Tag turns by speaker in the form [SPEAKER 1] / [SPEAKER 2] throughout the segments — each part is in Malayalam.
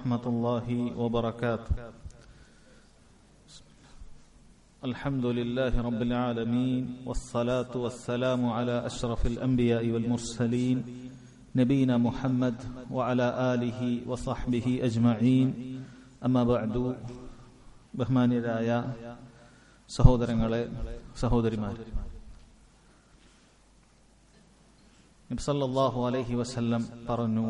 [SPEAKER 1] ورحمة الله وبركاته الحمد لله رب العالمين والصلاة والسلام على أشرف الأنبياء والمرسلين نبينا محمد وعلى آله وصحبه أجمعين أما بعد ബഹ്മാന്യരായ സഹോദരങ്ങളെ സഹോദരിമാർ നബ്സല്ലാഹു അലൈഹി വസല്ലം പറഞ്ഞു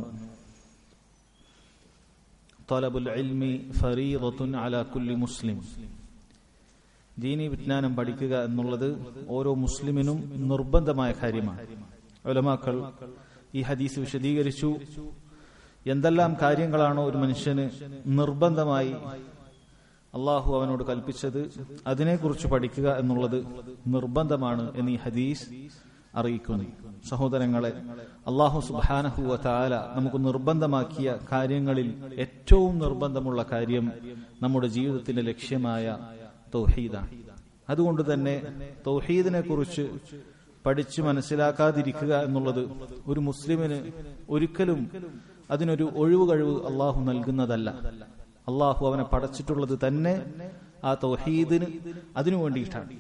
[SPEAKER 1] തൊലബുൽ ഇൽമി ഫരീദത്തുൻ അലാ കുല്ലി മുസ്ലിം ദീനി വിജ്ഞാനം പഠിക്കുക എന്നുള്ളത് ഓരോ മുസ്ലിമിനും നിർബന്ധമായ കാര്യമാണ് ഒലമാക്കൾ ഈ ഹദീസ് വിശദീകരിച്ചു എന്തെല്ലാം കാര്യങ്ങളാണോ ഒരു മനുഷ്യന് നിർബന്ധമായി അള്ളാഹു അവനോട് കൽപ്പിച്ചത് അതിനെക്കുറിച്ച് പഠിക്കുക എന്നുള്ളത് നിർബന്ധമാണ് എന്ന് ഈ ഹദീസ് അറിയിക്കുന്നു സഹോദരങ്ങളെ അള്ളാഹു സുബാനഹുവ താല നമുക്ക് നിർബന്ധമാക്കിയ കാര്യങ്ങളിൽ ഏറ്റവും നിർബന്ധമുള്ള കാര്യം നമ്മുടെ ജീവിതത്തിന്റെ ലക്ഷ്യമായ തൗഹീദാണ് അതുകൊണ്ട് തന്നെ തൗഹീദിനെ കുറിച്ച് പഠിച്ചു മനസ്സിലാക്കാതിരിക്കുക എന്നുള്ളത് ഒരു മുസ്ലിമിന് ഒരിക്കലും അതിനൊരു ഒഴിവ് കഴിവ് അള്ളാഹു നൽകുന്നതല്ല അള്ളാഹു അവനെ പടച്ചിട്ടുള്ളത് തന്നെ ആ തൗഹീദിന് അതിനു വേണ്ടിയിട്ടാണ്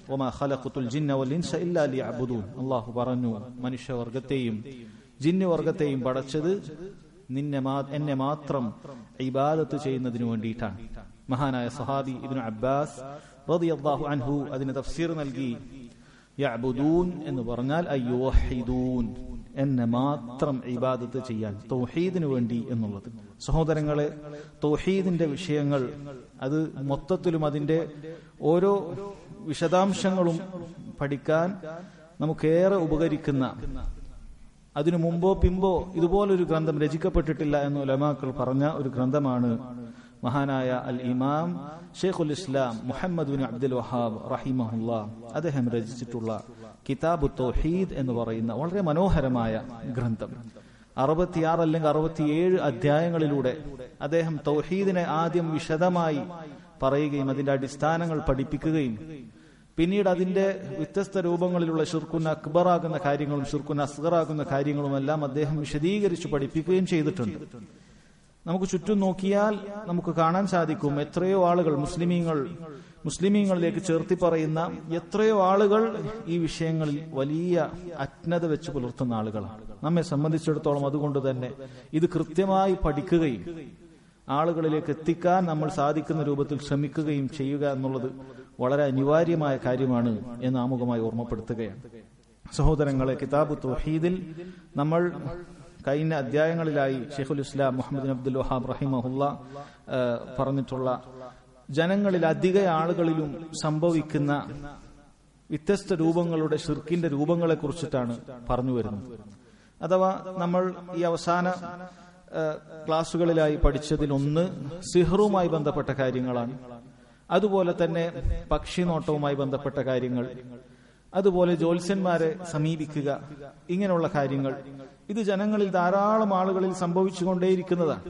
[SPEAKER 1] അള്ളാഹു പറഞ്ഞു മനുഷ്യവർഗത്തെയും ജിന്നുവർഗത്തെയും പടച്ചത് നിന്നെ എന്നെ മാത്രം ഇബാദത്ത് ചെയ്യുന്നതിനു വേണ്ടിയിട്ടാണ് മഹാനായ സഹാബി ഇബിന് അബ്ബാസ് റളിയല്ലാഹു അൻഹു അതിന് തഫ്സീർ നൽകി യഅബുദൂൻ എന്ന് പറഞ്ഞാൽ അയ്യോഹിദൂൻ എന്നെ മാത്രം ഇബാദത്ത് ചെയ്യാൻ തൗഹീദിനു വേണ്ടി എന്നുള്ളത് സഹോദരങ്ങളെ തൗഹീദിന്റെ വിഷയങ്ങൾ അത് മൊത്തത്തിലും അതിന്റെ ഓരോ വിശദാംശങ്ങളും പഠിക്കാൻ നമുക്കേറെ ഉപകരിക്കുന്ന അതിനു മുമ്പോ പിമ്പോ ഇതുപോലൊരു ഗ്രന്ഥം രചിക്കപ്പെട്ടിട്ടില്ല എന്ന് ഉലമാക്കൾ പറഞ്ഞ ഒരു ഗ്രന്ഥമാണ് മഹാനായ അൽ ഇമാം ഷെയ്ഖുൽ ഇസ്ലാം മുഹമ്മദ് ബിൻ അബ്ദുൽ വഹാബ് റഹിമഹുല്ല അദ്ദേഹം രചിച്ചിട്ടുള്ള കിതാബു തൗഹീദ് എന്ന് പറയുന്ന വളരെ മനോഹരമായ ഗ്രന്ഥം അറുപത്തിയാറ് അല്ലെങ്കിൽ അറുപത്തിയേഴ് അധ്യായങ്ങളിലൂടെ അദ്ദേഹം തൗഹീദിനെ ആദ്യം വിശദമായി പറയുകയും അതിന്റെ അടിസ്ഥാനങ്ങൾ പഠിപ്പിക്കുകയും പിന്നീട് അതിന്റെ വ്യത്യസ്ത രൂപങ്ങളിലുള്ള ഷിർക്കുൻ അക്ബറാകുന്ന കാര്യങ്ങളും ഷിർക്കുൻ അസ്ഗറാകുന്ന കാര്യങ്ങളും എല്ലാം അദ്ദേഹം വിശദീകരിച്ച് പഠിപ്പിക്കുകയും ചെയ്തിട്ടുണ്ട് നമുക്ക് ചുറ്റും നോക്കിയാൽ നമുക്ക് കാണാൻ സാധിക്കും എത്രയോ ആളുകൾ മുസ്ലിമീങ്ങൾ മുസ്ലിമീങ്ങളിലേക്ക് ചേർത്തി പറയുന്ന എത്രയോ ആളുകൾ ഈ വിഷയങ്ങളിൽ വലിയ അജ്ഞത വെച്ച് പുലർത്തുന്ന ആളുകളാണ് നമ്മെ സംബന്ധിച്ചിടത്തോളം അതുകൊണ്ട് തന്നെ ഇത് കൃത്യമായി പഠിക്കുകയും ആളുകളിലേക്ക് എത്തിക്കാൻ നമ്മൾ സാധിക്കുന്ന രൂപത്തിൽ ശ്രമിക്കുകയും ചെയ്യുക എന്നുള്ളത് വളരെ അനിവാര്യമായ കാര്യമാണ് എന്ന് ആമുഖമായി ഓർമ്മപ്പെടുത്തുകയാണ് സഹോദരങ്ങളെ കിതാബു തൗഹീദിൽ നമ്മൾ കഴിഞ്ഞ അധ്യായങ്ങളിലായി ഷെയ്ഖുൽ ഇസ്ലാം മുഹമ്മദ് അബ്ദുൽ വഹാബ് റഹിമഹുല്ല പറഞ്ഞിട്ടുള്ള ജനങ്ങളിൽ അധിക ആളുകളിലും സംഭവിക്കുന്ന വ്യത്യസ്ത രൂപങ്ങളുടെ ഷിർക്കിന്റെ രൂപങ്ങളെ കുറിച്ചിട്ടാണ് പറഞ്ഞു വരുന്നത് അഥവാ നമ്മൾ ഈ അവസാന ക്ലാസുകളിലായി പഠിച്ചതിൽ ഒന്ന് സിഹറുമായി ബന്ധപ്പെട്ട കാര്യങ്ങളാണ് അതുപോലെ തന്നെ പക്ഷിനോട്ടവുമായി ബന്ധപ്പെട്ട കാര്യങ്ങൾ അതുപോലെ ജ്യോത്സ്യന്മാരെ സമീപിക്കുക ഇങ്ങനെയുള്ള കാര്യങ്ങൾ ഇത് ജനങ്ങളിൽ ധാരാളം ആളുകളിൽ സംഭവിച്ചുകൊണ്ടേയിരിക്കുന്നതാണ്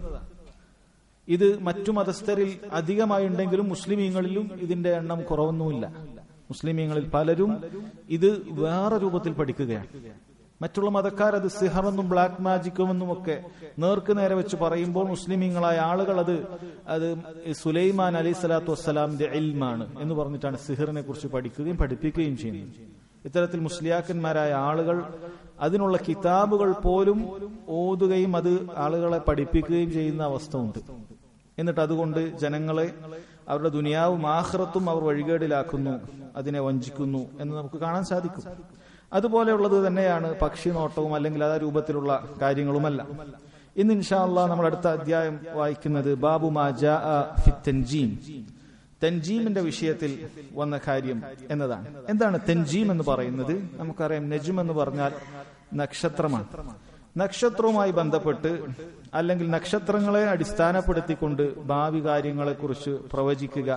[SPEAKER 1] ഇത് മറ്റു മതസ്ഥരിൽ അധികമായി ഉണ്ടെങ്കിലും മുസ്ലിമീങ്ങളിലും ഇതിന്റെ എണ്ണം കുറവൊന്നുമില്ല മുസ്ലിമീങ്ങളിൽ പലരും ഇത് വേറെ രൂപത്തിൽ പഠിക്കുകയാണ് മറ്റുള്ള മതക്കാർ അത് സിഹറെന്നും ബ്ലാക്ക് മാജിക്കുമെന്നും ഒക്കെ നേർക്ക് നേരെ വെച്ച് പറയുമ്പോൾ മുസ്ലിമീങ്ങളായ ആളുകൾ അത് അത് സുലൈമാൻ അലൈഹി സ്വലാത്തു വസ്സലാമിന്റെ ഇൽമാണ് എന്ന് പറഞ്ഞിട്ടാണ് സിഹറിനെ കുറിച്ച് പഠിക്കുകയും പഠിപ്പിക്കുകയും ചെയ്യുന്നത് ഇത്തരത്തിൽ മുസ്ലിയാക്കന്മാരായ ആളുകൾ അതിനുള്ള കിതാബുകൾ പോലും ഓതുകയും അത് ആളുകളെ പഠിപ്പിക്കുകയും ചെയ്യുന്ന അവസ്ഥ ഉണ്ട് എന്നിട്ട് അതുകൊണ്ട് ജനങ്ങളെ അവരുടെ ദുനിയാവും ആഹ്റത്തും അവർ വഴികേടിലാക്കുന്നു അതിനെ വഞ്ചിക്കുന്നു എന്ന് നമുക്ക് കാണാൻ സാധിക്കും അതുപോലെയുള്ളത് തന്നെയാണ് പക്ഷിനോട്ടവും അല്ലെങ്കിൽ ആ രൂപത്തിലുള്ള കാര്യങ്ങളുമല്ല ഇന്ന് ഇൻഷാല്ല നമ്മൾ അടുത്ത അധ്യായം വായിക്കുന്നത് ബാബു മാജാ ഫിത്തൻജീം തെൻജീമിന്റെ വിഷയത്തിൽ വന്ന കാര്യം എന്നതാണ് എന്താണ് തെൻജീം എന്ന് പറയുന്നത് നമുക്കറിയാം നജും എന്ന് പറഞ്ഞാൽ നക്ഷത്രമാണ് നക്ഷത്രവുമായി ബന്ധപ്പെട്ട് അല്ലെങ്കിൽ നക്ഷത്രങ്ങളെ അടിസ്ഥാനപ്പെടുത്തിക്കൊണ്ട് ഭാവി കാര്യങ്ങളെക്കുറിച്ച് പ്രവചിക്കുക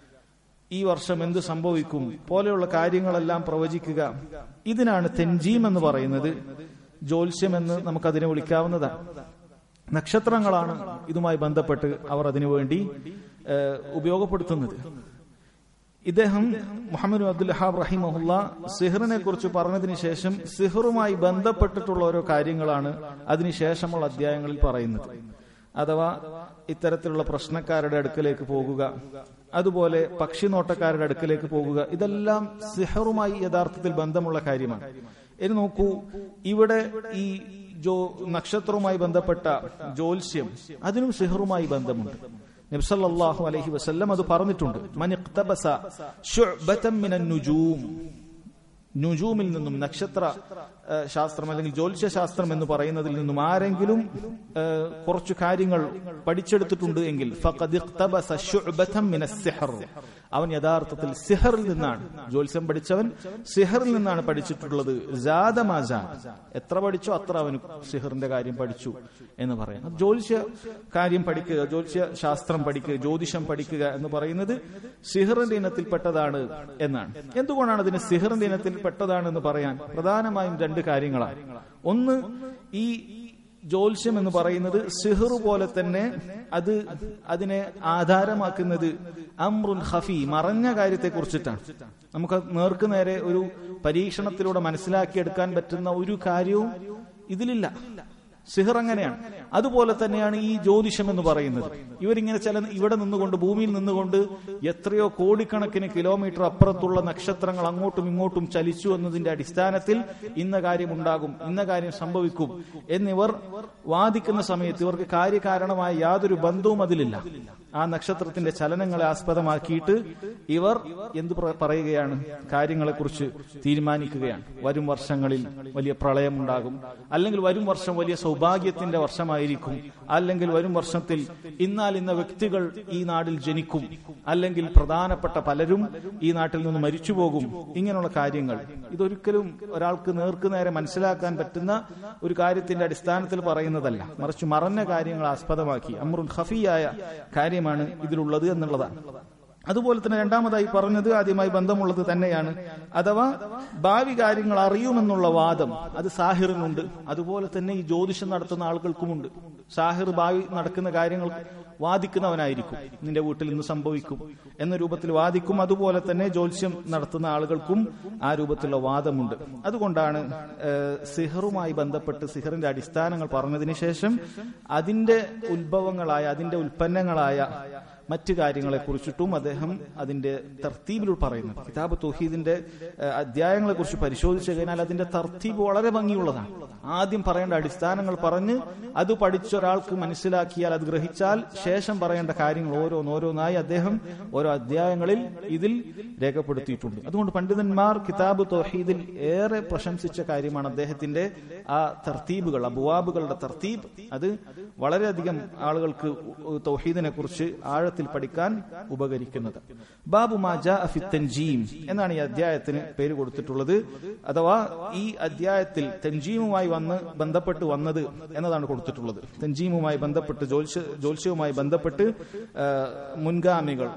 [SPEAKER 1] ഈ വർഷം എന്ത് സംഭവിക്കും പോലെയുള്ള കാര്യങ്ങളെല്ലാം പ്രവചിക്കുക ഇതിനാണ് തെൻജീം എന്ന് പറയുന്നത് ജ്യോത്സ്യം എന്ന് നമുക്കതിനെ വിളിക്കാവുന്നതാണ് നക്ഷത്രങ്ങളാണ് ഇതുമായി ബന്ധപ്പെട്ട് അവർ അതിനുവേണ്ടി ഉപയോഗപ്പെടുത്തുന്നത് ഇദ്ദേഹം മുഹമ്മദ് അബ്ദുൽ ഹാബ് റഹിമഹുല്ല സിഹറിനെ കുറിച്ച് പറഞ്ഞതിന് ശേഷം സിഹറുമായി ബന്ധപ്പെട്ടിട്ടുള്ള ഓരോ കാര്യങ്ങളാണ് അതിനുശേഷമുള്ള അധ്യായങ്ങളിൽ പറയുന്നത് അഥവാ ഇത്തരത്തിലുള്ള പ്രശ്നക്കാരുടെ അടുക്കലേക്ക് പോകുക അതുപോലെ പക്ഷി നോട്ടക്കാരുടെ അടുക്കലേക്ക് പോകുക ഇതെല്ലാം സിഹറുമായി യഥാർത്ഥത്തിൽ ബന്ധമുള്ള കാര്യമാണ് ഇനി നോക്കൂ ഇവിടെ ഈ ജോ നക്ഷത്രവുമായി ബന്ധപ്പെട്ട ജ്യോത്സ്യം അതിനും സിഹറുമായി ബന്ധമുണ്ട് നബ്സല്ലാഹു അലൈഹി വസല്ലം അത് പറഞ്ഞിട്ടുണ്ട് മൻ ഇഖ്തബസ ശുഅബതൻ മിനൻ നുജൂം നുജൂമിൽ നിന്നും നക്ഷത്ര ഏഹ്, ശാസ്ത്രം അല്ലെങ്കിൽ ജ്യോത്സ്യ ശാസ്ത്രം എന്ന് പറയുന്നതിൽ നിന്നും ആരെങ്കിലും ഏഹ്, കുറച്ചു കാര്യങ്ങൾ പഠിച്ചെടുത്തിട്ടുണ്ട് എങ്കിൽ ഫഖദ് ഇഖ്തബസ ശുഅബതൻ മിനസ് സിഹർ അവൻ യഥാർത്ഥത്തിൽ സിഹറിൽ നിന്നാണ് ജ്യോത്സ്യം പഠിച്ചവൻ സിഹറിൽ നിന്നാണ് പഠിച്ചിട്ടുള്ളത് ജാതമാജാ എത്ര പഠിച്ചോ അത്ര അവന് സിഹറിന്റെ കാര്യം പഠിച്ചു എന്ന് പറയാം അത് ജ്യോത്സ്യ കാര്യം പഠിക്കുക ജ്യോത്സ്യ ശാസ്ത്രം പഠിക്കുക ജ്യോതിഷം പഠിക്കുക എന്ന് പറയുന്നത് സിഹറിന്റെ ഇനത്തിൽപ്പെട്ടതാണ് എന്നാണ് എന്തുകൊണ്ടാണ് അതിന് സിഹറിന്റെ ഇനത്തിൽ പെട്ടതാണെന്ന് പറയാൻ പ്രധാനമായും രണ്ട് കാര്യങ്ങളാണ് ഒന്ന് ഈ ജ്യോത്സ്യം എന്ന് പറയുന്നത് സിഹർ പോലെ തന്നെ അത് അതിനെ ആധാരമാക്കുന്നത് അമ്രുൻ ഖഫി മറഞ്ഞ കാര്യത്തെ കുറിച്ചിട്ടാണ് നമുക്ക് നേർക്ക് നേരെ ഒരു പരീക്ഷണത്തിലൂടെ മനസ്സിലാക്കിയെടുക്കാൻ പറ്റുന്ന ഒരു കാര്യവും ഇതിലില്ല സിഹർ അങ്ങനെയാണ് അതുപോലെ തന്നെയാണ് ഈ ജ്യോതിഷം എന്ന് പറയുന്നത് ഇവരിങ്ങനെ ചില ഇവിടെ നിന്നുകൊണ്ട് ഭൂമിയിൽ നിന്നുകൊണ്ട് എത്രയോ കോടിക്കണക്കിന് കിലോമീറ്റർ അപ്പുറത്തുള്ള നക്ഷത്രങ്ങൾ അങ്ങോട്ടും ഇങ്ങോട്ടും ചലിച്ചു എന്നതിന്റെ അടിസ്ഥാനത്തിൽ ഇന്ന കാര്യം ഉണ്ടാകും ഇന്ന കാര്യം സംഭവിക്കും എന്നിവർ വാദിക്കുന്ന സമയത്ത് ഇവർക്ക് കാര്യകാരണമായ യാതൊരു ബന്ധവും അതിലില്ല ആ നക്ഷത്രത്തിന്റെ ചലനങ്ങളെ ആസ്പദമാക്കിയിട്ട് ഇവർ എന്ത് പ്ര- പറയുകയാണ് കാര്യങ്ങളെക്കുറിച്ച് തീരുമാനിക്കുകയാണ് വരും വർഷങ്ങളിൽ വലിയ പ്രളയമുണ്ടാകും അല്ലെങ്കിൽ വരും വർഷം വലിയ സൗഭാഗ്യത്തിന്റെ വർഷമായിരിക്കും അല്ലെങ്കിൽ വരും വർഷത്തിൽ ഇന്നാൽ ഇന്ന വ്യക്തികൾ ഈ നാട്ടിൽ ജനിക്കും അല്ലെങ്കിൽ പ്രധാനപ്പെട്ട പലരും ഈ നാട്ടിൽ നിന്ന് മരിച്ചുപോകും ഇങ്ങനെയുള്ള കാര്യങ്ങൾ ഇതൊരിക്കലും ഒരാൾക്ക് നേർക്ക് നേരെ മനസ്സിലാക്കാൻ പറ്റുന്ന ഒരു കാര്യത്തിന്റെ അടിസ്ഥാനത്തിൽ പറയുന്നതല്ല മറിച്ച് മറഞ്ഞ കാര്യങ്ങൾ ആസ്പദമാക്കി അമ്രുൻ ഖഫിയായ കാര്യമാണ് ഇതിലുള്ളത് എന്നുള്ളതാണ് അതുപോലെ തന്നെ രണ്ടാമതായി പറഞ്ഞത് ആദ്യമായി ബന്ധമുള്ളത് തന്നെയാണ് അഥവാ ഭാവി കാര്യങ്ങൾ അറിയുമെന്നുള്ള വാദം അത് സാഹിറിനുണ്ട് അതുപോലെ തന്നെ ഈ ജ്യോതിഷം നടത്തുന്ന ആളുകൾക്കുമുണ്ട് സാഹിർ ഭാവി നടക്കുന്ന കാര്യങ്ങൾ വാദിക്കുന്നവനായിരിക്കും നിന്റെ വീട്ടിൽ ഇന്ന് സംഭവിക്കും എന്ന രൂപത്തിൽ വാദിക്കും അതുപോലെ തന്നെ ജ്യോത്സ്യം നടത്തുന്ന ആളുകൾക്കും ആ രൂപത്തിലുള്ള വാദമുണ്ട് അതുകൊണ്ടാണ് ഏഹ്, സിഹറുമായി ബന്ധപ്പെട്ട് സിഹറിന്റെ അടിസ്ഥാനങ്ങൾ പറഞ്ഞതിന് ശേഷം അതിന്റെ ഉത്ഭവങ്ങളായ അതിന്റെ ഉൽപ്പന്നങ്ങളായ മറ്റു കാര്യങ്ങളെ കുറിച്ചിട്ടും അദ്ദേഹം അതിന്റെ തർത്തീബിൽ പറയുന്നത് കിതാബ് തൗഹീദിന്റെ ഏഹ്, അധ്യായങ്ങളെ കുറിച്ച് പരിശോധിച്ചു കഴിഞ്ഞാൽ അതിന്റെ തർത്തീബ് വളരെ ഭംഗിയുള്ളതാണ് ആദ്യം പറയേണ്ട അടിസ്ഥാനങ്ങൾ പറഞ്ഞ് അത് പഠിച്ച ഒരാൾക്ക് മനസ്സിലാക്കിയാൽ അത് ഗ്രഹിച്ചാൽ ശേഷം പറയേണ്ട കാര്യങ്ങൾ ഓരോന്നോരോന്നായി അദ്ദേഹം ഓരോ അധ്യായങ്ങളിൽ ഇതിൽ രേഖപ്പെടുത്തിയിട്ടുണ്ട് അതുകൊണ്ട് പണ്ഡിതന്മാർ കിതാബ് തൗഹീദിൽ ഏറെ പ്രശംസിച്ച കാര്യമാണ് അദ്ദേഹത്തിന്റെ ആ തർത്തീബുകൾ അബുവാബുകളുടെ തർത്തീബ് അത് വളരെയധികം ആളുകൾക്ക് തൗഹീദിനെ കുറിച്ച് ആഴത്തിൽ പഠിക്കാൻ ഉപകരിക്കുന്നത് ബാബു മാജ അഫി തൻജീം എന്നാണ് ഈ അധ്യായത്തിന് പേര് കൊടുത്തിട്ടുള്ളത് അഥവാ ഈ അധ്യായത്തിൽ തൻജീമുമായി വന്ന് ബന്ധപ്പെട്ട് വന്നത് എന്നതാണ് കൊടുത്തിട്ടുള്ളത് തൻജീമുമായി ബന്ധപ്പെട്ട് ജ്യോത്സ്യ ജ്യോത്സ്യവുമായി ബന്ധപ്പെട്ട് ആ, മുൻഗാമികൾ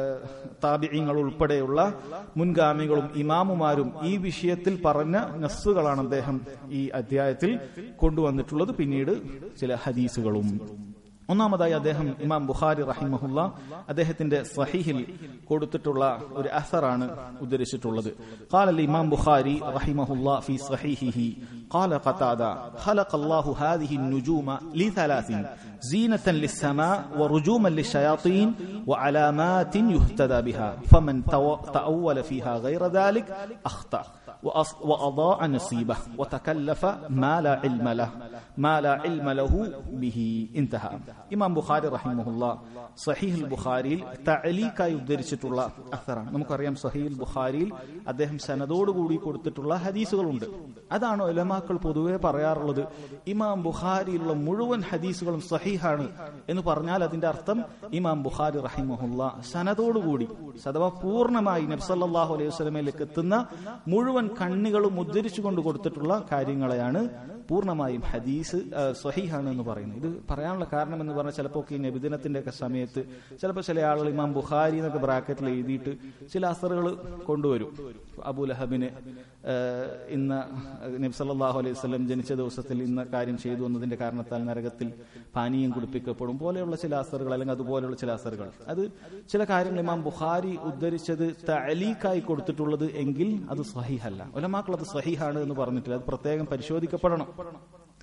[SPEAKER 1] താപിയങ്ങൾ ഉൾപ്പെടെയുള്ള മുൻഗാമികളും ഇമാമുമാരും ഈ വിഷയത്തിൽ പറഞ്ഞ നസ്സുകളാണ് അദ്ദേഹം ഈ അധ്യായത്തിൽ കൊണ്ടുവന്നിട്ടുള്ളത് പിന്നീട് ചില ഹദീസുകളും ഒന്നാമതായി അദ്ദേഹം ഇമാം ബുഖാരി റഹിമഹുല്ല അദ്ദേഹത്തിന്റെ സഹീഹിൽ കൊടുത്തിട്ടുള്ള ഒരു അസറാണ് ഉദ്ധരിച്ചിട്ടുള്ളത് قال الإمام بخاري رحمه الله في صحيحه قال قتادة خلق الله هذه النجوم لثلاث زينة للسماء ورجوما للشياطين وعلامات يهتدى بها فمن تو- تأول فيها غير ذلك أخطأ وأص- وأضاع نصيبه وتكلف ما لا علم له ما لا علم له به انتهى ഇമാം ബുഖാരി റഹിമഹുല്ല സഹീഹുൽ ബുഖാരിയിൽ തഅലീക്കായി ഉദ്ധരിച്ചിട്ടുള്ള അസറാണ് നമുക്കറിയാം സഹീൽ ബുഖാരിയിൽ അദ്ദേഹം സനദോടുകൂടി കൊടുത്തിട്ടുള്ള ഹദീസുകളുണ്ട് അതാണ് ഒലമാക്കൾ പൊതുവെ പറയാറുള്ളത് ഇമാം ബുഖാരിയിലുള്ള മുഴുവൻ ഹദീസുകളും സഹീഹാണ് എന്ന് പറഞ്ഞാൽ അതിന്റെ അർത്ഥം ഇമാം ബുഖാരി റഹിമഹുല്ല സനദോടുകൂടി അഥവാ പൂർണ്ണമായി നബ്സല്ലാഹു അലൈഹി വസ്ലമയിലേക്ക് എത്തുന്ന മുഴുവൻ കണ്ണികളും ഉദ്ധരിച്ചുകൊണ്ട് കൊടുത്തിട്ടുള്ള കാര്യങ്ങളെയാണ് പൂർണ്ണമായും ഹദീസ് ആ, സ്വഹീഹാണ് എന്ന് പറയുന്നത് ഇത് പറയാനുള്ള കാരണം എന്ന് പറഞ്ഞാൽ ചിലപ്പോൾ ഈ നബിദിനത്തിന്റെ ഒക്കെ സമയത്ത് ചിലപ്പോൾ ചില ആളുകൾ ഇമാം ബുഖാരി എന്നൊക്കെ ബ്രാക്കറ്റിൽ എഴുതിയിട്ട് ചില അസറുകൾ കൊണ്ടുവരും അബൂ ലഹബിന് ആ, ഇന്ന നബി സല്ലല്ലാഹു അലൈഹി വസല്ലം ജനിച്ച ദിവസത്തിൽ ഇന്ന കാര്യം ചെയ്തു എന്നതിന്റെ കാരണത്താൽ നരകത്തിൽ പാനീയം കുടിപ്പിക്കപ്പെടും പോലെയുള്ള ചില അസറുകൾ അല്ലെങ്കിൽ അതുപോലെയുള്ള ചില അസറുകൾ അത് ചില കാര്യങ്ങൾ ഇമാം ബുഖാരി ഉദ്ധരിച്ചത് തഅലീക്കായി കൊടുത്തിട്ടുള്ളത് എങ്കിൽ അത് സഹീഹല്ല ഒലമാക്കൾ അത് സഹീഹാണ് എന്ന് പറഞ്ഞിട്ടില്ല അത് പ്രത്യേകം പരിശോധിക്കപ്പെടണം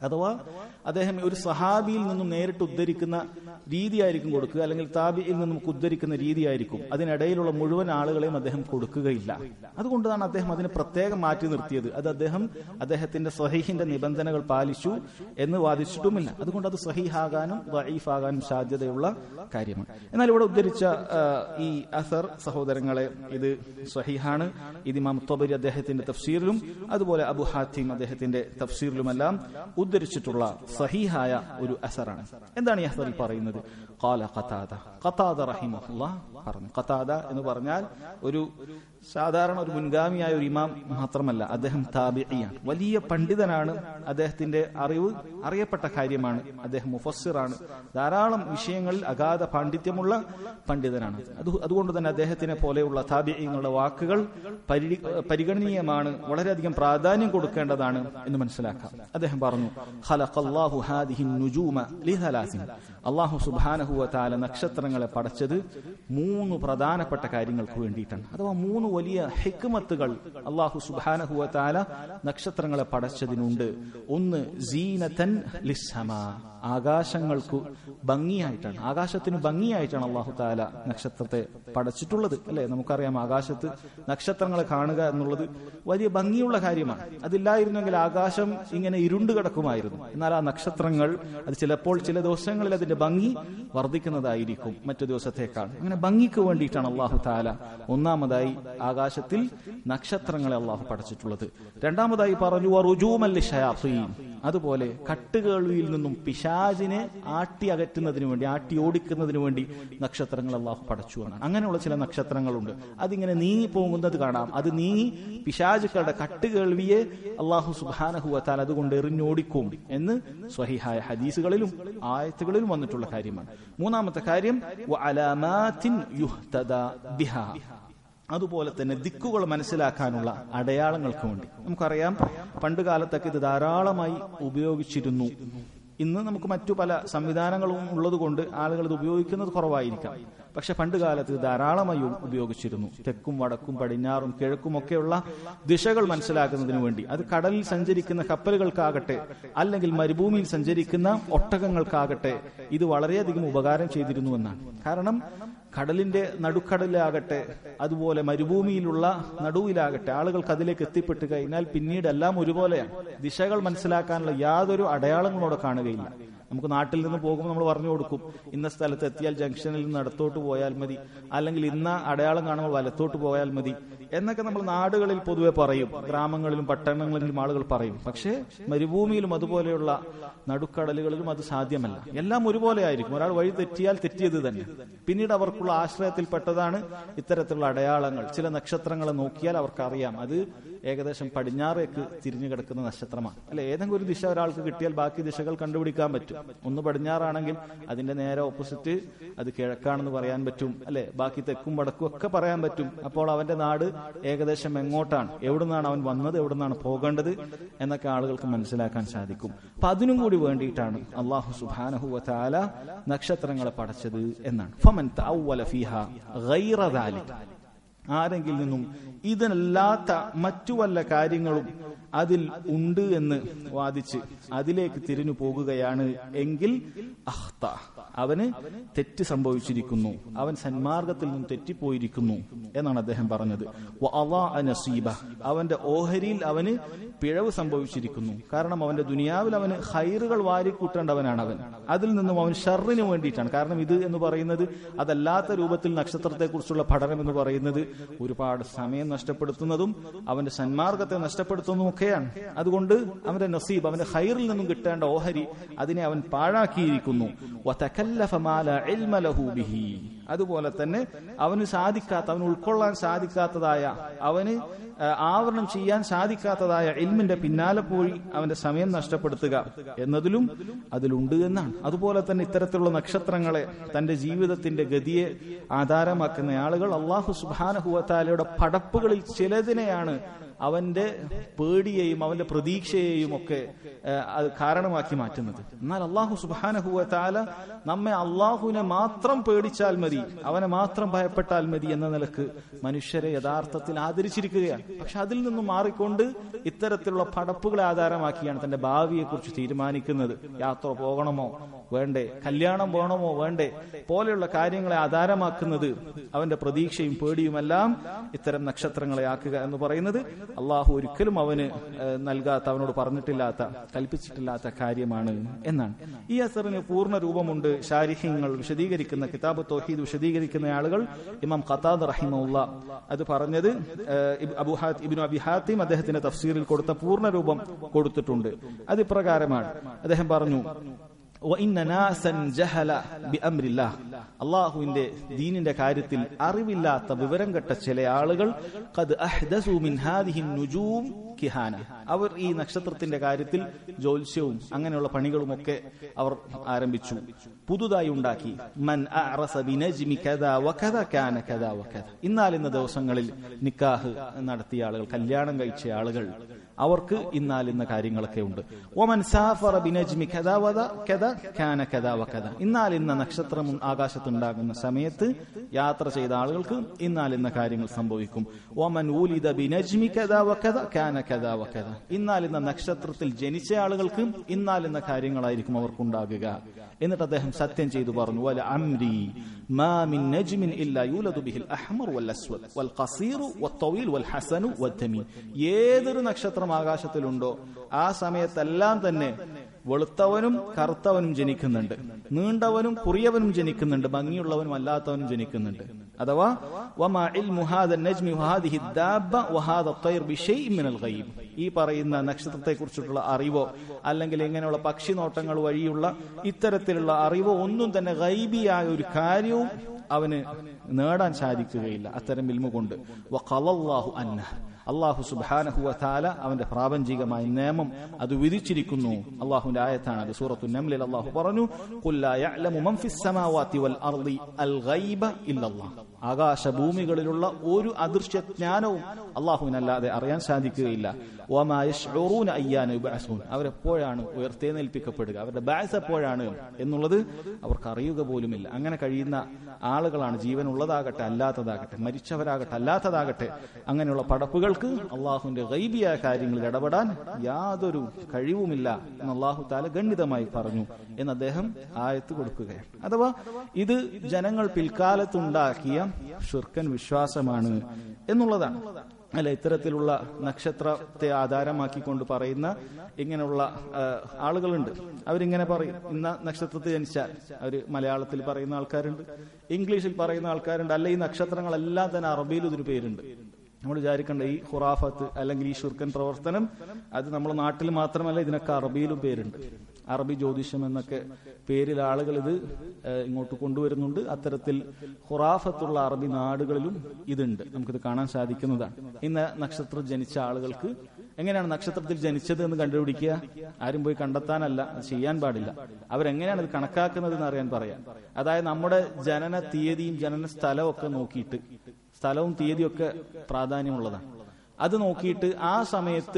[SPEAKER 1] അഥവാ അദ്ദേഹം ഒരു സഹാബിയിൽ നിന്നും നേരിട്ട് ഉദ്ധരിക്കുന്ന രീതിയായിരിക്കും കൊടുക്കുക അല്ലെങ്കിൽ താബിയിൽ നിന്നും ഉദ്ധരിക്കുന്ന രീതിയായിരിക്കും അതിനിടയിലുള്ള മുഴുവൻ ആളുകളെയും അദ്ദേഹം കൊടുക്കുകയില്ല അതുകൊണ്ടാണ് അദ്ദേഹം അതിനെ പ്രത്യേകം മാറ്റി നിർത്തിയത് അത് അദ്ദേഹം അദ്ദേഹത്തിന്റെ സ്വഹീഹിന്റെ നിബന്ധനകൾ പാലിച്ചു എന്ന് വാദിച്ചിട്ടുമില്ല അതുകൊണ്ട് അത് സ്വഹീഹാകാനും വൈഫാകാനും സാധ്യതയുള്ള കാര്യമാണ് എന്നാൽ ഇവിടെ ഉദ്ധരിച്ച ആ, ഈ അസർ സഹോദരങ്ങളെ ഇത് സ്വഹീഹാണ് ഇത് ഇമാം തൊബരി അദ്ദേഹത്തിന്റെ തഫ്സീറിലും അതുപോലെ അബു ഹാത്തിം അദ്ദേഹത്തിന്റെ തഫ്സീറിലുമെല്ലാം ഉദ്ധരിച്ചിട്ടുള്ള സഹീഹായ ഒരു അസറാണ് എന്താണ് ഈ അസറിൽ പറയുന്നത് ഖാല ഖതാദ ഖതാദ റഹിമഹുല്ലാ പറഞ്ഞു ഖതാദ എന്ന് പറഞ്ഞാൽ ഒരു സാധാരണ ഒരു മുൻഗാമിയായ ഒരു ഇമാം മാത്രമല്ല അദ്ദേഹം താബിയാണ് വലിയ പണ്ഡിതനാണ് അദ്ദേഹത്തിന്റെ അറിവ് അറിയപ്പെട്ട കാര്യമാണ് അദ്ദേഹം മുഫസ്സിറാണ് ധാരാളം വിഷയങ്ങളിൽ അഗാധ പാണ്ഡിത്യമുള്ള പണ്ഡിതനാണ് അത് അതുകൊണ്ട് തന്നെ അദ്ദേഹത്തിനെ പോലെയുള്ള താബിങ്ങളുടെ വാക്കുകൾ പരി- പരിഗണനീയമാണ് വളരെയധികം പ്രാധാന്യം കൊടുക്കേണ്ടതാണ് എന്ന് മനസ്സിലാക്കാം അദ്ദേഹം പറഞ്ഞു ഖലഖല്ലാഹു ഹാദിഹി നുജൂമ ലിഹലാസിൻ അള്ളാഹു സുബ്ഹാനഹു വതആല നക്ഷത്രങ്ങളെ പടച്ചത് മൂന്ന് പ്രധാനപ്പെട്ട കാര്യങ്ങൾക്ക് വേണ്ടിയിട്ടാണ് അഥവാ മൂന്ന് വലിയ ഹിക്മത്തുകൾ അള്ളാഹു സുബ്ഹാനഹു വതആല നക്ഷത്രങ്ങളെ പടച്ചതിനുണ്ട് ഒന്ന് സീനതൻ ലിസ്സമാ ആകാശങ്ങൾക്ക് ഭംഗിയായിട്ടാണ് ആകാശത്തിന് ഭംഗിയായിട്ടാണ് അള്ളാഹു താല നക്ഷത്രത്തെ പടച്ചിട്ടുള്ളത് അല്ലെ നമുക്കറിയാം ആകാശത്ത് നക്ഷത്രങ്ങളെ കാണുക എന്നുള്ളത് വലിയ ഭംഗിയുള്ള കാര്യമാണ് അതില്ലായിരുന്നെങ്കിൽ ആകാശം ഇങ്ങനെ ഇരുണ്ട് കിടക്കുമായിരുന്നു എന്നാൽ ആ നക്ഷത്രങ്ങൾ അത് ചിലപ്പോൾ ചില ദിവസങ്ങളിൽ അതിന്റെ ഭംഗി വർദ്ധിക്കുന്നതായിരിക്കും മറ്റു ദിവസത്തേക്കാൾ അങ്ങനെ ഭംഗിക്ക് വേണ്ടിയിട്ടാണ് അള്ളാഹു താല ഒന്നാമതായി ആകാശത്തിൽ നക്ഷത്രങ്ങളെ അള്ളാഹു പടച്ചിട്ടുള്ളത് രണ്ടാമതായി പറഞ്ഞു റുജൂമല്ലി ഷയാഫീൻ അതുപോലെ കട്ടുകേൾവിയിൽ നിന്നും പിശാചിനെ ആട്ടി അകറ്റുന്നതിന് വേണ്ടി ആട്ടി ഓടിക്കുന്നതിന് വേണ്ടി നക്ഷത്രങ്ങൾ അള്ളാഹു പടച്ചു എന്നാണ് അങ്ങനെയുള്ള ചില നക്ഷത്രങ്ങളുണ്ട് അതിങ്ങനെ നീങ്ങി പോകുന്നത് കാണാം അത് നീങ്ങി പിശാചുക്കളുടെ കട്ടുകേൾവിയെ അള്ളാഹു സുബാനഹുവത്താൽ അതുകൊണ്ട് എറിഞ്ഞോടിക്കും എന്ന് സ്വഹിഹായ ഹദീസുകളിലും ആയത്തുകളിലും വന്നിട്ടുള്ള കാര്യമാണ് മൂന്നാമത്തെ കാര്യം വഅലാമാത്തിൻ യുഹ്തദ ബിഹാ അതുപോലെ തന്നെ ദിക്കുകൾ മനസ്സിലാക്കാനുള്ള അടയാളങ്ങൾക്ക് വേണ്ടി നമുക്കറിയാം പണ്ട് കാലത്തൊക്കെ ഇത് ധാരാളമായി ഉപയോഗിച്ചിരുന്നു ഇന്ന് നമുക്ക് മറ്റു പല സംവിധാനങ്ങളും ഉള്ളതുകൊണ്ട് ആളുകൾ ഇത് ഉപയോഗിക്കുന്നത് കുറവായിരിക്കാം പക്ഷെ പണ്ട് കാലത്ത് ഇത് ധാരാളമായി ഉ- ഉപയോഗിച്ചിരുന്നു തെക്കും വടക്കും പടിഞ്ഞാറും കിഴക്കും ഒക്കെയുള്ള ദിശകൾ മനസ്സിലാക്കുന്നതിന് വേണ്ടി അത് കടലിൽ സഞ്ചരിക്കുന്ന കപ്പലുകൾക്കാകട്ടെ അല്ലെങ്കിൽ മരുഭൂമിയിൽ സഞ്ചരിക്കുന്ന ഒട്ടകങ്ങൾക്കാകട്ടെ ഇത് വളരെയധികം ഉപകാരം ചെയ്തിരുന്നു എന്നാണ് കാരണം കടലിന്റെ നടുക്കടലാകട്ടെ അതുപോലെ മരുഭൂമിയിലുള്ള നടുവിലാകട്ടെ ആളുകൾക്ക് അതിലേക്ക് എത്തിപ്പെട്ട് കഴിഞ്ഞാൽ പിന്നീട് എല്ലാം ഒരുപോലെയാണ് ദിശകൾ മനസ്സിലാക്കാനുള്ള യാതൊരു അടയാളങ്ങളും അവിടെ കാണുകയില്ല നമുക്ക് നാട്ടിൽ നിന്ന് പോകുമ്പോൾ നമ്മൾ പറഞ്ഞു കൊടുക്കും ഇന്ന സ്ഥലത്ത് എത്തിയാൽ ജംഗ്ഷനിൽ നിന്ന് ഇടത്തോട്ട് പോയാൽ മതി അല്ലെങ്കിൽ ഇന്ന അടയാളം കാണുമ്പോൾ വലത്തോട്ട് പോയാൽ മതി എന്നൊക്കെ നമ്മൾ നാടുകളിൽ പൊതുവെ പറയും ഗ്രാമങ്ങളിലും പട്ടണങ്ങളിലും ആളുകൾ പറയും പക്ഷേ മരുഭൂമിയിലും അതുപോലെയുള്ള നടുക്കടലുകളിലും അത് സാധ്യമല്ല എല്ലാം ഒരുപോലെ ആയിരിക്കും ഒരാൾ വഴി തെറ്റിയാൽ തെറ്റിയത് തന്നെ പിന്നീട് അവർക്കുള്ള ആശ്രയത്തിൽപ്പെട്ടതാണ് ഇത്തരത്തിലുള്ള അടയാളങ്ങൾ ചില നക്ഷത്രങ്ങളെ നോക്കിയാൽ അവർക്കറിയാം അത് ഏകദേശം പടിഞ്ഞാറേക്ക് തിരിഞ്ഞു കിടക്കുന്ന നക്ഷത്രമാണ് അല്ലെ ഏതെങ്കിലും ഒരു ദിശ ഒരാൾക്ക് കിട്ടിയാൽ ബാക്കി ദിശകൾ കണ്ടുപിടിക്കാൻ പറ്റും ഒന്ന് പടിഞ്ഞാറാണെങ്കിൽ അതിന്റെ നേരെ ഓപ്പോസിറ്റ് അത് കിഴക്കാണെന്ന് പറയാൻ പറ്റും അല്ലെ ബാക്കി തെക്കും വടക്കും ഒക്കെ പറയാൻ പറ്റും അപ്പോൾ അവന്റെ നാട് ഏകദേശം എങ്ങോട്ടാണ് എവിടുന്നാണ് അവൻ വന്നത് എവിടുന്നാണ് പോകേണ്ടത് എന്നൊക്കെ ആളുകൾക്ക് മനസ്സിലാക്കാൻ സാധിക്കും അപ്പൊ അതിനും കൂടി വേണ്ടിയിട്ടാണ് അള്ളാഹു സുബാനഹു വതാല നക്ഷത്രങ്ങളെ പടച്ചത് എന്നാണ് ഫമൻ തഅവ്വല ഫീഹ ഗൈറ ദാലിക ആരെങ്കിൽ നിന്നും ഇതിനല്ലാത്ത മറ്റു വല്ല കാര്യങ്ങളും അതിൽ ഉണ്ട് എന്ന് വാദിച്ച് അതിലേക്ക് തിരിഞ്ഞു പോകുകയാണ് എങ്കിൽ അഹ്ത അവന് തെറ്റ് സംഭവിച്ചിരിക്കുന്നു അവൻ സന്മാർഗത്തിൽ നിന്നും തെറ്റിപ്പോയിരിക്കുന്നു എന്നാണ് അദ്ദേഹം പറഞ്ഞത് വ അളാഅ നസീബ അവന്റെ ഓഹരിയിൽ അവന് പിഴവ് സംഭവിച്ചിരിക്കുന്നു കാരണം അവന്റെ ദുനിയാവിൽ അവന് ഹൈറുകൾ വാരിക്കൂട്ടേണ്ടവനാണ് അവൻ അതിൽ നിന്നും അവൻ ഷറിന് വേണ്ടിയിട്ടാണ് കാരണം ഇത് എന്ന് പറയുന്നത് അതല്ലാത്ത രൂപത്തിൽ നക്ഷത്രത്തെക്കുറിച്ചുള്ള പഠനം എന്ന് പറയുന്നത് ഒരുപാട് സമയം നഷ്ടപ്പെടുത്തുന്നതും അവന്റെ സന്മാർഗത്തെ നഷ്ടപ്പെടുത്തുന്നതും ഒക്കെയാണ് അതുകൊണ്ട് അവന്റെ നസീബ് അവന്റെ ഹൈറിൽ നിന്നും കിട്ടേണ്ട ഓഹരി അതിനെ അവൻ പാഴാക്കിയിരിക്കുന്നു വതകല്ലഫ മാ ലാ ഇൽമ ലഹു ബിഹി. അതുപോലെ തന്നെ അവന് സാധിക്കാത്ത അവന് ഉൾക്കൊള്ളാൻ സാധിക്കാത്തതായ അവന് ആ, ആവരണം ചെയ്യാൻ സാധിക്കാത്തതായ ഇൽമിന്റെ പിന്നാലെ പോയി അവന്റെ സമയം നഷ്ടപ്പെടുത്തുക എന്നതിലും അതിലുണ്ട് എന്നാണ് അതുപോലെ തന്നെ ഇത്തരത്തിലുള്ള നക്ഷത്രങ്ങളെ തന്റെ ജീവിതത്തിന്റെ ഗതിയെ ആധാരമാക്കുന്ന ആളുകൾ അള്ളാഹു സുബാനഹുവത്താലയുടെ പടപ്പുകളിൽ ചിലതിനെയാണ് അവന്റെ പേടിയെയും അവന്റെ പ്രതീക്ഷയെയും ഒക്കെ ഏഹ്, അത് കാരണമാക്കി മാറ്റുന്നത് എന്നാൽ അള്ളാഹു സുബാനഹുവ താല നമ്മെ അള്ളാഹുവിനെ മാത്രം പേടിച്ചാൽ മതി അവനെ മാത്രം ഭയപ്പെട്ടാൽ മതി എന്ന നിലക്ക് മനുഷ്യരെ യഥാർത്ഥത്തിൽ ആദരിച്ചിരിക്കുകയാണ് പക്ഷെ അതിൽ നിന്നും മാറിക്കൊണ്ട് ഇത്തരത്തിലുള്ള പടപ്പുകളെ ആധാരമാക്കിയാണ് തന്റെ ഭാവിയെ കുറിച്ച് തീരുമാനിക്കുന്നത് യാത്ര പോകണമോ വേണ്ടേ കല്യാണം വേണമോ വേണ്ടേ പോലെയുള്ള കാര്യങ്ങളെ ആധാരമാക്കുന്നത് അവന്റെ പ്രതീക്ഷയും പേടിയുമെല്ലാം ഇത്തരം നക്ഷത്രങ്ങളെ ആക്കുക എന്ന് പറയുന്നത് അള്ളാഹു ഒരിക്കലും അവന് ഏഹ്, നൽകാത്ത അവനോട് പറഞ്ഞിട്ടില്ലാത്ത കൽപ്പിച്ചിട്ടില്ലാത്ത കാര്യമാണ് എന്നാണ് ഈ അസറിന് പൂർണ്ണ രൂപമുണ്ട് ഷാരിഹ്യങ്ങൾ വിശദീകരിക്കുന്ന കിതാബ് തോഹീദ് വിശദീകരിക്കുന്ന ആളുകൾ ഇമാം ഖത്താദ് റഹിമുള്ള അത് പറഞ്ഞത് ഏഹ്, ഇബ് അബു ഹാ- ഇബ്നു അബി ഹാത്തിം അദ്ദേഹത്തിന്റെ തഫ്സീറിൽ കൊടുത്ത പൂർണ്ണ രൂപം കൊടുത്തിട്ടുണ്ട് അത് ഇപ്രകാരമാണ് അദ്ദേഹം പറഞ്ഞു وإن ناسا جهل بأمر الله അള്ളാഹുവിന്റെ ദീനിന്റെ കാര്യത്തിൽ അറിവില്ലാത്ത വിവരം കെട്ട ചില ആളുകൾ ഖദ് അഹ്ദസു മിൻ ഹാദിഹി നുജൂം കിഹാന അവർ ഈ നക്ഷത്രത്തിന്റെ കാര്യത്തിൽ ജ്യോത്സ്യവും അങ്ങനെയുള്ള പണികളുമൊക്കെ അവർ ആരംഭിച്ചു പുതുതായി ഉണ്ടാക്കി മൻ അഅറസ ബിനജ്മി കദാ വകദ കാന കദാ വകദ എന്നാൽ ഇന്ന ദിവസങ്ങളിൽ നിക്കാഹ് നടത്തിയ ആളുകൾ കല്യാണം കഴിച്ച ആളുകൾ അവർക്ക് ഇന്നാൽ ഇന്ന കാര്യങ്ങളൊക്കെ ഉണ്ട് ഒമൻ സാഫറ ബിനജ്മി കഥാ വദ കഥ കാന കഥാ വകഥ ഇന്നാൽ ഇന്ന നക്ഷത്രം ആകാശത്തുണ്ടാകുന്ന സമയത്ത് യാത്ര ചെയ്ത ആളുകൾക്ക് ഇന്നാൽ ഇന്ന കാര്യങ്ങൾ സംഭവിക്കും ഒമൻ ഊലിദ ബിനജ്മി കഥാ വകഥ കാന കഥാ വകഥ ഇന്നാൽ ഇന്ന നക്ഷത്രത്തിൽ ജനിച്ച ആളുകൾക്ക് ഇന്നാൽ ഇന്ന കാര്യങ്ങളായിരിക്കും അവർക്കുണ്ടാകുക എന്നിട്ട് അദ്ദേഹം സത്യം ചെയ്തു പറഞ്ഞു വല അംരി മാ മിൻ നജ്മിൻ ഇല്ലാ യൂലദു ബിഹിൽ അഹ്മർ വൽ അസ്വദ് വൽ ഖസീറു വത്തവീൽ വൽ ഹസനു വദ്ദമീൻ ഏതൊരു നക്ഷത്രം ആകാശത്തിലുണ്ടോ ആ സമയത്തെല്ലാം തന്നെ വെളുത്തവനും കറുത്തവനും ജനിക്കുന്നുണ്ട് നീണ്ടവനും കുറിയവനും ജനിക്കുന്നുണ്ട് ഭംഗിയുള്ളവനും അല്ലാത്തവനും ജനിക്കുന്നുണ്ട് അഥവാ വമാ ഇൽമു ഹാദ നജ്മി വഹാദിഹി ദാബ്ബ വഹാദ തൈർ ബിശൈഇൻ മിനൽ ഗൈബ് ഈ പറയുന്ന നക്ഷത്രത്തെ കുറിച്ചിട്ടുള്ള അറിവോ അല്ലെങ്കിൽ ഇങ്ങനെയുള്ള പക്ഷി നോട്ടങ്ങൾ വഴിയുള്ള ഇത്തരത്തിലുള്ള അറിവോ ഒന്നും തന്നെ ഗൈബിയായ ഒരു കാര്യവും അവന് നേടാൻ സാധിക്കുകയില്ല അത്തരം ഇൽമു കൊണ്ട് വഖലല്ലാഹു അന്നഹ് അള്ളാഹു സുബാനഹുവ താല അവന്റെ പ്രാപഞ്ചികമായ നിയമം അത് വിധിച്ചിരിക്കുന്നു അള്ളാഹുവിന്റെ ആയത്താണ് അത് സൂറത്തു നംലിൽ അള്ളാഹു പറഞ്ഞു "ഖുൽ ലാ യഅലമു മൻ ഫിസ് സമാവാതി വൽ അർളി അൽ ഗൈബ ഇല്ലല്ലാഹ്." ആകാശഭൂമികളിലുള്ള ഒരു അദൃശ്യ ജ്ഞാനവും അള്ളാഹുവിനല്ലാതെ അറിയാൻ സാധിക്കുകയില്ല വമാ യശ്ഉറൂന അയ്യാന യുബ്അസൂൻ അവരെപ്പോഴാണ് ഉയർത്തെഴുന്നേൽപ്പിക്കപ്പെടുക അവരുടെ ബാസ് എപ്പോഴാണ് എന്നുള്ളത് അവർക്ക് അറിയുക പോലുമില്ല അങ്ങനെ കഴിയുന്ന ആളുകളാണ് ജീവൻ ഉള്ളതാകട്ടെ അല്ലാത്തതാകട്ടെ മരിച്ചവരാകട്ടെ അല്ലാത്തതാകട്ടെ അങ്ങനെയുള്ള പടപ്പുകൾക്ക് അള്ളാഹുവിന്റെ ഗൈബിയായ കാര്യങ്ങളിൽ ഇടപെടാൻ യാതൊരു കഴിവുമില്ല എന്ന് അള്ളാഹു താല ഗണ്ഡിതമായി പറഞ്ഞു എന്ന് അദ്ദേഹം ആയത്ത് കൊടുക്കുകയാണ് അഥവാ ഇത് ജനങ്ങൾ പിൽക്കാലത്തുണ്ടാക്കിയ ഷിർക്കൻ വിശ്വാസമാണ് എന്നുള്ളതാണ് അല്ല ഇത്തരത്തിലുള്ള നക്ഷത്രത്തെ ആധാരമാക്കിക്കൊണ്ട് പറയുന്ന ഇങ്ങനെയുള്ള ആ, ആളുകളുണ്ട് അവരിങ്ങനെ പറയും ഇന്ന നക്ഷത്രത്തിൽ ജനിച്ചാൽ അവർ മലയാളത്തിൽ പറയുന്ന ആൾക്കാരുണ്ട് ഇംഗ്ലീഷിൽ പറയുന്ന ആൾക്കാരുണ്ട് അല്ല ഈ നക്ഷത്രങ്ങളെല്ലാം തന്നെ അറബിയിൽ ഇതിന് പേരുണ്ട് നമ്മൾ വിചാരിക്കേണ്ട ഈ ഖുറാഫത്ത് അല്ലെങ്കിൽ ഈ ഷുർക്കൻ പ്രവർത്തനം അത് നമ്മുടെ നാട്ടിൽ മാത്രമല്ല ഇതിനൊക്കെ അറബിയിലും പേരുണ്ട് അറബി ജ്യോതിഷം എന്നൊക്കെ പേരിൽ ആളുകൾ ഇത് ഏഹ്, ഇങ്ങോട്ട് കൊണ്ടുവരുന്നുണ്ട് അത്തരത്തിൽ ഖുറാഫത്തുള്ള അറബി നാടുകളിലും ഇതുണ്ട് നമുക്കിത് കാണാൻ സാധിക്കുന്നതാണ് ഇന്ന് നക്ഷത്രം ജനിച്ച ആളുകൾക്ക് എങ്ങനെയാണ് നക്ഷത്രത്തിൽ ജനിച്ചത് എന്ന് കണ്ടുപിടിക്കുക ആരും പോയി കണ്ടെത്താനല്ല അത് ചെയ്യാൻ പാടില്ല അവരെങ്ങനെയാണ് ഇത് കണക്കാക്കുന്നത് എന്ന് അറിയാൻ പറയാം അതായത് നമ്മുടെ ജനന തീയതിയും ജനന സ്ഥലവും ഒക്കെ നോക്കിയിട്ട് സ്ഥലവും തീയതിയൊക്കെ പ്രാധാന്യമുള്ളതാണ് അത് നോക്കിയിട്ട് ആ സമയത്ത്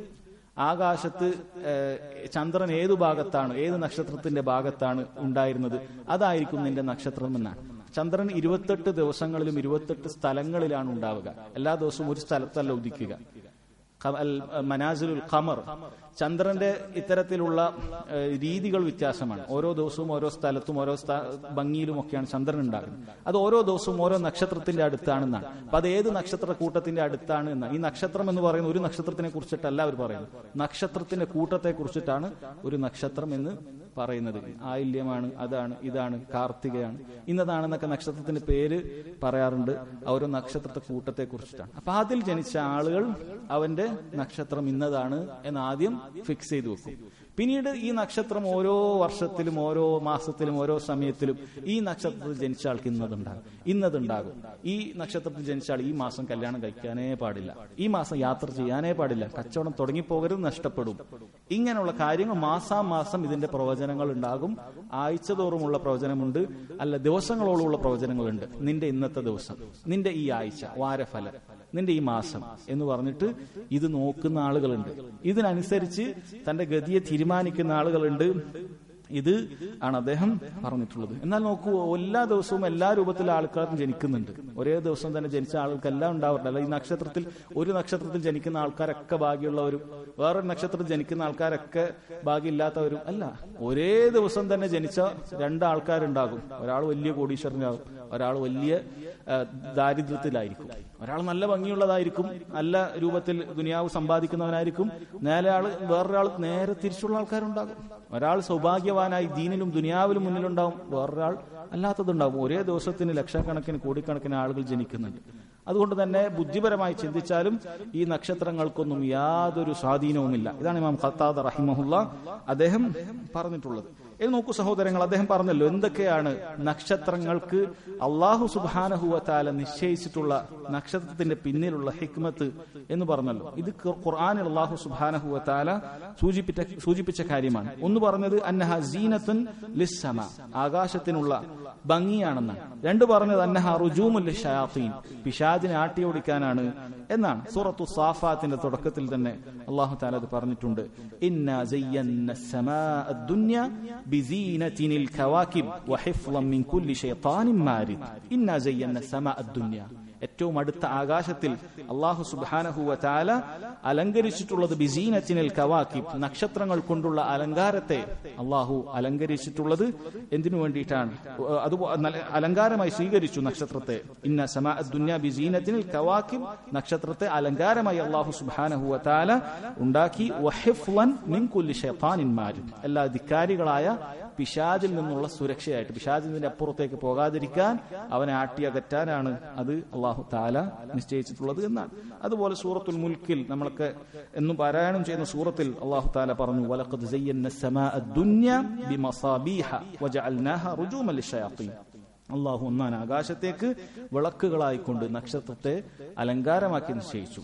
[SPEAKER 1] ആകാശത്ത് ഏഹ്, ചന്ദ്രൻ ഏതു ഭാഗത്താണ് ഏത് നക്ഷത്രത്തിന്റെ ഭാഗത്താണ് ഉണ്ടായിരുന്നത് അതായിരിക്കും നിന്റെ നക്ഷത്രം എന്നാണ് ചന്ദ്രൻ ഇരുപത്തെട്ട് ദിവസങ്ങളിലും ഇരുപത്തെട്ട് സ്ഥലങ്ങളിലാണ് ഉണ്ടാവുക എല്ലാ ദിവസവും ഒരു സ്ഥലത്തല്ല ഉദിക്കുക ഖ- അൽ മനാസിലുൽ ഖമർ ചന്ദ്രന്റെ ഇത്തരത്തിലുള്ള ഏഹ്, രീതികൾ വ്യത്യാസമാണ് ഓരോ ദിവസവും ഓരോ സ്ഥലത്തും ഓരോ സ്ഥ- ഭംഗിയിലും ഒക്കെയാണ് ചന്ദ്രൻ ഉണ്ടാകുന്നത് അത് ഓരോ ദിവസവും ഓരോ നക്ഷത്രത്തിന്റെ അടുത്താണെന്നാണ് അപ്പൊ അത് ഏത് നക്ഷത്ര കൂട്ടത്തിന്റെ അടുത്താണ് എന്നാണ് ഈ നക്ഷത്രം എന്ന് പറയുന്ന ഒരു നക്ഷത്രത്തിനെ കുറിച്ചിട്ടല്ല അവർ പറയുന്നത് നക്ഷത്രത്തിന്റെ കൂട്ടത്തെ കുറിച്ചിട്ടാണ് ഒരു നക്ഷത്രം എന്ന് പറയുന്നത് ആയില്യമാണ് അതാണ് ഇതാണ് കാർത്തികയാണ് ഇന്നതാണെന്നൊക്കെ നക്ഷത്രത്തിന്റെ പേര് പറയാറുണ്ട് ആ ഓരോ നക്ഷത്രത്തെ കൂട്ടത്തെ കുറിച്ചിട്ടാണ് അപ്പൊ അതിൽ ജനിച്ച ആളുകൾ അവന്റെ നക്ഷത്രം ഇന്നതാണ് എന്ന് ആദ്യം ഫിക്സ് ചെയ്തു വെക്കും പിന്നീട് ഈ നക്ഷത്രം ഓരോ വർഷത്തിലും ഓരോ മാസത്തിലും ഓരോ സമയത്തിലും ഈ നക്ഷത്രത്തിൽ ജനിച്ച ആൾക്ക് ഇന്നതുണ്ടാകും ഇന്നതുണ്ടാകും ഈ നക്ഷത്രത്തിൽ ജനിച്ച ആൾ ഈ മാസം കല്യാണം കഴിക്കാനേ പാടില്ല ഈ മാസം യാത്ര ചെയ്യാനേ പാടില്ല കച്ചവടം തുടങ്ങിപ്പോകരുത് നഷ്ടപ്പെടും ഇങ്ങനെയുള്ള കാര്യങ്ങൾ മാസാമാസം ഇതിന്റെ പ്രവചനങ്ങൾ ഉണ്ടാകും ആഴ്ച തോറുമുള്ള പ്രവചനമുണ്ട് അല്ല ദിവസങ്ങളോളമുള്ള പ്രവചനങ്ങളുണ്ട് നിന്റെ ഇന്നത്തെ ദിവസം നിന്റെ ഈ ആഴ്ച വാരഫലം നിന്റെ ഈ മാസം എന്ന് പറഞ്ഞിട്ട് ഇത് നോക്കുന്ന ആളുകളുണ്ട് ഇതിനനുസരിച്ച് തന്റെ ഗതിയെ തീരുമാനിക്കുന്ന ആളുകളുണ്ട് ഇത് ആണ് അദ്ദേഹം പറഞ്ഞിട്ടുള്ളത് എന്നാൽ നോക്കൂ എല്ലാ ദിവസവും എല്ലാ രൂപത്തിലും ആൾക്കാരും ജനിക്കുന്നുണ്ട് ഒരേ ദിവസം തന്നെ ജനിച്ച ആളുകൾക്ക് എല്ലാം ഉണ്ടാവാറില്ല അല്ല ഈ നക്ഷത്രത്തിൽ ഒരു നക്ഷത്രത്തിൽ ജനിക്കുന്ന ആൾക്കാരൊക്കെ ഭാഗ്യമുള്ളവരും വേറൊരു നക്ഷത്രത്തിൽ ജനിക്കുന്ന ആൾക്കാരൊക്കെ ഭാഗ്യമില്ലാത്തവരും അല്ല ഒരേ ദിവസം തന്നെ ജനിച്ച രണ്ടാൾക്കാരുണ്ടാകും ഒരാൾ വലിയ കോടീശ്വരനാകും ഒരാൾ വലിയ ആ, ദാരിദ്ര്യത്തിലായിരിക്കും ഒരാൾ നല്ല ഭംഗിയുള്ളതായിരിക്കും നല്ല രൂപത്തിൽ ദുനിയാവ് സമ്പാദിക്കുന്നവനായിരിക്കും നേരെ ആള് വേറൊരാൾ നേരെ തിരിച്ചുള്ള ആൾക്കാരുണ്ടാകും ഒരാൾ സൗഭാഗ്യവാനായി ദീനിലും ദുനിയാവിലും മുന്നിലുണ്ടാവും വേറൊരാൾ അല്ലാത്തതുണ്ടാവും ഒരേ ദിവസത്തിന് ലക്ഷക്കണക്കിന് കോടിക്കണക്കിന് ആളുകൾ ജനിക്കുന്നുണ്ട് അതുകൊണ്ട് തന്നെ ബുദ്ധിപരമായി ചിന്തിച്ചാലും ഈ നക്ഷത്രങ്ങൾക്കൊന്നും യാതൊരു സ്വാധീനവുമില്ല ഇതാണ് ഇമാം ഖത്താദ് റഹിമഹുല്ല അദ്ദേഹം പറഞ്ഞിട്ടുള്ളത് ഇത് നോക്കൂ സഹോദരങ്ങൾ അദ്ദേഹം പറഞ്ഞല്ലോ എന്തൊക്കെയാണ് നക്ഷത്രങ്ങൾക്ക് അള്ളാഹു സുബാനഹുവത്താല നിശ്ചയിച്ചിട്ടുള്ള നക്ഷത്രത്തിന്റെ പിന്നിലുള്ള ഹിക്മത്ത് എന്ന് പറഞ്ഞല്ലോ ഇത് ഖുർ- ഖുർആനിൽ അള്ളാഹു സുബാനഹുവത്താല സൂചിപ്പിച്ച സൂചിപ്പിച്ച കാര്യമാണ് ഒന്ന് പറഞ്ഞത് അന്നഹ സീനത്തുൻ ലിസ്സമ ആകാശത്തിനുള്ള ഭംഗിയാണെന്നാണ് രണ്ട് പറഞ്ഞത് അന്നഹ റുജൂമുൽ ഷയാത്തീൻ പിശാദിനെ ആട്ടിയോടിക്കാനാണ് എന്നാണ് സൂറത്തു സാഫാത്തിന്റെ തുടക്കത്തിൽ തന്നെ അള്ളാഹു താല അത് പറഞ്ഞിട്ടുണ്ട് ഇന്നാ സയ്യന്ന السماء الدنيا بزينة الكواكب وحفظا من كل شيطان مارد إنا زينا السماء الدنيا ഏറ്റവും അടുത്ത ആകാശത്തിൽ അള്ളാഹു സുബാനഹുവ താല അലങ്കരിച്ചിട്ടുള്ളത് ബിസീനത്തിനൽ കവാക്കിബ് നക്ഷത്രങ്ങൾ കൊണ്ടുള്ള അലങ്കാരത്തെ അള്ളാഹു അലങ്കരിച്ചിട്ടുള്ളത് എന്തിനു വേണ്ടിയിട്ടാണ് അത് അലങ്കാരമായി സ്വീകരിച്ചു നക്ഷത്രത്തെ ഇന്ന സമാ ദുന്യ ബിസീനത്തിനൽ കവാക്കിബ് നക്ഷത്രത്തെ അലങ്കാരമായി അള്ളാഹു സുബാനഹുവ താല ഉണ്ടാക്കി വഹിഫ്ലൻ മിൻ കുല്ലി ഷൈത്താനിൻ മാരിദ് എല്ലാ ധിക്കാരികളായ പിശാജിൽ നിന്നുള്ള സുരക്ഷയായിട്ട് പിശാജിന്റെ അപ്പുറത്തേക്ക് പോകാതിരിക്കാൻ അവനെ ആട്ടിയകറ്റാനാണ് അത് അള്ളാഹു താല നിശ്ചയിച്ചിട്ടുള്ളത് എന്നാണ് അതുപോലെ സൂറത്തുൽ മുൽക്കിൽ നമ്മളൊക്കെ എന്നും പാരായണം ചെയ്യുന്ന സൂറത്തിൽ അള്ളാഹു താല പറഞ്ഞു വലഖദ് സയ്യന്ന السماء الدنيا بمصابيح وجعلناها رجوما للشياطين അള്ളാഹു ഒന്നാൻ ആകാശത്തേക്ക് വിളക്കുകളായിക്കൊണ്ട് നക്ഷത്രത്തെ അലങ്കാരമാക്കി നിശ്ചയിച്ചു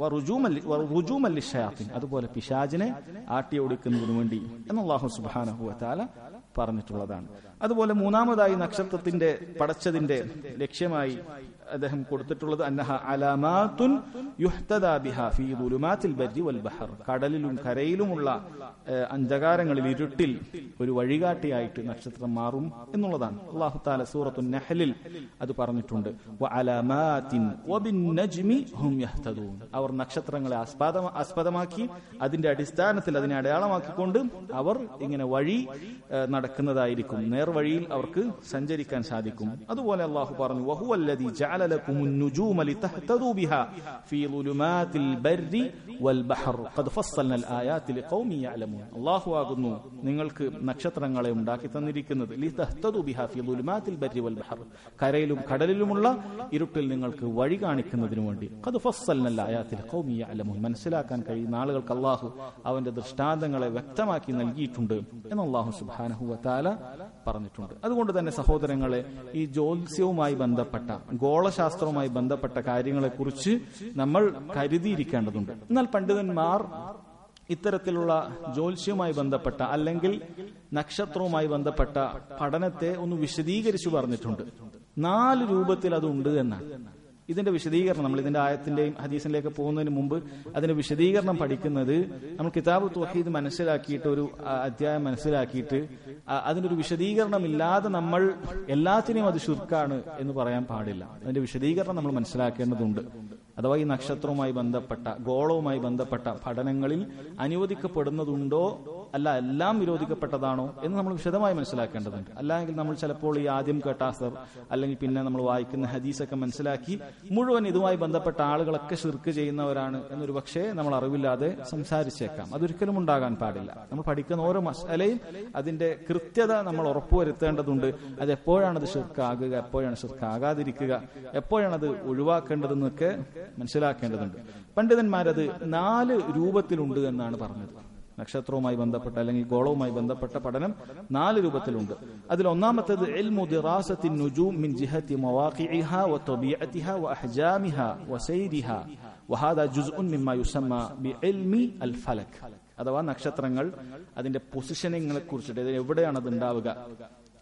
[SPEAKER 1] റുജൂമല്ലി ഷയാത്തിൻ അതുപോലെ പിശാജിനെ ആട്ടിയോടിക്കുന്നതിനു വേണ്ടി എന്ന് അള്ളാഹു സുബാനഹു താല പറഞ്ഞിട്ടുള്ളതാണ് അതുപോലെ മൂന്നാമതായി നക്ഷത്രത്തിന്റെ പടച്ചതിന്റെ ലക്ഷ്യമായി അദ്ദേഹം കൊടുത്തിട്ടുള്ളത് അന്നഹ അലാമാത്തുൻ യുഹ്തദാ ബിഹ ഫീ ദുലുമാത്തിൽ ബർരി വൽ ബഹർ കടലിലും കരയിലുമുള്ള ഏഹ്, അന്ധകാരങ്ങളിൽ ഇരുട്ടിൽ ഒരു വഴികാട്ടിയായിട്ട് നക്ഷത്രം മാറും എന്നുള്ളതാണ് അള്ളാഹു താല സൂറത്തു നഹലിൽ അത് പറഞ്ഞിട്ടുണ്ട് വ അലാമാത്തിൻ വബിൻ നജ്മി ഹും യഹ്തദൂൻ അവർ നക്ഷത്രങ്ങളെ ആസ്പദ ആസ്പദമാക്കി അതിന്റെ അടിസ്ഥാനത്തിൽ അതിനെ അടയാളമാക്കിക്കൊണ്ട് അവർ ഇങ്ങനെ വഴി ഏഹ്, നടക്കുന്നതായിരിക്കും നേർവഴിയിൽ അവർക്ക് സഞ്ചരിക്കാൻ സാധിക്കും അതുപോലെ അള്ളാഹു പറഞ്ഞു വഹുവല്ലദീ ജഅല ലക്കുമുൻ നുജൂമ ലിതഹ്തദൂ ബിഹാ ഫീ ളുലുമാത്തിൽ ബർരി വൽ ബഹർ ഖദ് ഫസ്സൽനൽ ആയാതി ലിഖൗമി യഅലമൂൻ അല്ലാഹു ആകുന്നു നിങ്ങൾക്ക് നക്ഷത്രങ്ങളെ ഉണ്ടാക്കി തന്നിരിക്കുന്നത് ലിതഹ്തദൂ ബിഹാ ഫീ ളുലുമാത്തിൽ ബർരി വൽ ബഹർ കരയിലും കടലിലുമുള്ള ഇരുട്ടിൽ നിങ്ങൾക്ക് വഴി കാണിക്കുന്നതിനു വേണ്ടി ഖദ് ഫസ്സൽനൽ ആയാതി ലിഖൗമി യഅലമൂൻ മനസ്സിലാക്കാൻ കഴിയുന്ന ആളുകൾക്ക് അല്ലാഹു അവന്റെ ദൃഷ്ടാന്തങ്ങളെ വ്യക്തമാക്കി നൽകിയിട്ടുണ്ട് എന്ന് അല്ലാഹു സുബ്ഹാനഹു വതആല പറഞ്ഞിട്ടുണ്ട് അതുകൊണ്ട് തന്നെ സഹോദരങ്ങളെ ഈ ജ്യോത്സ്യവുമായി ബന്ധപ്പെട്ട ഗോളശാസ്ത്രവുമായി ബന്ധപ്പെട്ട കാര്യങ്ങളെക്കുറിച്ച് നമ്മൾ കരുതിയിരിക്കേണ്ടതുണ്ട് എന്നാൽ പണ്ഡിതന്മാർ ഇത്തരത്തിലുള്ള ജ്യോത്സ്യവുമായി ബന്ധപ്പെട്ട അല്ലെങ്കിൽ നക്ഷത്രവുമായി ബന്ധപ്പെട്ട പഠനത്തെ ഒന്ന് വിശദീകരിച്ചു പറഞ്ഞിട്ടുണ്ട് നാല് രൂപത്തിൽ അതുണ്ട് എന്നാണ് ഇതിന്റെ വിശദീകരണം നമ്മൾ ഇതിന്റെ ആയത്തിന്റെയും ഹദീസിലേക്ക് പോകുന്നതിന് മുമ്പ് അതിന്റെ വിശദീകരണം പഠിക്കുന്നത് നമ്മൾ കിതാബ് തുഹീദ് മനസ്സിലാക്കിയിട്ട് ഒരു ആ, അധ്യായം മനസ്സിലാക്കിയിട്ട് ആ, അതിന്റെ ഒരു വിശദീകരണം ഇല്ലാതെ നമ്മൾ എല്ലാത്തിനെയും അത് ശുർക്കാണ് എന്ന് പറയാൻ പാടില്ല അതിന്റെ വിശദീകരണം നമ്മൾ മനസ്സിലാക്കേണ്ടതുണ്ട് അഥവാ ഈ നക്ഷത്രവുമായി ബന്ധപ്പെട്ട ഗോളവുമായി ബന്ധപ്പെട്ട പഠനങ്ങളിൽ അനുവദിക്കപ്പെടുന്നതുണ്ടോ അല്ല എല്ലാം വിരോധിക്കപ്പെട്ടതാണോ എന്ന് നമ്മൾ വിശദമായി മനസ്സിലാക്കേണ്ടതുണ്ട് അല്ലെങ്കിൽ നമ്മൾ ചിലപ്പോൾ ഈ ആദ്യം കേട്ട അസർ അല്ലെങ്കിൽ പിന്നെ നമ്മൾ വായിക്കുന്ന ഹദീസൊക്കെ മനസ്സിലാക്കി മുഴുവൻ ഇതുമായി ബന്ധപ്പെട്ട ആളുകളൊക്കെ ഷിർക്ക് ചെയ്യുന്നവരാണ് എന്നൊരു പക്ഷേ നമ്മൾ അറിവില്ലാതെ സംസാരിച്ചേക്കാം അതൊരിക്കലും ഉണ്ടാകാൻ പാടില്ല നമ്മൾ പഠിക്കുന്ന ഓരോ മസാലയും അതിന്റെ കൃത്യത നമ്മൾ ഉറപ്പുവരുത്തേണ്ടതുണ്ട് അത് എപ്പോഴാണ് അത് ഷിർക്കാകുക എപ്പോഴാണ് ഷിർക്കാകാതിരിക്കുക എപ്പോഴാണ് അത് ഒഴിവാക്കേണ്ടതെന്നൊക്കെ മനസ്സിലാക്കേണ്ടതുണ്ട് പണ്ഡിതന്മാരത് നാല് രൂപത്തിലുണ്ട് എന്നാണ് പറഞ്ഞത് നക്ഷത്രവുമായി ബന്ധപ്പെട്ട അല്ലെങ്കിൽ ഗോളവുമായി ബന്ധപ്പെട്ട പഠനം നാല് രൂപത്തിലുണ്ട് അതിൽ ഒന്നാമത്തേത് ഇൽമു ദിറാസത്തിൻ നുജൂം മിൻ ജിഹത്തി മവാഖിഇഹ വതബീഅതിഹ വഅഹ്ജാമിഹ വസൈരിഹ വഹാദ ജുസ്ഉൻ മിമ്മ യുസമ്മ ബിഇൽമി അൽ ഫലക് അഥവാ നക്ഷത്രങ്ങൾ അതിന്റെ പൊസിഷനിങ്ങളെ കുറിച്ചിട്ട് ഇത് എവിടെയാണ് അത് ഉണ്ടാവുക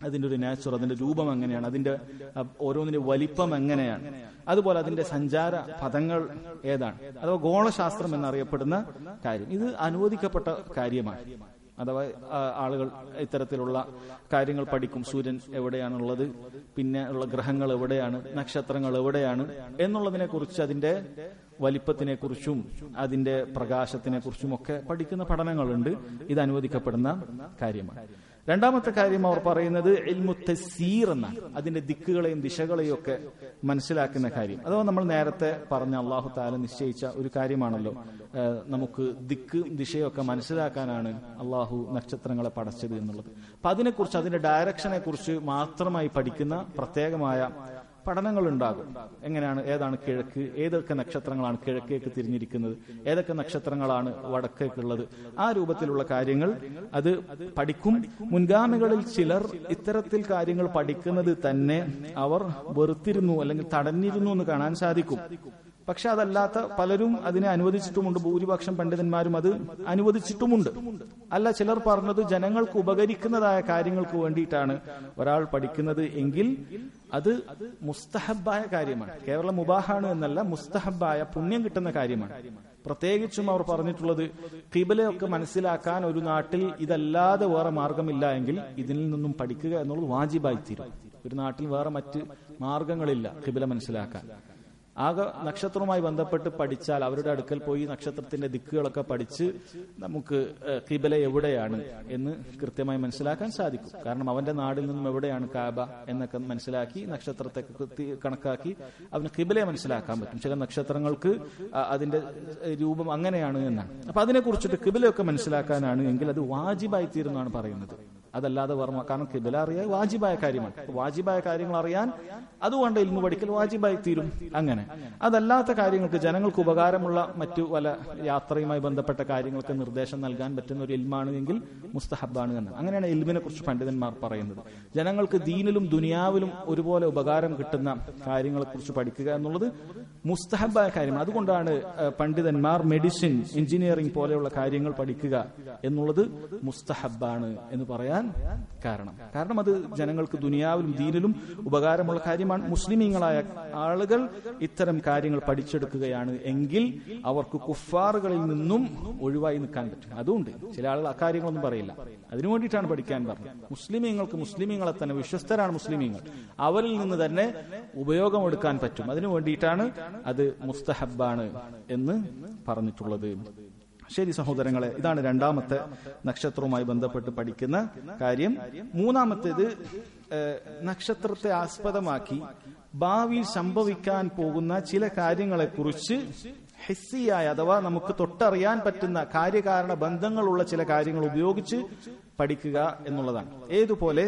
[SPEAKER 1] അതിന്റെ ഒരു നാച്ചുർ അതിന്റെ രൂപം എങ്ങനെയാണ് അതിന്റെ അഹ്, ഓരോന്നിന്റെ വലിപ്പം എങ്ങനെയാണ് അതുപോലെ അതിന്റെ സഞ്ചാര പദങ്ങൾ ഏതാണ് അഥവാ ഗോളശാസ്ത്രം എന്നറിയപ്പെടുന്ന കാര്യം ഇത് അനുവദിക്കപ്പെട്ട കാര്യമാണ് അഥവാ ആ, ആളുകൾ ഇത്തരത്തിലുള്ള കാര്യങ്ങൾ പഠിക്കും സൂര്യൻ എവിടെയാണുള്ളത് പിന്നെ ഉള്ള ഗ്രഹങ്ങൾ എവിടെയാണ് നക്ഷത്രങ്ങൾ എവിടെയാണ് എന്നുള്ളതിനെ കുറിച്ച് അതിന്റെ വലിപ്പത്തിനെ കുറിച്ചും അതിന്റെ പ്രകാശത്തിനെ കുറിച്ചും ഒക്കെ പഠിക്കുന്ന പഠനങ്ങളുണ്ട് ഇത് അനുവദിക്കപ്പെടുന്ന കാര്യമാണ് രണ്ടാമത്തെ കാര്യം അവർ പറയുന്നത് ഇൽമു തസീർ എന്നാണ് അതിന്റെ ദിക്കുകളെയും ദിശകളെയും ഒക്കെ മനസ്സിലാക്കുന്ന കാര്യം അഥവാ നമ്മൾ നേരത്തെ പറഞ്ഞ അള്ളാഹു താല നിശ്ചയിച്ച ഒരു കാര്യമാണല്ലോ ഏഹ് നമുക്ക് ദിക്ക് ദിശയൊക്കെ മനസ്സിലാക്കാനാണ് അള്ളാഹു നക്ഷത്രങ്ങളെ പടച്ചത് എന്നുള്ളത് അപ്പൊ അതിനെക്കുറിച്ച് അതിന്റെ ഡയറക്ഷനെ കുറിച്ച് മാത്രമായി പഠിക്കുന്ന പ്രത്യേകമായ പഠനങ്ങൾ ഉണ്ടാകും എങ്ങനെയാണ് ഏതാണ് കിഴക്ക് ഏതൊക്കെ നക്ഷത്രങ്ങളാണ് കിഴക്കേക്ക് തിരിഞ്ഞിരിക്കുന്നത് ഏതൊക്കെ നക്ഷത്രങ്ങളാണ് വടക്കേക്കുള്ളത് ആ രൂപത്തിലുള്ള കാര്യങ്ങൾ അത് പഠിക്കും മുൻഗാമികളിൽ ചിലർ ഇത്തരത്തിൽ കാര്യങ്ങൾ പഠിക്കുന്നത് തന്നെ അവർ വെറുത്തിരുന്നു അല്ലെങ്കിൽ തടഞ്ഞിരുന്നു എന്ന് കാണാൻ സാധിക്കും പക്ഷെ അതല്ലാത്ത പലരും അതിനെ അനുവദിച്ചിട്ടുമുണ്ട് ഭൂരിപക്ഷം പണ്ഡിതന്മാരും അത് അനുവദിച്ചിട്ടുമുണ്ട് അല്ല ചിലർ പറഞ്ഞത് ജനങ്ങൾക്ക് ഉപകരിക്കുന്നതായ കാര്യങ്ങൾക്ക് വേണ്ടിയിട്ടാണ് ഒരാൾ പഠിക്കുന്നത് എങ്കിൽ അത് മുസ്തഹബായ കാര്യമാണ് കേവലം മുബാഹാണ് എന്നല്ല മുസ്തഹബായ പുണ്യം കിട്ടുന്ന കാര്യമാണ് പ്രത്യേകിച്ചും അവർ പറഞ്ഞിട്ടുള്ളത് കിബിലയൊക്കെ മനസ്സിലാക്കാൻ ഒരു നാട്ടിൽ ഇതല്ലാതെ വേറെ മാർഗമില്ല എങ്കിൽ ഇതിൽ നിന്നും പഠിക്കുക എന്നുള്ളത് വാജിബായി തീരും ഒരു നാട്ടിൽ വേറെ മറ്റ് മാർഗങ്ങളില്ല കിബില മനസ്സിലാക്കാൻ ആകെ നക്ഷത്രവുമായി ബന്ധപ്പെട്ട് പഠിച്ചാൽ അവരുടെ അടുക്കൽ പോയി നക്ഷത്രത്തിന്റെ ദിക്കുകളൊക്കെ പഠിച്ച് നമുക്ക് ഏഹ്, കിബില എവിടെയാണ് എന്ന് കൃത്യമായി മനസ്സിലാക്കാൻ സാധിക്കും കാരണം അവന്റെ നാടിൽ നിന്നും എവിടെയാണ് കാബ എന്നൊക്കെ മനസ്സിലാക്കി നക്ഷത്രത്തെ കൃത്യ കണക്കാക്കി അവന് കിബിലയെ മനസ്സിലാക്കാൻ പറ്റും ചില നക്ഷത്രങ്ങൾക്ക് ആ, അതിന്റെ ഏഹ്, രൂപം അങ്ങനെയാണ് എന്നാണ് അപ്പൊ അതിനെ കുറിച്ചിട്ട് കിബിലയൊക്കെ മനസ്സിലാക്കാനാണ് എങ്കിൽ അത് വാജിബായി തീരുന്നതാണ് പറയുന്നത് അതല്ലാതെ വർമ്മ കാരണം കിബില അറിയാൻ വാജിബായ കാര്യമാണ് അപ്പൊ വാജിബായ കാര്യങ്ങൾ അറിയാൻ അതുകൊണ്ട് ഇൽമു പഠിക്കൽ വാജിബായി തീരും അങ്ങനെ അതല്ലാത്ത കാര്യങ്ങൾക്ക് ജനങ്ങൾക്ക് ഉപകാരമുള്ള മറ്റു പല യാത്രയുമായി ബന്ധപ്പെട്ട കാര്യങ്ങൾക്ക് നിർദ്ദേശം നൽകാൻ പറ്റുന്ന ഒരു ഇൽമാണ് എങ്കിൽ മുസ്തഹബാണ് എന്ന് അങ്ങനെയാണ് ഇൽമിനെ കുറിച്ച് പണ്ഡിതന്മാർ പറയുന്നത് ജനങ്ങൾക്ക് ദീനിലും ദുനിയാവിലും ഒരുപോലെ ഉപകാരം കിട്ടുന്ന കാര്യങ്ങളെ കുറിച്ച് പഠിക്കുക എന്നുള്ളത് മുസ്തഹബായ കാര്യമാണ് അതുകൊണ്ടാണ് ഏഹ്, പണ്ഡിതന്മാർ മെഡിസിൻ എഞ്ചിനീയറിംഗ് പോലെയുള്ള കാര്യങ്ങൾ പഠിക്കുക എന്നുള്ളത് മുസ്തഹബാണ് എന്ന് പറയാൻ കാരണം കാരണം അത് ജനങ്ങൾക്ക് ദുനിയാവിലും ദീനിലും ഉപകാരമുള്ള കാര്യമാണ് മുസ്ലിമീങ്ങളായ ആളുകൾ ഇത്തരം കാര്യങ്ങൾ പഠിച്ചെടുക്കുകയാണ് എങ്കിൽ അവർക്ക് കുഫാറുകളിൽ നിന്നും ഒഴിവായി നിൽക്കാൻ പറ്റും അതുകൊണ്ട് ചില ആളുകൾ അക്കാര്യങ്ങളൊന്നും പറയില്ല അതിനു വേണ്ടിയിട്ടാണ് പഠിക്കാൻ പറഞ്ഞത് മുസ്ലിമീങ്ങൾക്ക് മുസ്ലിമീങ്ങളെ തന്നെ വിശ്വസ്തരാണ് മുസ്ലിമീങ്ങൾ അവരിൽ നിന്ന് തന്നെ ഉപയോഗമെടുക്കാൻ പറ്റും അതിനു വേണ്ടിയിട്ടാണ് അത് മുസ്തഹബാണ് എന്ന് പറഞ്ഞിട്ടുള്ളത് ശരി സഹോദരങ്ങളെ ഇതാണ് രണ്ടാമത്തെ നക്ഷത്രവുമായി ബന്ധപ്പെട്ട് പഠിക്കുന്ന കാര്യം മൂന്നാമത്തേത് ഏഹ്, നക്ഷത്രത്തെ ആസ്പദമാക്കി ഭാവിയിൽ സംഭവിക്കാൻ പോകുന്ന ചില കാര്യങ്ങളെക്കുറിച്ച് ഹിസ്സിയായ അഥവാ നമുക്ക് തൊട്ടറിയാൻ പറ്റുന്ന കാര്യകാരണ ബന്ധങ്ങളുള്ള ചില കാര്യങ്ങൾ ഉപയോഗിച്ച് പഠിക്കുക എന്നുള്ളതാണ് ഏതുപോലെ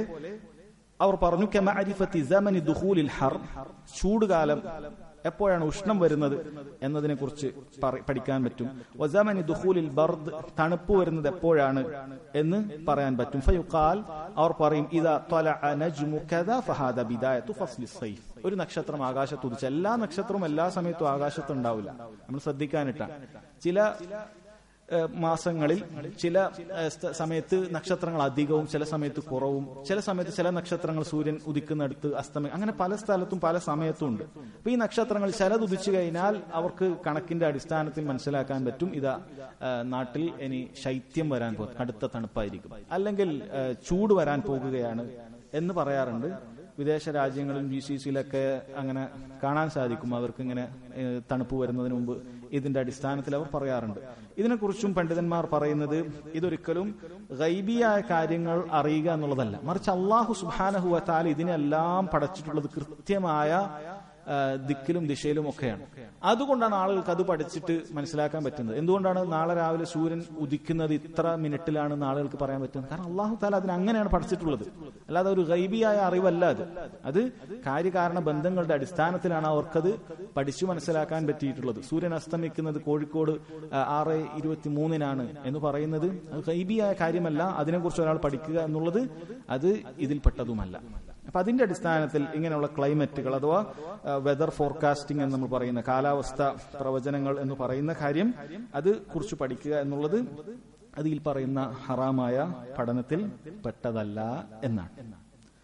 [SPEAKER 1] അവർ പറഞ്ഞു കെമാരിഫത്തി സമനി ദുഹൂലിൽ ഹർ ചൂടുകാലം എപ്പോഴാണ് ഉഷ്ണം വരുന്നത് എന്നതിനെ കുറിച്ച് പഠിക്കാൻ പറ്റും വസാമനി ദുഹൂലിൽ ബർദ് തണുപ്പ് വരുന്നത് എപ്പോഴാണ് എന്ന് പറയാൻ പറ്റും ഫയുഖാൽ അവർ പറയും ഇതാ ത്വലഅ നജ്മു കദാ ഫഹാദ ബിദായത്തു ഫസ്ലി സൈഫ് ഒരു നക്ഷത്രം ആകാശത്ത് ഉദിച്ച എല്ലാ നക്ഷത്രവും എല്ലാ സമയത്തും ആകാശത്ത് ഉണ്ടാവില്ല നമ്മൾ ശ്രദ്ധിക്കാനിട്ടാണ് ചില ഏഹ് മാസങ്ങളിൽ ചില ഏഹ് സ്ഥ- സമയത്ത് നക്ഷത്രങ്ങൾ അധികവും ചില സമയത്ത് കുറവും ചില സമയത്ത് ചില നക്ഷത്രങ്ങൾ സൂര്യൻ ഉദിക്കുന്നിടത്ത് അസ്തമയം അങ്ങനെ പല സ്ഥലത്തും പല സമയത്തും ഉണ്ട് അപ്പൊ ഈ നക്ഷത്രങ്ങൾ ചിലത് ഉദിച്ചു കഴിഞ്ഞാൽ അവർക്ക് കണക്കിന്റെ അടിസ്ഥാനത്തിൽ മനസ്സിലാക്കാൻ പറ്റും ഇതാ ഏഹ് നാട്ടിൽ ഇനി ശൈത്യം വരാൻ പോകും കടുത്ത തണുപ്പായിരിക്കും അല്ലെങ്കിൽ ഏഹ് ചൂട് വരാൻ പോകുകയാണ് എന്ന് പറയാറുണ്ട് വിദേശ രാജ്യങ്ങളിൽ ജി സി സിയിലൊക്കെ അങ്ങനെ കാണാൻ സാധിക്കും അവർക്ക് ഇങ്ങനെ ഏഹ്, തണുപ്പ് വരുന്നതിന് മുമ്പ് ഇതിന്റെ അടിസ്ഥാനത്തിൽ അവർ പറയാറുണ്ട് ഇതിനെക്കുറിച്ചും പണ്ഡിതന്മാർ പറയുന്നത് ഇതൊരിക്കലും ഗൈബിയായ കാര്യങ്ങൾ അറിയുക എന്നുള്ളതല്ല മറിച്ച് അള്ളാഹു സുബാനഹുവത്താൽ ഇതിനെല്ലാം പടച്ചിട്ടുള്ളത് കൃത്യമായ ആ, ദിക്കിലും ദിശയിലും ഒക്കെയാണ് അതുകൊണ്ടാണ് ആളുകൾക്ക് അത് പഠിച്ചിട്ട് മനസ്സിലാക്കാൻ പറ്റുന്നത് എന്തുകൊണ്ടാണ് നാളെ രാവിലെ സൂര്യൻ ഉദിക്കുന്നത് ഇത്ര മിനിറ്റിലാണെന്ന് ആളുകൾക്ക് പറയാൻ പറ്റുന്നത് കാരണം അള്ളാഹു താല അതിന് അങ്ങനെയാണ് പഠിച്ചിട്ടുള്ളത് അല്ലാതെ ഒരു ഗൈബിയായ അറിവല്ല അത് അത് കാര്യകാരണ ബന്ധങ്ങളുടെ അടിസ്ഥാനത്തിലാണ് അവർക്കത് പഠിച്ചു മനസ്സിലാക്കാൻ പറ്റിയിട്ടുള്ളത് സൂര്യൻ അസ്തമിക്കുന്നത് കോഴിക്കോട് ആ, ആറ് ഇരുപത്തി മൂന്നിനാണ് എന്ന് പറയുന്നത് അത് ഗൈബിയായ കാര്യമല്ല അതിനെക്കുറിച്ച് ഒരാൾ പഠിക്കുക എന്നുള്ളത് അത് ഇതിൽപ്പെട്ടതുമല്ല അപ്പൊ അതിന്റെ അടിസ്ഥാനത്തിൽ ഇങ്ങനെയുള്ള ക്ലൈമറ്റുകൾ അഥവാ വെതർ ഫോർകാസ്റ്റിംഗ് എന്ന് നമ്മൾ പറയുന്ന കാലാവസ്ഥ പ്രവചനങ്ങൾ എന്ന് പറയുന്ന കാര്യം അത് കുറിച്ച് പഠിക്കുക എന്നുള്ളത് അതിൽ പറയുന്ന ഹറാമായ പഠനത്തിൽ പെട്ടതല്ല എന്നാണ്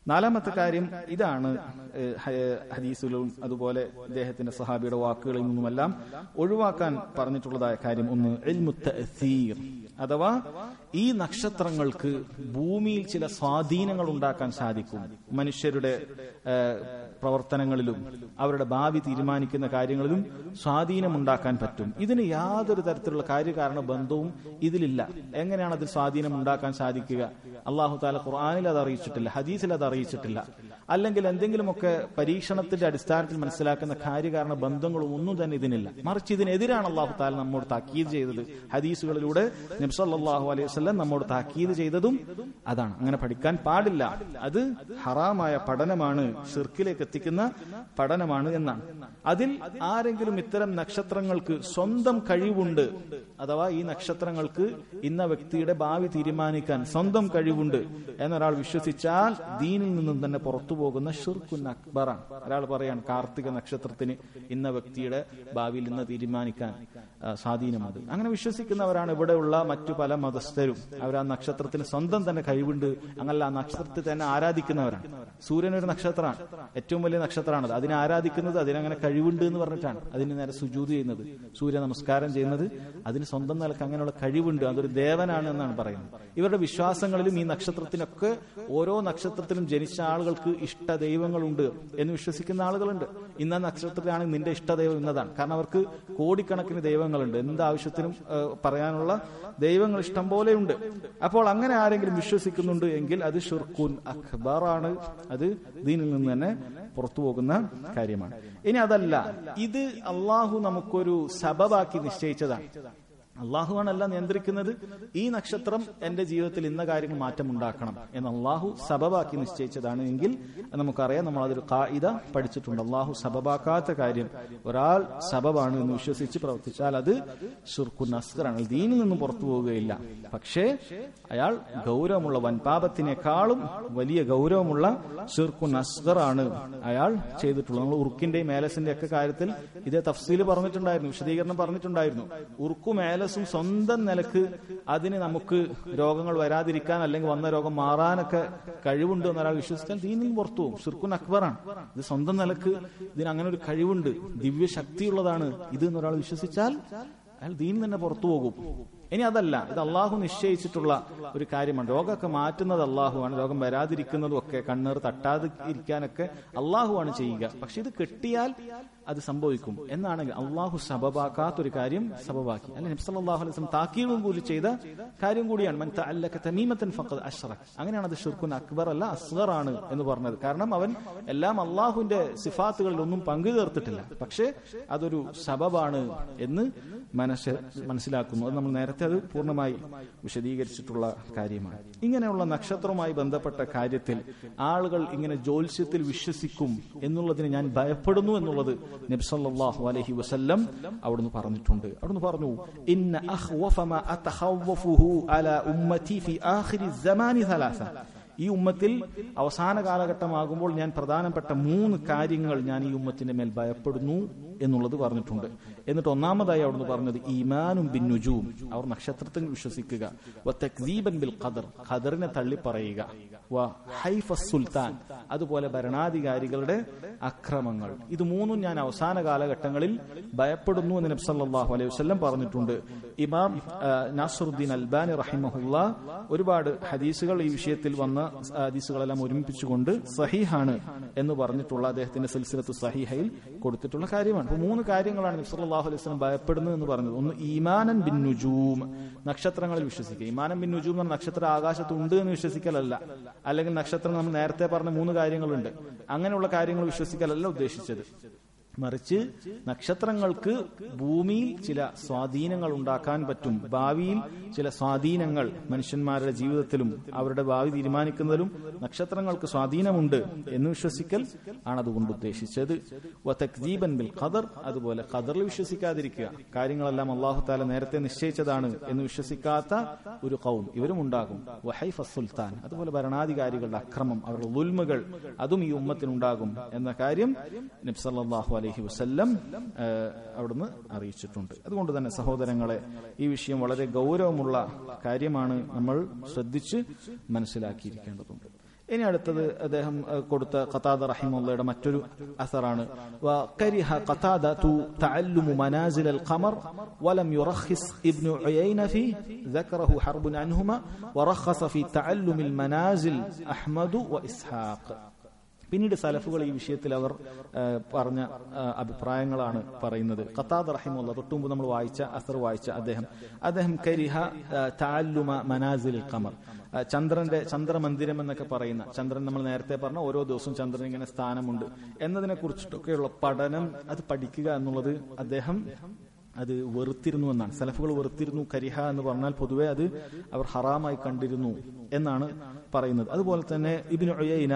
[SPEAKER 1] നാലാമത്തെ കാര്യം ഇതാണ് ഏഹ്, ഹ- ഹദീസിലും അതുപോലെ ഇദ്ദേഹത്തിന്റെ സഹാബിയുടെ വാക്കുകളിൽ നിന്നുമെല്ലാം ഒഴിവാക്കാൻ പറഞ്ഞിട്ടുള്ളതായ കാര്യം ഒന്ന് ഇൽമു തഅ്സീർ. അഥവാ ഈ നക്ഷത്രങ്ങൾക്ക് ഭൂമിയിൽ ചില സ്വാധീനങ്ങൾ ഉണ്ടാക്കാൻ സാധിക്കും മനുഷ്യരുടെ ഏഹ്, പ്രവർത്തനങ്ങളിലും അവരുടെ ഭാവി തീരുമാനിക്കുന്ന കാര്യങ്ങളിലും സ്വാധീനം ഉണ്ടാക്കാൻ പറ്റും ഇതിന് യാതൊരു തരത്തിലുള്ള കാര്യകാരണ ബന്ധവും ഇതിലില്ല എങ്ങനെയാണ് അതിൽ സ്വാധീനം ഉണ്ടാക്കാൻ സാധിക്കുക അള്ളാഹു താല ഖുർആാനിൽ അത് അറിയിച്ചിട്ടില്ല ഹദീസിൽ അത് അറിയിച്ചിട്ടില്ല അല്ലെങ്കിൽ എന്തെങ്കിലുമൊക്കെ പരീക്ഷണത്തിന്റെ അടിസ്ഥാനത്തിൽ മനസ്സിലാക്കുന്ന കാര്യകാരണ ബന്ധങ്ങളും ഒന്നും തന്നെ ഇതിനില്ല മറിച്ച് ഇതിനെതിരാണ് അള്ളാഹു താല നമ്മോട് താക്കീത് ചെയ്തത് ഹദീസുകളിലൂടെ നബ്സല്ലാഹു അലൈഹി വസല്ലം നമ്മോട് താക്കീത് ചെയ്തതും അതാണ് അങ്ങനെ പഠിക്കാൻ പാടില്ല അത് ഹറാമായ പഠനമാണ് ഷിർക്കിലേക്ക് എത്തിക്കുന്ന പഠനമാണ് എന്നാണ് അതിൽ ആരെങ്കിലും ഇത്തരം നക്ഷത്രങ്ങൾക്ക് സ്വന്തം കഴിവുണ്ട് അഥവാ ഈ നക്ഷത്രങ്ങൾക്ക് ഇന്ന വ്യക്തിയുടെ ഭാവി തീരുമാനിക്കാൻ സ്വന്തം കഴിവുണ്ട് എന്നൊരാൾ വിശ്വസിച്ചാൽ ദീനിൽ നിന്നും തന്നെ പുറത്തു പോകുന്ന ഷിർക്കുൻ അക്ബറാണ് ഒരാൾ പറയാണ് കാർത്തിക നക്ഷത്രത്തിന് ഇന്ന വ്യക്തിയുടെ ഭാവിയിൽ ഇന്ന് തീരുമാനിക്കാൻ ആ, സ്വാധീനമുണ്ട് അങ്ങനെ വിശ്വസിക്കുന്നവരാണ് ഇവിടെയുള്ള മറ്റു പല മതസ്ഥരും അവർ ആ നക്ഷത്രത്തിന് സ്വന്തം തന്നെ കഴിവുണ്ട് അങ്ങനല്ല ആ നക്ഷത്രത്തെ തന്നെ ആരാധിക്കുന്നവരാണ് സൂര്യൻ ഒരു നക്ഷത്രമാണ് ഏറ്റവും വലിയ നക്ഷത്രമാണത് അതിനെ ആരാധിക്കുന്നത് അതിനങ്ങനെ കഴിവുണ്ട് എന്ന് പറഞ്ഞിട്ടാണ് അതിന് നേരെ സുജൂത് ചെയ്യുന്നത് സൂര്യ നമസ്കാരം ചെയ്യുന്നത് അതിന് സ്വന്തം നിലക്ക് അങ്ങനെയുള്ള കഴിവുണ്ട് അതൊരു ദേവനാണ് എന്നാണ് പറയുന്നത് ഇവരുടെ വിശ്വാസങ്ങളിലും ഈ നക്ഷത്രത്തിനൊക്കെ ഓരോ നക്ഷത്രത്തിലും ജനിച്ച ആളുകൾക്ക് ഇഷ്ട ദൈവങ്ങളുണ്ട് എന്ന് വിശ്വസിക്കുന്ന ആളുകളുണ്ട് ഇന്ന നക്ഷത്രത്തിലാണ് നിന്റെ ഇഷ്ടദൈവം ഇന്നതാണ് കാരണം അവർക്ക് കോടിക്കണക്കിന് ദൈവങ്ങളുണ്ട് എന്താവശ്യത്തിനും ഏഹ്, പറയാനുള്ള ദൈവങ്ങൾ ഇഷ്ടം പോലെയുണ്ട് അപ്പോൾ അങ്ങനെ ആരെങ്കിലും വിശ്വസിക്കുന്നുണ്ട് എങ്കിൽ അത് ഷുർഖുൻ അഖ്ബറാണ് അത് ദീനിൽ നിന്ന് തന്നെ പുറത്തു പോകുന്ന കാര്യമാണ് ഇനി അതല്ല ഇത് അള്ളാഹു നമുക്കൊരു സബബാക്കി നിശ്ചയിച്ചതാണ് അള്ളാഹുവാണ് എല്ലാം നിയന്ത്രിക്കുന്നത് ഈ നക്ഷത്രം എന്റെ ജീവിതത്തിൽ ഇന്ന കാര്യങ്ങൾ മാറ്റമുണ്ടാക്കണം എന്ന് അള്ളാഹു സബബാക്കി നിശ്ചയിച്ചതാണ് എങ്കിൽ അത് നമുക്കറിയാം നമ്മൾ അതൊരു കായിക പഠിച്ചിട്ടുണ്ട് അള്ളാഹു സബബാക്കാത്ത കാര്യം ഒരാൾ സബബാണ് എന്ന് വിശ്വസിച്ച് പ്രവർത്തിച്ചാൽ അത് ഷുർഖുൻ അസ്കറാണ് ദീനിൽ നിന്നും പുറത്തു പോവുകയില്ല പക്ഷേ അയാൾ ഗൗരവമുള്ള വൻപാപത്തിനേക്കാളും വലിയ ഗൗരവമുള്ള ഷിർഖുൻ അസ്ഗറാണ് അയാൾ ചെയ്തിട്ടുള്ളത് നമ്മൾ ഉറുക്കിന്റെയും മേലസിന്റെ ഒക്കെ കാര്യത്തിൽ ഇതേ തഫ്സീല് പറഞ്ഞിട്ടുണ്ടായിരുന്നു വിശദീകരണം പറഞ്ഞിട്ടുണ്ടായിരുന്നു ഉറുക്കും മേലസും സ്വന്തം നിലക്ക് അതിന് നമുക്ക് രോഗങ്ങൾ വരാതിരിക്കാൻ അല്ലെങ്കിൽ വന്ന രോഗം മാറാനൊക്കെ കഴിവുണ്ട് എന്നൊരാൾ വിശ്വസിച്ചാൽ ദീനിൽ പുറത്തു പോകും ഷിർഖുൻ അക്ബറാണ് ഇത് സ്വന്തം നിലക്ക് ഇതിന് അങ്ങനെ ഒരു കഴിവുണ്ട് ദിവ്യ ശക്തിയുള്ളതാണ് ഇത് എന്നൊരാൾ വിശ്വസിച്ചാൽ അയാൾ ദീനിൽ തന്നെ പുറത്തു പോകും ഇനി അതല്ല ഇത് അള്ളാഹു നിശ്ചയിച്ചിട്ടുള്ള ഒരു കാര്യമാണ് രോഗമൊക്കെ മാറ്റുന്നത് അള്ളാഹുവാണ് രോഗം വരാതിരിക്കുന്നതും ഒക്കെ കണ്ണീർ തട്ടാതെ ഇരിക്കാനൊക്കെ അള്ളാഹുവാണ് ചെയ്യുക പക്ഷെ ഇത് കെട്ടിയാൽ അത് സംഭവിക്കും എന്നാണെങ്കിൽ അള്ളാഹു സബബാക്കാത്തൊരു കാര്യം സബബാക്കി അല്ലെ നബ്സല്ലാഹു അലൈഹി വസല്ലം താക്കീവും കൂടി ചെയ്ത കാര്യം കൂടിയാണ് മൻ തഅല്ലക തമീമത്തൻ ഫഖദ് അഷ്റക് അങ്ങനെയാണ് അത് ഷിർക്കുൻ അക്ബർ അല്ല അസ്ഗർ ആണ് എന്ന് പറഞ്ഞത് കാരണം അവൻ എല്ലാം അള്ളാഹുവിന്റെ സിഫാത്തുകളിൽ ഒന്നും പങ്കു ചേർത്തിട്ടില്ല പക്ഷേ അതൊരു സബബാണ് എന്ന് മനസ്സ് മനസ്സിലാക്കുന്നു അത് നമ്മൾ നേരത്തെ അത് പൂർണ്ണമായി വിശദീകരിച്ചിട്ടുള്ള കാര്യമാണ് ഇങ്ങനെയുള്ള നക്ഷത്രവുമായി ബന്ധപ്പെട്ട കാര്യത്തിൽ ആളുകൾ ഇങ്ങനെ ജ്യോത്സ്യത്തിൽ വിശ്വസിക്കും എന്നുള്ളതിന് ഞാൻ ഭയപ്പെടുന്നു എന്നുള്ളത് നബ്സല്ലാഹു അലൈഹി വസല്ലം അവിടുന്ന് പറഞ്ഞിട്ടുണ്ട് അവിടുന്ന് പറഞ്ഞു ഇന്ന അഖ്വഫ മാ അതഖവ്വഫുഹു അലാ ഉമ്മതി ഫി ആഖിരി സമാനി ഥലാസ ഈ ഉമ്മത്തിൽ അവസാന കാലഘട്ടമാകുമ്പോൾ ഞാൻ പ്രധാനപ്പെട്ട മൂന്ന് കാര്യങ്ങൾ ഞാൻ ഈ ഉമ്മത്തിന്റെ മേൽ ഭയപ്പെടുന്നു എന്നുള്ളത് പറഞ്ഞിട്ടുണ്ട് എന്നിട്ട് ഒന്നാമതായി അവിടുന്ന് പറഞ്ഞത് ഈമാനും ബിൻ നുജൂം അവർ നക്ഷത്രത്തിൽ വിശ്വസിക്കുക വ തക്ദീബൻ ബിൽ ഖദർ ഖദറിനെ തള്ളി പറയുക വ ഹൈഫ സുൽത്താൻ അതുപോലെ ഭരണാധികാരികളുടെ അക്രമങ്ങൾ ഇത് മൂന്നും ഞാൻ അവസാന കാലഘട്ടങ്ങളിൽ ഭയപ്പെടുന്നു എന്ന് നബി സല്ലല്ലാഹു അലൈഹി വസല്ലം പറഞ്ഞിട്ടുണ്ട് ഇമാം ആ, നാസറുദ്ദീൻ അൽബാനി റഹിമഹുല്ല ഒരുപാട് ഹദീസുകൾ ഈ വിഷയത്തിൽ വന്ന ഹദീസുകളെല്ലാം ഒരുമിപ്പിച്ചുകൊണ്ട് സഹീഹാണ് എന്ന് പറഞ്ഞിട്ടുള്ള അദ്ദേഹത്തിന്റെ സിൽസിലത്ത് സഹീഹയിൽ കൊടുത്തിട്ടുള്ള കാര്യമാണ് അപ്പൊ മൂന്ന് കാര്യങ്ങളാണ് നബി സല്ലല്ലാഹു അലൈഹി വസല്ലം ഭയപ്പെടുന്നത് എന്ന് പറഞ്ഞത് ഒന്ന് ഈമാനൻ ബിൻ നുജൂം നക്ഷത്രങ്ങളിൽ വിശ്വസിക്കുക ഈമാനൻ ബിൻ നുജൂം എന്ന് പറഞ്ഞ നക്ഷത്രം ആകാശത്ത് ഉണ്ട് എന്ന് വിശ്വസിക്കലല്ല അല്ലെങ്കിൽ നക്ഷത്രം നമ്മൾ നേരത്തെ പറഞ്ഞ മൂന്ന് കാര്യങ്ങളുണ്ട് അങ്ങനെയുള്ള കാര്യങ്ങൾ വിശ്വസിക്കലല്ല ഉദ്ദേശിച്ചത് മറിച്ച് നക്ഷത്രങ്ങൾക്ക് ഭൂമിയിൽ ചില സ്വാധീനങ്ങൾ ഉണ്ടാക്കാൻ പറ്റും ഭാവിയിൽ ചില സ്വാധീനങ്ങൾ മനുഷ്യന്മാരുടെ ജീവിതത്തിലും അവരുടെ ഭാവി തീരുമാനിക്കുന്നതിലും നക്ഷത്രങ്ങൾക്ക് സ്വാധീനമുണ്ട് എന്ന് വിശ്വസിക്കൽ ആണ് അതുകൊണ്ട് ഉദ്ദേശിച്ചത് വതക്ദീബൻ ബിൽ ഖദർ അതുപോലെ ഖദറിൽ വിശ്വസിക്കാതിരിക്കുക കാര്യങ്ങളെല്ലാം അള്ളാഹു താല നേരത്തെ നിശ്ചയിച്ചതാണ് എന്ന് വിശ്വസിക്കാത്ത ഒരു കൗം ഇവരും ഉണ്ടാകും വഹൈഫ സുൽത്താൻ അതുപോലെ ഭരണാധികാരികളുടെ അക്രമം അവരുടെ ഉൽമുകൾ അതും ഈ ഉമ്മത്തിനുണ്ടാകും എന്ന കാര്യം നബ്സല്ലാഹു അലൈഹി വസല്ലം ആ, അവിടുന്ന് അറിയിച്ചിട്ടുണ്ട് അതുകൊണ്ട് തന്നെ സഹോദരങ്ങളെ ഈ വിഷയം വളരെ ഗൗരവമുള്ള കാര്യമാണ് നമ്മൾ ശ്രദ്ധിച്ച് മനസ്സിലാക്കിയിരിക്കേണ്ടതുണ്ട് ഇനി അടുത്തത് അദ്ദേഹം ഏഹ്, കൊടുത്ത ഖതാദ റഹിമുള്ളയുടെ മറ്റൊരു അസറാണ് وكره قتادة تعلم منازل القمر ولم يرخص ابن عيينة فيه ذكره حرب عنهما ورخص في تعلم المنازل أحمد وإسحاق പിന്നീട് സലഫുകൾ ഈ വിഷയത്തിൽ അവർ ആ, പറഞ്ഞ ആ, അഭിപ്രായങ്ങളാണ് പറയുന്നത് ഖത്താദ് റഹിമുള്ള തൊട്ടുമുമ്പ് നമ്മൾ വായിച്ച അസർ വായിച്ച അദ്ദേഹം അദ്ദേഹം കരിഹ ആ, താല്ലുമ മനാസിൽ ഖമർ ആ, ചന്ദ്രന്റെ ചന്ദ്രമന്ദിരം എന്നൊക്കെ പറയുന്ന ചന്ദ്രൻ നമ്മൾ നേരത്തെ പറഞ്ഞ ഓരോ ദിവസവും ചന്ദ്രൻ ഇങ്ങനെ സ്ഥാനമുണ്ട് എന്നതിനെ കുറിച്ചിട്ടൊക്കെയുള്ള പഠനം അത് പഠിക്കുക എന്നുള്ളത് അദ്ദേഹം അത് വെറുത്തിരുന്നു എന്നാണ് സലഫുകൾ വെറുത്തിരുന്നു കരിഹ എന്ന് പറഞ്ഞാൽ പൊതുവെ അത് അവർ ഹറാമായി കണ്ടിരുന്നു എന്നാണ് പറയുന്നത് അതുപോലെ തന്നെ ഇബിന് ഒയ്യന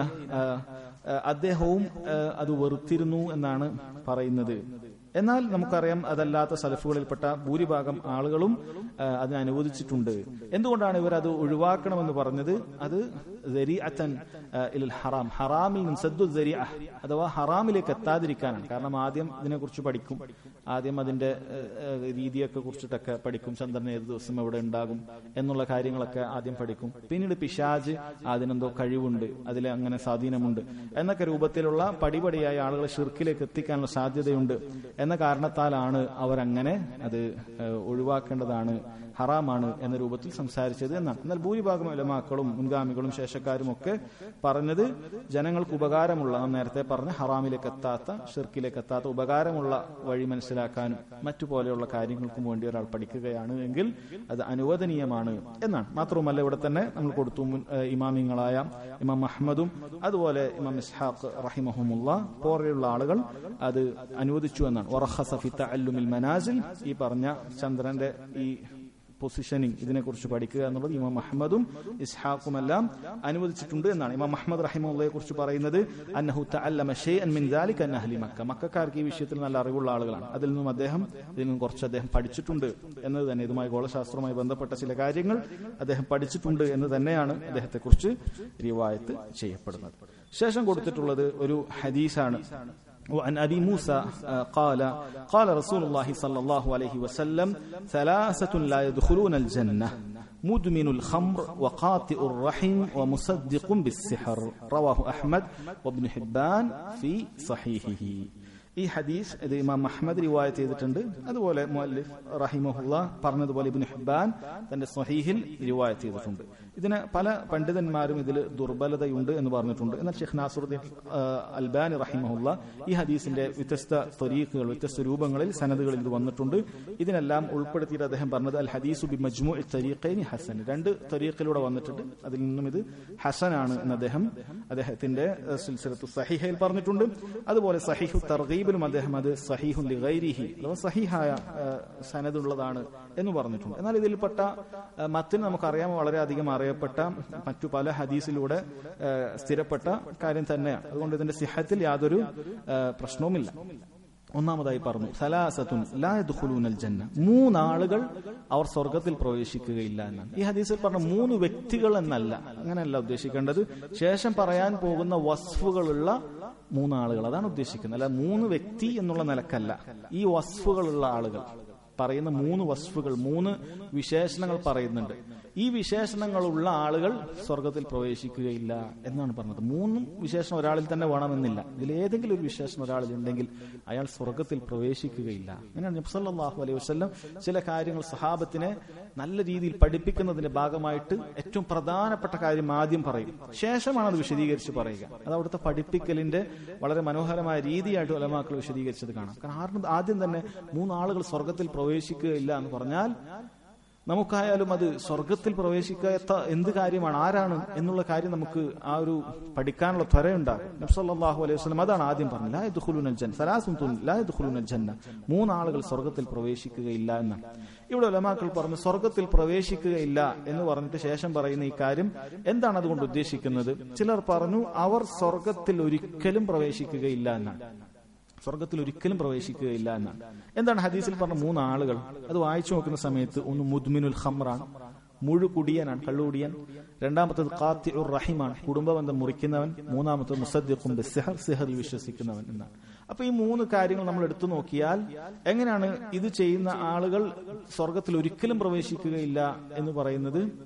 [SPEAKER 1] അദ്ദേഹവും ആ, അത് വെറുത്തിരുന്നു എന്നാണ് പറയുന്നത് എന്നാൽ നമുക്കറിയാം അതല്ലാത്ത സലഫുകളിൽപ്പെട്ട ഭൂരിഭാഗം ആളുകളും ആ, അതിനെ അനുവദിച്ചിട്ടുണ്ട് എന്തുകൊണ്ടാണ് ഇവർ അത് ഒഴിവാക്കണമെന്ന് പറഞ്ഞത് അത് ദരീഅത്തൻ, ആ, ഇലൽ ഹറാം ഹറാമിൽ നിന്ന് സദ്ദു ദരീഅ, അഥവാ ഹറാമിലേക്ക് എത്താതിരിക്കാനാണ് കാരണം ആദ്യം ഇതിനെക്കുറിച്ച് പഠിക്കും ആദ്യം അതിന്റെ ഏഹ്, ഏഹ്, രീതിയൊക്കെ കുറിച്ചിട്ടൊക്കെ പഠിക്കും ചന്ദ്രൻ ഏത് ദിവസം എവിടെ ഉണ്ടാകും എന്നുള്ള കാര്യങ്ങളൊക്കെ ആദ്യം പഠിക്കും പിന്നീട് പിശാജ് അതിനെന്തോ കഴിവുണ്ട് അതിൽ അങ്ങനെ സ്വാധീനമുണ്ട് എന്നൊക്കെ രൂപത്തിലുള്ള പടിപടിയായ ആളുകളെ ഷിർക്കിലേക്ക് എത്തിക്കാനുള്ള സാധ്യതയുണ്ട് എന്ന കാരണത്താലാണ് അവരങ്ങനെ അത് ഏഹ്, ഒഴിവാക്കേണ്ടതാണ് ഹറാമാണ് എന്ന രൂപത്തിൽ സംസാരിച്ചത് എന്നാണ് എന്നാൽ ഭൂരിഭാഗം ഉലമാക്കളും മുൻഗാമികളും ശേഷക്കാരും ഒക്കെ പറഞ്ഞത് ജനങ്ങൾക്ക് ഉപകാരമുള്ള നാം നേരത്തെ പറഞ്ഞ ഹറാമിലേക്ക് എത്താത്ത ഷിർക്കിലേക്ക് എത്താത്ത ഉപകാരമുള്ള വഴി മനസ്സിലാക്കാനും മറ്റു പോലെയുള്ള കാര്യങ്ങൾക്കും വേണ്ടി ഒരാൾ പഠിക്കുകയാണ് എങ്കിൽ അത് അനുവദനീയമാണ് എന്നാണ് മാത്രവുമല്ല ഇവിടെ തന്നെ നമ്മൾ കൊടുത്തു മുൻ ഏഹ് ഇമാമിങ്ങളായ ഇമാം അഹമ്മദും അതുപോലെ ഇമാം ഇസ്ഹാഖ് റഹിമഹുമുള്ള പോലെയുള്ള ആളുകൾ അത് അനുവദിച്ചു എന്നാണ് വറഖസ ഫി തഅല്ലുമിൽ മനാസിൽ ഈ പറഞ്ഞ ചന്ദ്രന്റെ ഈ പൊസിഷനിങ് ഇതിനെക്കുറിച്ച് പഠിക്കുക എന്നുള്ളത് ഇമാം അഹമ്മദും ഇസ്ഹാഖും എല്ലാം അനുവദിച്ചിട്ടുണ്ട് എന്നാണ് ഇമാം അഹമ്മദ് റഹിമുള്ളയെ കുറിച്ച് പറയുന്നത് അന്നഹു തഅല്ലമ ഷൈഅൻ മിൻ ദാലിക അൻ അഹ്ലി മക്ക മക്കാർക്ക് ഈ വിഷയത്തിൽ നല്ല അറിവുള്ള ആളുകളാണ് അതിൽ നിന്നും അദ്ദേഹം ഇതിൽ നിന്നും കുറച്ച് അദ്ദേഹം പഠിച്ചിട്ടുണ്ട് എന്നത് തന്നെ ഇതുമായി ഗോളശാസ്ത്രവുമായി ബന്ധപ്പെട്ട ചില കാര്യങ്ങൾ അദ്ദേഹം പഠിച്ചിട്ടുണ്ട് എന്ന് തന്നെയാണ് അദ്ദേഹത്തെക്കുറിച്ച് റിവായത്ത് ചെയ്യപ്പെടുന്നത് ശേഷം കൊടുത്തിട്ടുള്ളത് ഒരു ഹദീസാണ് وعن ابي موسى آه، قال قال رسول الله صلى الله عليه وسلم ثلاثه لا يدخلون الجنه مدمن الخمر وقاطئ الرحم ومصدق بالسحر رواه احمد وابن حبان في صحيحه ഈ ഹദീസ് ഇത് ഇമാം അഹമ്മദ് റിവായത്ത് ചെയ്തിട്ടുണ്ട് അതുപോലെ മുഅല്ലിഫ് റഹിമഹുല്ല പറഞ്ഞതുപോലെ ഇബ്നു ഹിബ്ബാൻ തന്റെ സ്വഹീഹിൽ റിവായത്ത് ചെയ്തിട്ടുണ്ട് ഇതിന് പല പണ്ഡിതന്മാരും ഇതിൽ ദുർബലതയുണ്ട് എന്ന് പറഞ്ഞിട്ടുണ്ട് എന്നാൽ ഷെയ്ഖ് നാസുറുദ്ദീൻ ആ, അൽബാനി റഹിമഹുല്ല ഈ ഹദീസിന്റെ വ്യത്യസ്ത ത്വരീഖുകൾ വ്യത്യസ്ത രൂപങ്ങളിൽ സനദുകളിൽ ഇത് വന്നിട്ടുണ്ട് ഇതിനെല്ലാം ഉൾപ്പെടുത്തിയിട്ട് അദ്ദേഹം പറഞ്ഞത് അൽ ഹദീസു ബി മജ്മു തരീഖൈനി ഹസൻ രണ്ട് തരീഖിലൂടെ വന്നിട്ടുണ്ട് അതിൽ നിന്നും ഇത് ഹസനാണ് എന്ന് അദ്ദേഹം അദ്ദേഹത്തിന്റെ ആ, സിൽസിലത്തു സഹിഹയിൽ പറഞ്ഞിട്ടുണ്ട് അതുപോലെ സഹിഹു തർഗീബിലും അദ്ദേഹം അത് സഹിഹുൻ ലിഗൈരിഹി അഥവാ സഹിഹായ ആ, സനദുള്ളതാണ് എന്ന് പറഞ്ഞിട്ടുണ്ട് എന്നാൽ ഇതിൽപ്പെട്ട ആ, മത്തിന് നമുക്കറിയാം വളരെയധികം അറിയപ്പെട്ട മറ്റു പല ഹദീസിലൂടെ ആ, സ്ഥിരപ്പെട്ട കാര്യം തന്നെയാണ് അതുകൊണ്ട് ഇതിന്റെ സിഹത്തിൽ യാതൊരു ആ, പ്രശ്നവുമില്ല ഒന്നാമതായി പറഞ്ഞു സലാസത്തുൻ ലാ യദ്ഖുലൂനൽ ജന്ന മൂന്നാളുകൾ അവർ സ്വർഗത്തിൽ പ്രവേശിക്കുകയില്ല എന്നാണ് ഈ ഹദീസിൽ പറഞ്ഞ മൂന്ന് വ്യക്തികൾ എന്നല്ല അങ്ങനെയല്ല ഉദ്ദേശിക്കേണ്ടത് ശേഷം പറയാൻ പോകുന്ന വസ്ഫുകളുള്ള മൂന്നാളുകൾ അതാണ് ഉദ്ദേശിക്കുന്നത് അല്ല മൂന്ന് വ്യക്തി എന്നുള്ള നിലക്കല്ല ഈ വസ്ഫുകളുള്ള ആളുകൾ പറയുന്ന മൂന്ന് വസ്ഫുകൾ മൂന്ന് വിശേഷണങ്ങൾ പറയുന്നുണ്ട് ഈ വിശേഷണങ്ങളുള്ള ആളുകൾ സ്വർഗത്തിൽ പ്രവേശിക്കുകയില്ല എന്നാണ് പറഞ്ഞത് മൂന്നും വിശേഷണം ഒരാളിൽ തന്നെ വേണമെന്നില്ല ഇതിലേതെങ്കിലും ഒരു വിശേഷണം ഒരാളിൽ ഉണ്ടെങ്കിൽ അയാൾ സ്വർഗത്തിൽ പ്രവേശിക്കുകയില്ല അങ്ങനെയാണ് നബ്സല്ലാഹു അലൈഹി വസ്ലം ചില കാര്യങ്ങൾ സഹാബത്തിനെ നല്ല രീതിയിൽ പഠിപ്പിക്കുന്നതിന്റെ ഭാഗമായിട്ട് ഏറ്റവും പ്രധാനപ്പെട്ട കാര്യം ആദ്യം പറയും ശേഷമാണ് അത് വിശദീകരിച്ച് പറയുക അത് അവിടുത്തെ പഠിപ്പിക്കലിന്റെ വളരെ മനോഹരമായ രീതിയായിട്ട് ഒലമാക്കൾ വിശദീകരിച്ചത് കാണാം കാരണം ആരും ആദ്യം തന്നെ മൂന്നാളുകൾ സ്വർഗത്തിൽ പ്രവേശിക്കുകയില്ല എന്ന് പറഞ്ഞാൽ നമുക്കായാലും അത് സ്വർഗത്തിൽ പ്രവേശിക്കാത്ത എന്ത് കാര്യമാണ് ആരാണ് എന്നുള്ള കാര്യം നമുക്ക് ആ ഒരു പഠിക്കാനുള്ള ത്വരയുണ്ടാകും നബ്സല്ലാഹു അലൈഹി വസ്ലം അതാണ് ആദ്യം പറഞ്ഞത് ലാ യദ്ഖുലൂനൽ ജന്ന സലാസുൻ തുൻ ലാ യദ്ഖുലൂനൽ ജന്ന മൂന്നാളുകൾ സ്വർഗത്തിൽ പ്രവേശിക്കുകയില്ല എന്നാണ് ഇവിടെ ഉലമാക്കൾ പറഞ്ഞു സ്വർഗത്തിൽ പ്രവേശിക്കുകയില്ല എന്ന് പറഞ്ഞിട്ട് ശേഷം പറയുന്ന ഈ കാര്യം എന്താണ് അതുകൊണ്ട് ഉദ്ദേശിക്കുന്നത് ചിലർ പറഞ്ഞു അവർ സ്വർഗത്തിൽ ഒരിക്കലും പ്രവേശിക്കുകയില്ല എന്നാണ് സ്വർഗത്തിൽ ഒരിക്കലും പ്രവേശിക്കുകയില്ല എന്നാണ് എന്താണ് ഹദീസിൽ പറഞ്ഞ മൂന്ന് ആളുകൾ അത് വായിച്ചു നോക്കുന്ന സമയത്ത് ഒന്ന് മുദ്മിനുൽ ഖമ്രാണ് മുഴു കുടിയനാണ് കള്ളുകുടിയൻ രണ്ടാമത്തത് ഖാത്തി ഉർ റഹിമാണ് കുടുംബബന്ധം മുറിക്കുന്നവൻ മൂന്നാമത്തത് മുസദ്ദിഖും ബിസ്സഹർ സിഹറിൽ വിശ്വസിക്കുന്നവൻ എന്നാണ് അപ്പൊ ഈ മൂന്ന് കാര്യങ്ങൾ നമ്മൾ എടുത്തു നോക്കിയാൽ എങ്ങനെയാണ് ഇത് ചെയ്യുന്ന ആളുകൾ സ്വർഗത്തിൽ ഒരിക്കലും പ്രവേശിക്കുകയില്ല എന്ന് പറയുന്നത്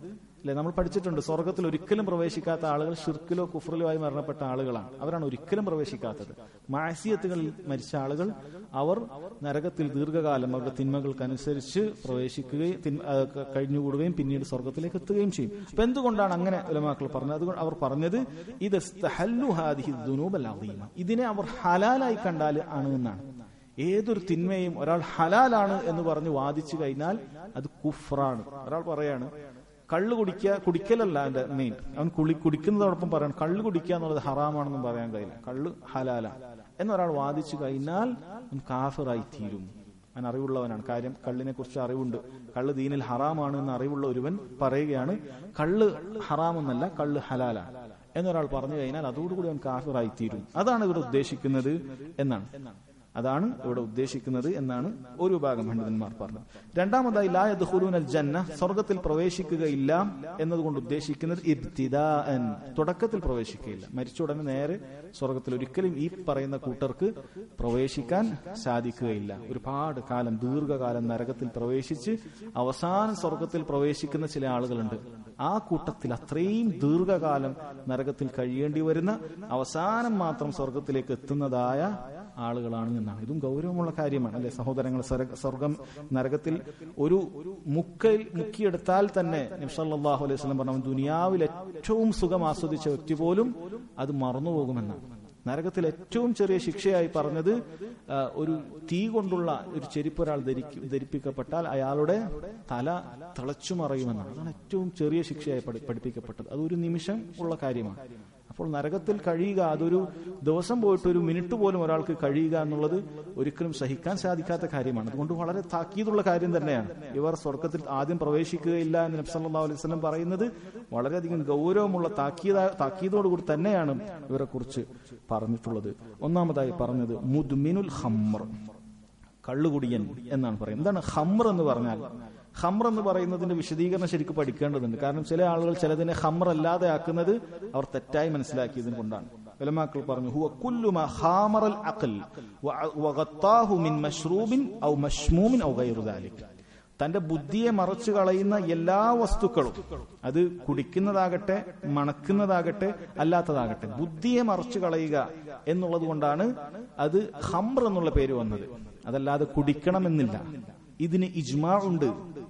[SPEAKER 1] അല്ലെ നമ്മൾ പഠിച്ചിട്ടുണ്ട് സ്വർഗത്തിൽ ഒരിക്കലും പ്രവേശിക്കാത്ത ആളുകൾ ഷിർക്കിലോ കുഫറിലോ ആയി മരണപ്പെട്ട ആളുകളാണ് അവരാണ് ഒരിക്കലും പ്രവേശിക്കാത്തത് മാസിയത്തുകളിൽ മരിച്ച ആളുകൾ അവർ നരകത്തിൽ ദീർഘകാലം അവരുടെ തിന്മകൾക്കനുസരിച്ച് പ്രവേശിക്കുകയും തിന്മ- ആ, ക- കഴിഞ്ഞുകൂടുകയും പിന്നീട് സ്വർഗത്തിലേക്ക് എത്തുകയും ചെയ്യും അപ്പൊ എന്തുകൊണ്ടാണ് അങ്ങനെ ഉലമാക്കൾ പറഞ്ഞത് അതുകൊണ്ട് അവർ പറഞ്ഞത് ഇത് ഇസ്തഹല്ലു ഹാദിഹി ദുനൂബൽ അദീമ. ഇതിനെ അവർ ഹലാലായി കണ്ടാൽ ആണ് എന്നാണ് ഏതൊരു തിന്മയും ഒരാൾ ഹലാലാണ് എന്ന് പറഞ്ഞ് വാദിച്ചു കഴിഞ്ഞാൽ അത് കുഫ്രാണ് ഒരാൾ പറയാണ് കള്ള് കുടിക്കുക കുടിക്കലല്ല എന്റെ മെയിൻ അവൻ കുളി കുടിക്കുന്നതോടൊപ്പം പറയണം കള്ള് കുടിക്കുക എന്നുള്ളത് ഹറാമാണെന്നും പറയാൻ കഴിയില്ല കള്ള് ഹലാലാണ് എന്നൊരാൾ വാദിച്ചു കഴിഞ്ഞാൽ അവൻ കാഫിറായി തീരും അവൻ അറിവുള്ളവനാണ് കാര്യം കള്ളിനെ കുറിച്ച് അറിവുണ്ട് കള്ള് ദീനിൽ ഹറാമാണ് എന്ന് അറിവുള്ള ഒരുവൻ പറയുകയാണ് കള്ള് ഹറാമെന്നല്ല കള്ള് ഹലാലാണ് എന്നൊരാൾ പറഞ്ഞു കഴിഞ്ഞാൽ അതോടുകൂടി അവൻ കാഫിറായി തീരും അതാണ് ഇവിടെ ഉദ്ദേശിക്കുന്നത് എന്നാണ് അതാണ് ഇവിടെ ഉദ്ദേശിക്കുന്നത് എന്നാണ് ഒരു വിഭാഗം പണ്ഡിതന്മാർ പറഞ്ഞത് രണ്ടാമതായി ലാ യദ്ഖുലൂനൽ ജന്ന സ്വർഗത്തിൽ പ്രവേശിക്കുകയില്ല എന്നതുകൊണ്ട് ഉദ്ദേശിക്കുന്നത് ഇബ്തിദാഅൻ തുടക്കത്തിൽ പ്രവേശിക്കുകയില്ല മരിച്ച ഉടനെ നേരെ സ്വർഗത്തിൽ ഒരിക്കലും ഈ പറയുന്ന കൂട്ടർക്ക് പ്രവേശിക്കാൻ സാധിക്കുകയില്ല ഒരുപാട് കാലം ദീർഘകാലം നരകത്തിൽ പ്രവേശിച്ച് അവസാനം സ്വർഗത്തിൽ പ്രവേശിക്കുന്ന ചില ആളുകളുണ്ട് ആ കൂട്ടത്തിൽ അത്രയും ദീർഘകാലം നരകത്തിൽ കഴിയേണ്ടി വരുന്ന അവസാനം മാത്രം സ്വർഗത്തിലേക്ക് എത്തുന്നതായ ആളുകളാണ് എന്നാണ് ഇതും ഗൗരവമുള്ള കാര്യമാണ് അല്ലെ സഹോദരങ്ങൾ സ്വർഗ- സ്വർഗം നരകത്തിൽ ഒരു മുക്കയിൽ മുക്കിയെടുത്താൽ തന്നെ നിംസല്ലാഹു അലൈഹി സ്വലം പറഞ്ഞു ദുനിയാവിൽ ഏറ്റവും സുഖം ആസ്വദിച്ച വ്യക്തി പോലും അത് മറന്നുപോകുമെന്നാണ് നരകത്തിൽ ഏറ്റവും ചെറിയ ശിക്ഷയായി പറഞ്ഞത് ആ, ഒരു തീ കൊണ്ടുള്ള ഒരു ചെരുപ്പ് ഒരാൾ ധരിക്ക- ധരിപ്പിക്കപ്പെട്ടാൽ അയാളുടെ തല തിളച്ചു മറയുമെന്നാണ് അതാണ് ഏറ്റവും ചെറിയ ശിക്ഷയായി പഠി- പഠിപ്പിക്കപ്പെട്ടത് അതൊരു നിമിഷം ഉള്ള കാര്യമാണ് അപ്പോൾ നരകത്തിൽ കഴിയുക അതൊരു ദിവസം പോയിട്ട് ഒരു മിനിറ്റ് പോലും ഒരാൾക്ക് കഴിയുക എന്നുള്ളത് ഒരിക്കലും സഹിക്കാൻ സാധിക്കാത്ത കാര്യമാണ് അതുകൊണ്ട് വളരെ താക്കീതുള്ള കാര്യം തന്നെയാണ് ഇവർ സ്വർഗത്തിൽ ആദ്യം പ്രവേശിക്കുകയില്ല എന്ന് നബ്സല്ലാ അലൈഹി സ്വലം പറയുന്നത് വളരെയധികം ഗൗരവമുള്ള താക്കീത താക്കീതോടുകൂടി തന്നെയാണ് ഇവരെ കുറിച്ച് പറഞ്ഞിട്ടുള്ളത് ഒന്നാമതായി പറഞ്ഞത് മുദ്മിനുൽ ഹമ്മർ കള്ളുകുടിയൻ എന്നാണ് പറയുന്നത് എന്താണ് ഹമ്ര എന്ന് പറഞ്ഞാൽ ഹമ്ര എന്ന് പറയുന്നതിന്റെ വിശദീകരണം ശരിക്കും പഠിക്കേണ്ടതുണ്ട് കാരണം ചില ആളുകൾ ചിലതിനെ ഹമ്ര അല്ലാതെ ആക്കുന്നത് അവർ തെറ്റായി മനസ്സിലാക്കിയതിന് കൊണ്ടാണ് ഉലമാക്കൾ പറഞ്ഞു ഹുവ കുല്ലു മാ ഖാമറൽ അഖൽ വ- വഗത്താഹു മിൻ മശ്റൂബിൻ ഔ മശ്മൂമിൻ ഔ ഗൈറു ദാലിക് തന്റെ ബുദ്ധിയെ മറച്ചു കളയുന്ന എല്ലാ വസ്തുക്കളും അത് കുടിക്കുന്നതാകട്ടെ മണക്കുന്നതാകട്ടെ അല്ലാത്തതാകട്ടെ ബുദ്ധിയെ മറച്ചു കളയുക എന്നുള്ളത് കൊണ്ടാണ് അത് ഹംർ എന്നുള്ള പേര് വന്നത് അതല്ലാതെ കുടിക്കണമെന്നില്ല ഇതിന് ഇജ്മാ ഉണ്ട്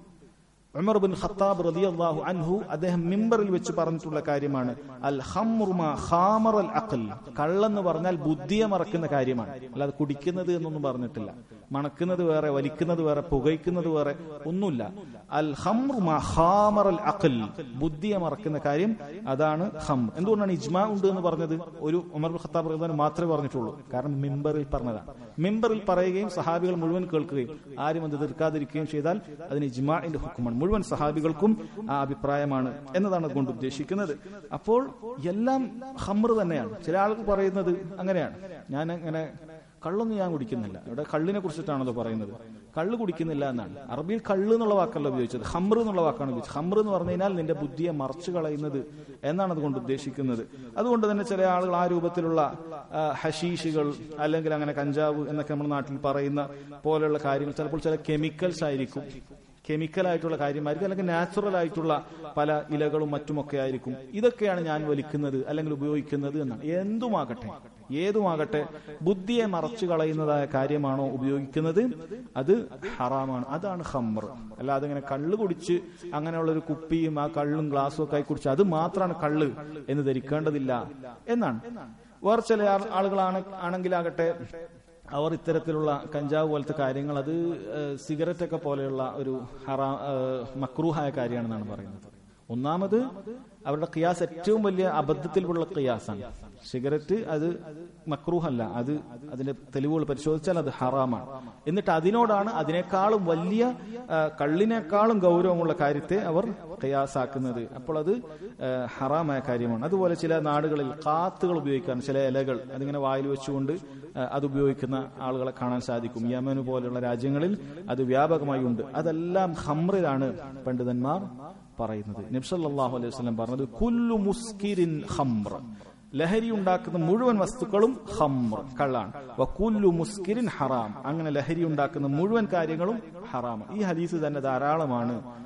[SPEAKER 1] ഉമർ ബിൻ ഖത്താബ് റളിയല്ലാഹു അൻഹു അദ്ദേഹം മിമ്പറിൽ വെച്ച് പറഞ്ഞിട്ടുള്ള കാര്യമാണ് അൽ ഹംറുമ ഖാമറൽ അഖൽ കള്ളെന്ന് പറഞ്ഞാൽ ബുദ്ധിയെ മറക്കുന്ന കാര്യമാണ് അല്ലാതെ കുടിക്കുന്നത് എന്നൊന്നും പറഞ്ഞിട്ടില്ല മണക്കുന്നത് വേറെ വലിക്കുന്നത് വേറെ പുകയ്ക്കുന്നത് വേറെ ഒന്നുമില്ല അൽ ഹംറുമ ഖാമറൽ അഖൽ ബുദ്ധിയെ മറക്കുന്ന കാര്യം അതാണ് ഹം എന്തുകൊണ്ടാണ് ഇജ്മാ ഉണ്ട് എന്ന് പറഞ്ഞത് ഒരു ഉമർ ബിൻ ഖത്താബ് റളിയല്ലാഹു മാത്രമേ പറഞ്ഞിട്ടുള്ളൂ കാരണം മിമ്പറിൽ പറഞ്ഞതാണ് മിമ്പറിൽ പറയുകയും സഹാബികൾ മുഴുവൻ കേൾക്കുകയും ആരും അത് തീർക്കാതിരിക്കുകയും ചെയ്താൽ അതിന് ഇജ്മാഇന്റെ ഹുക്കുമാണ് മുഴുവൻ സഹാബികൾക്കും ആ അഭിപ്രായമാണ് എന്നതാണ് അതുകൊണ്ട് ഉദ്ദേശിക്കുന്നത് അപ്പോൾ എല്ലാം ഹമ്ര തന്നെയാണ് ചില ആളുകൾ പറയുന്നത് അങ്ങനെയാണ് ഞാൻ അങ്ങനെ കള്ളൊന്നും ഞാൻ കുടിക്കുന്നില്ല ഇവിടെ കള്ളിനെ കുറിച്ചിട്ടാണല്ലോ പറയുന്നത് കള്ള് കുടിക്കുന്നില്ല എന്നാണ് അറബിയിൽ കള്ള് എന്നുള്ള വാക്കല്ല ഉപയോഗിച്ചത് ഹമ്ര എന്നുള്ള വാക്കാണ് ഉപയോഗിച്ചത് ഹമ്ര എന്ന് പറഞ്ഞു കഴിഞ്ഞാൽ നിന്റെ ബുദ്ധിയെ മറച്ചു കളയുന്നത് എന്നാണ് അതുകൊണ്ട് ഉദ്ദേശിക്കുന്നത് അതുകൊണ്ട് തന്നെ ചില ആളുകൾ ആ രൂപത്തിലുള്ള ആ, ഹഷീഷുകൾ അല്ലെങ്കിൽ അങ്ങനെ കഞ്ചാവ് എന്നൊക്കെ നമ്മുടെ നാട്ടിൽ പറയുന്ന പോലെയുള്ള കാര്യങ്ങൾ ചിലപ്പോൾ ചില കെമിക്കൽസ് ആയിരിക്കും കെമിക്കൽ ആയിട്ടുള്ള കാര്യമായിരിക്കും അല്ലെങ്കിൽ നാച്ചുറൽ ആയിട്ടുള്ള പല ഇലകളും മറ്റുമൊക്കെ ആയിരിക്കും ഇതൊക്കെയാണ് ഞാൻ വലിക്കുന്നത് അല്ലെങ്കിൽ ഉപയോഗിക്കുന്നത് എന്നാണ് എന്തുമാകട്ടെ ഏതുമാകട്ടെ ബുദ്ധിയെ മറച്ചു കളയുന്നതായ കാര്യമാണോ ഉപയോഗിക്കുന്നത് അത് ഹറാമാണ് അതാണ് ഹമ്മർ അല്ലാതെ ഇങ്ങനെ കള്ള് കുടിച്ച് അങ്ങനെയുള്ള ഒരു കുപ്പിയും ആ കള്ളും ഗ്ലാസും ഒക്കെ ആയി കുടിച്ച് അത് മാത്രമാണ് കള്ള് എന്ന് ധരിക്കേണ്ടതില്ല എന്നാണ് വേറെ ചില ആൾ- ആളുകളാണ് ആണെങ്കിലാകട്ടെ അവർ ഇത്തരത്തിലുള്ള കഞ്ചാവ് പോലത്തെ കാര്യങ്ങൾ അത് സിഗരറ്റ് ഒക്കെ പോലെയുള്ള ഒരു ഹറാ ഏഹ് മക്രൂഹായ കാര്യമാണെന്നാണ് പറയുന്നത് ഒന്നാമത് അവരുടെ ഖിയാസ് ഏറ്റവും വലിയ അബദ്ധത്തിലുള്ള ഖിയാസാണ് സിഗരറ്റ് അത് മക്രൂഹല്ല അത് അതിന്റെ തെളിവുകൾ പരിശോധിച്ചാൽ അത് ഹറാമാണ് എന്നിട്ട് അതിനോടാണ് അതിനേക്കാളും വലിയ ആ, കള്ളിനേക്കാളും ഗൗരവമുള്ള കാര്യത്തെ അവർ ഖിയാസാക്കുന്നത് അപ്പോൾ അത് ആ, ഹറാമായ കാര്യമാണ് അതുപോലെ ചില നാടുകളിൽ കാത്തുകൾ ഉപയോഗിക്കാൻ ചില ഇലകൾ അതിങ്ങനെ വായിൽ വെച്ചുകൊണ്ട് ആ, അത് ഉപയോഗിക്കുന്ന ആളുകളെ കാണാൻ സാധിക്കും യമന് പോലെയുള്ള രാജ്യങ്ങളിൽ അത് വ്യാപകമായി ഉണ്ട് അതെല്ലാം ഹമ്രിലാണ് പണ്ഡിതന്മാർ പറയുന്നത് നബ്സല്ലാഹു അലൈഹി വസല്ലം പറഞ്ഞത് കുല്ലു മുസ്കിരിൻ ഹംർ ലഹരി ഉണ്ടാക്കുന്ന മുഴുവൻ വസ്തുക്കളും ഹംർ കള്ളാണ് വക്കുല്ലു മുസ്കിരിൻ ഹറാം അങ്ങനെ ലഹരി ഉണ്ടാക്കുന്ന മുഴുവൻ കാര്യങ്ങളും ഹറാമാണ് ഈ ഹദീസ് തന്നെ ധാരാളമാണ്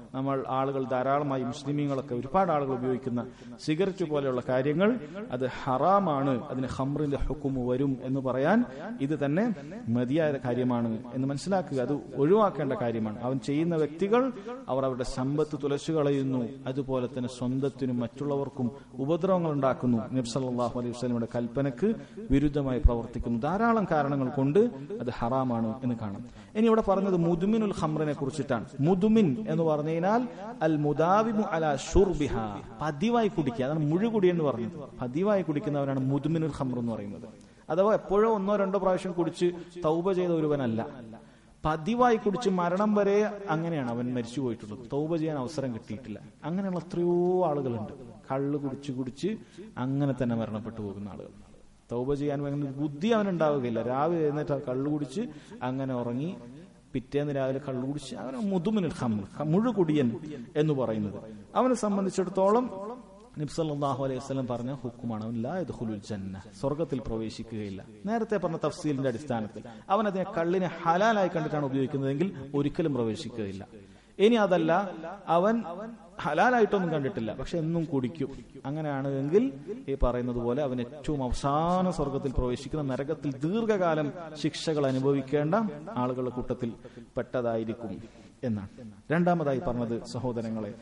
[SPEAKER 1] നമ്മൾ ആളുകൾ ധാരാളമായി മുസ്ലിമീങ്ങളൊക്കെ ഒരുപാട് ആളുകൾ ഉപയോഗിക്കുന്ന സിഗരറ്റ് പോലെയുള്ള കാര്യങ്ങൾ അത് ഹറാമാണ് അതിന് ഹംറിന്റെ ഹുക്കുമ് വരും എന്ന് പറയാൻ ഇത് തന്നെ മതിയായ കാര്യമാണ് എന്ന് മനസ്സിലാക്കുക അത് ഒഴിവാക്കേണ്ട കാര്യമാണ് അവൻ ചെയ്യുന്ന വ്യക്തികൾ അവർ അവരുടെ സമ്പത്ത് തുലച്ചു കളയുന്നു അതുപോലെ തന്നെ സ്വന്തത്തിനും മറ്റുള്ളവർക്കും ഉപദ്രവങ്ങൾ ഉണ്ടാക്കുന്നു നബ്സല്ലാഹു അലൈഹി വസ്ലമിയുടെ കൽപ്പനക്ക് വിരുദ്ധമായി പ്രവർത്തിക്കുന്നു ധാരാളം കാരണങ്ങൾ കൊണ്ട് അത് ഹറാമാണ് എന്ന് കാണാം ഇനി ഇവിടെ പറഞ്ഞത് മുതുമിനുൽ ഹംറിനെ കുറിച്ചിട്ടാണ് മുതുമിൻ എന്ന് പറഞ്ഞു കഴിഞ്ഞാൽ അൽ മുദാവിമു അല ഷുർബിഹ പതിവായി കുടിക്കുക അതാണ് മുഴുകുടി എന്ന് പറഞ്ഞത് പതിവായി കുടിക്കുന്നവരാണ് മുതുമിനുൽ ഹംർ എന്ന് പറയുന്നത് അഥവാ എപ്പോഴോ ഒന്നോ രണ്ടോ പ്രാവശ്യം കുടിച്ച് തൗബ ചെയ്ത ഒരുവനല്ല പതിവായി കുടിച്ച് മരണം വരെ അങ്ങനെയാണ് അവൻ മരിച്ചു പോയിട്ടുള്ളത് തൗബ ചെയ്യാൻ അവസരം കിട്ടിയിട്ടില്ല അങ്ങനെയുള്ള എത്രയോ ആളുകളുണ്ട് കള്ള് കുടിച്ച് കുടിച്ച് അങ്ങനെ തന്നെ മരണപ്പെട്ടു പോകുന്ന ആളുകൾ തൗബ ചെയ്യാൻ വേണ്ട ബുദ്ധി അവനുണ്ടാവുകയില്ല രാവിലെ എഴുന്നേറ്റ് ആ കള്ളു കുടിച്ച് അങ്ങനെ ഉറങ്ങി പിറ്റേന്ന് രാവിലെ കള്ളു കുടിച്ച് അവനെ മുതുമിനിൽ ഹമ്മ് മുഴുകുടിയൻ എന്ന് പറയുന്നത് അവനെ സംബന്ധിച്ചിടത്തോളം നിബ്സല്ലാഹു അലൈഹി വസ്ലം പറഞ്ഞ ഹുക്കുമാണ് അവൻ ലാ യദ്ഖുലുൽ ജന്ന സ്വർഗത്തിൽ പ്രവേശിക്കുകയില്ല നേരത്തെ പറഞ്ഞ തഫ്സീലിന്റെ അടിസ്ഥാനത്തിൽ അവൻ അതിനെ കള്ളിനെ ഹലാലായി കണ്ടിട്ടാണ് ഉപയോഗിക്കുന്നതെങ്കിൽ ഒരിക്കലും പ്രവേശിക്കുകയില്ല ഇനി അതല്ല അവൻ ഹലാലായിട്ടൊന്നും കണ്ടിട്ടില്ല പക്ഷെ എന്നും കുടിക്കും അങ്ങനെയാണ് എങ്കിൽ ഈ പറയുന്നത് പോലെ അവൻ ഏറ്റവും അവസാന സ്വർഗത്തിൽ പ്രവേശിക്കുന്ന നരകത്തിൽ ദീർഘകാലം ശിക്ഷകൾ അനുഭവിക്കേണ്ട ആളുകളുടെ കൂട്ടത്തിൽ പെട്ടതായിരിക്കും എന്നാണ് രണ്ടാമതായി പറഞ്ഞത് സഹോദരങ്ങളെ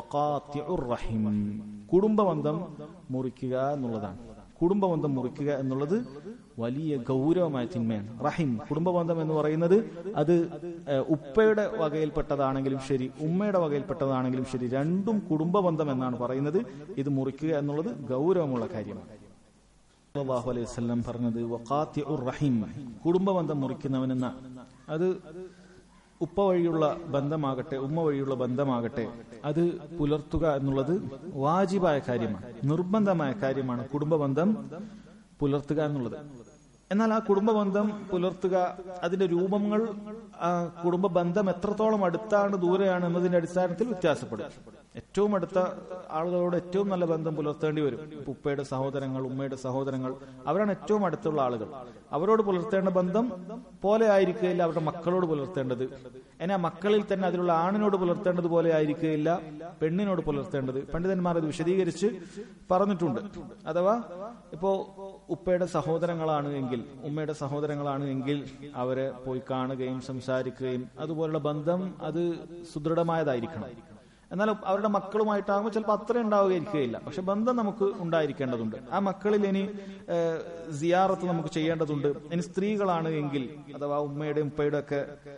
[SPEAKER 1] റഹിം കുടുംബബന്ധം മുറിക്കുക എന്നുള്ളതാണ് കുടുംബബന്ധം മുറിക്കുക എന്നുള്ളത് വലിയ ഗൗരവമായ തിന്മയാണ് റഹിം കുടുംബബന്ധം എന്ന് പറയുന്നത് അത് ഉപ്പയുടെ വകയിൽപ്പെട്ടതാണെങ്കിലും ശരി ഉമ്മയുടെ വകയിൽപ്പെട്ടതാണെങ്കിലും ശരി രണ്ടും കുടുംബബന്ധം എന്നാണ് പറയുന്നത് ഇത് മുറിക്കുക എന്നുള്ളത് ഗൗരവമുള്ള കാര്യമാണ് അള്ളാഹു അലൈഹി വസല്ലം പറഞ്ഞത് റഹീം കുടുംബബന്ധം മുറിക്കുന്നവനെന്ന അത് ഉപ്പ വഴിയുള്ള ബന്ധമാകട്ടെ ഉമ്മ വഴിയുള്ള ബന്ധമാകട്ടെ അത് പുലർത്തുക എന്നുള്ളത് വാജിബായ കാര്യമാണ് നിർബന്ധമായ കാര്യമാണ് കുടുംബബന്ധം പുലർത്തുക എന്നുള്ളത് എന്നാൽ ആ കുടുംബബന്ധം പുലർത്തുക അതിന്റെ രൂപങ്ങൾ ആ കുടുംബ ബന്ധം എത്രത്തോളം അടുത്താണ് ദൂരെയാണ് എന്നതിന്റെ അടിസ്ഥാനത്തിൽ വ്യത്യാസപ്പെടും ഏറ്റവും അടുത്ത ആളുകളോട് ഏറ്റവും നല്ല ബന്ധം പുലർത്തേണ്ടി വരും ഉപ്പയുടെ സഹോദരങ്ങൾ ഉമ്മയുടെ സഹോദരങ്ങൾ അവരാണ് ഏറ്റവും അടുത്തുള്ള ആളുകൾ അവരോട് പുലർത്തേണ്ട ബന്ധം പോലെ ആയിരിക്കുകയില്ല അവരുടെ മക്കളോട് പുലർത്തേണ്ടത് എന്നാൽ മക്കളിൽ തന്നെ അതിലുള്ള ആണിനോട് പുലർത്തേണ്ടത് പോലെ ആയിരിക്കുകയില്ല പെണ്ണിനോട് പുലർത്തേണ്ടത് പണ്ഡിതന്മാർ ഇത് വിശദീകരിച്ച് പറഞ്ഞിട്ടുണ്ട് അഥവാ ഇപ്പോ ഉപ്പയുടെ സഹോദരങ്ങളാണ് എങ്കിൽ ഉമ്മയുടെ സഹോദരങ്ങളാണ് എങ്കിൽ അവരെ പോയി കാണുകയും സംസാരിക്കുകയും അതുപോലുള്ള ബന്ധം അത് സുദൃഢമായതായിരിക്കണം എന്നാൽ അവരുടെ മക്കളുമായിട്ടാകുമ്പോൾ ചിലപ്പോൾ അത്ര ഉണ്ടാവുകയായിരിക്കുകയില്ല പക്ഷെ ബന്ധം നമുക്ക് ഉണ്ടായിരിക്കേണ്ടതുണ്ട് ആ മക്കളിൽ ഇനി സിയാറത്ത് നമുക്ക് ചെയ്യേണ്ടതുണ്ട് ഇനി സ്ത്രീകളാണ് എങ്കിൽ അഥവാ ഉമ്മയുടെയും ഉപ്പയുടെ ഒക്കെ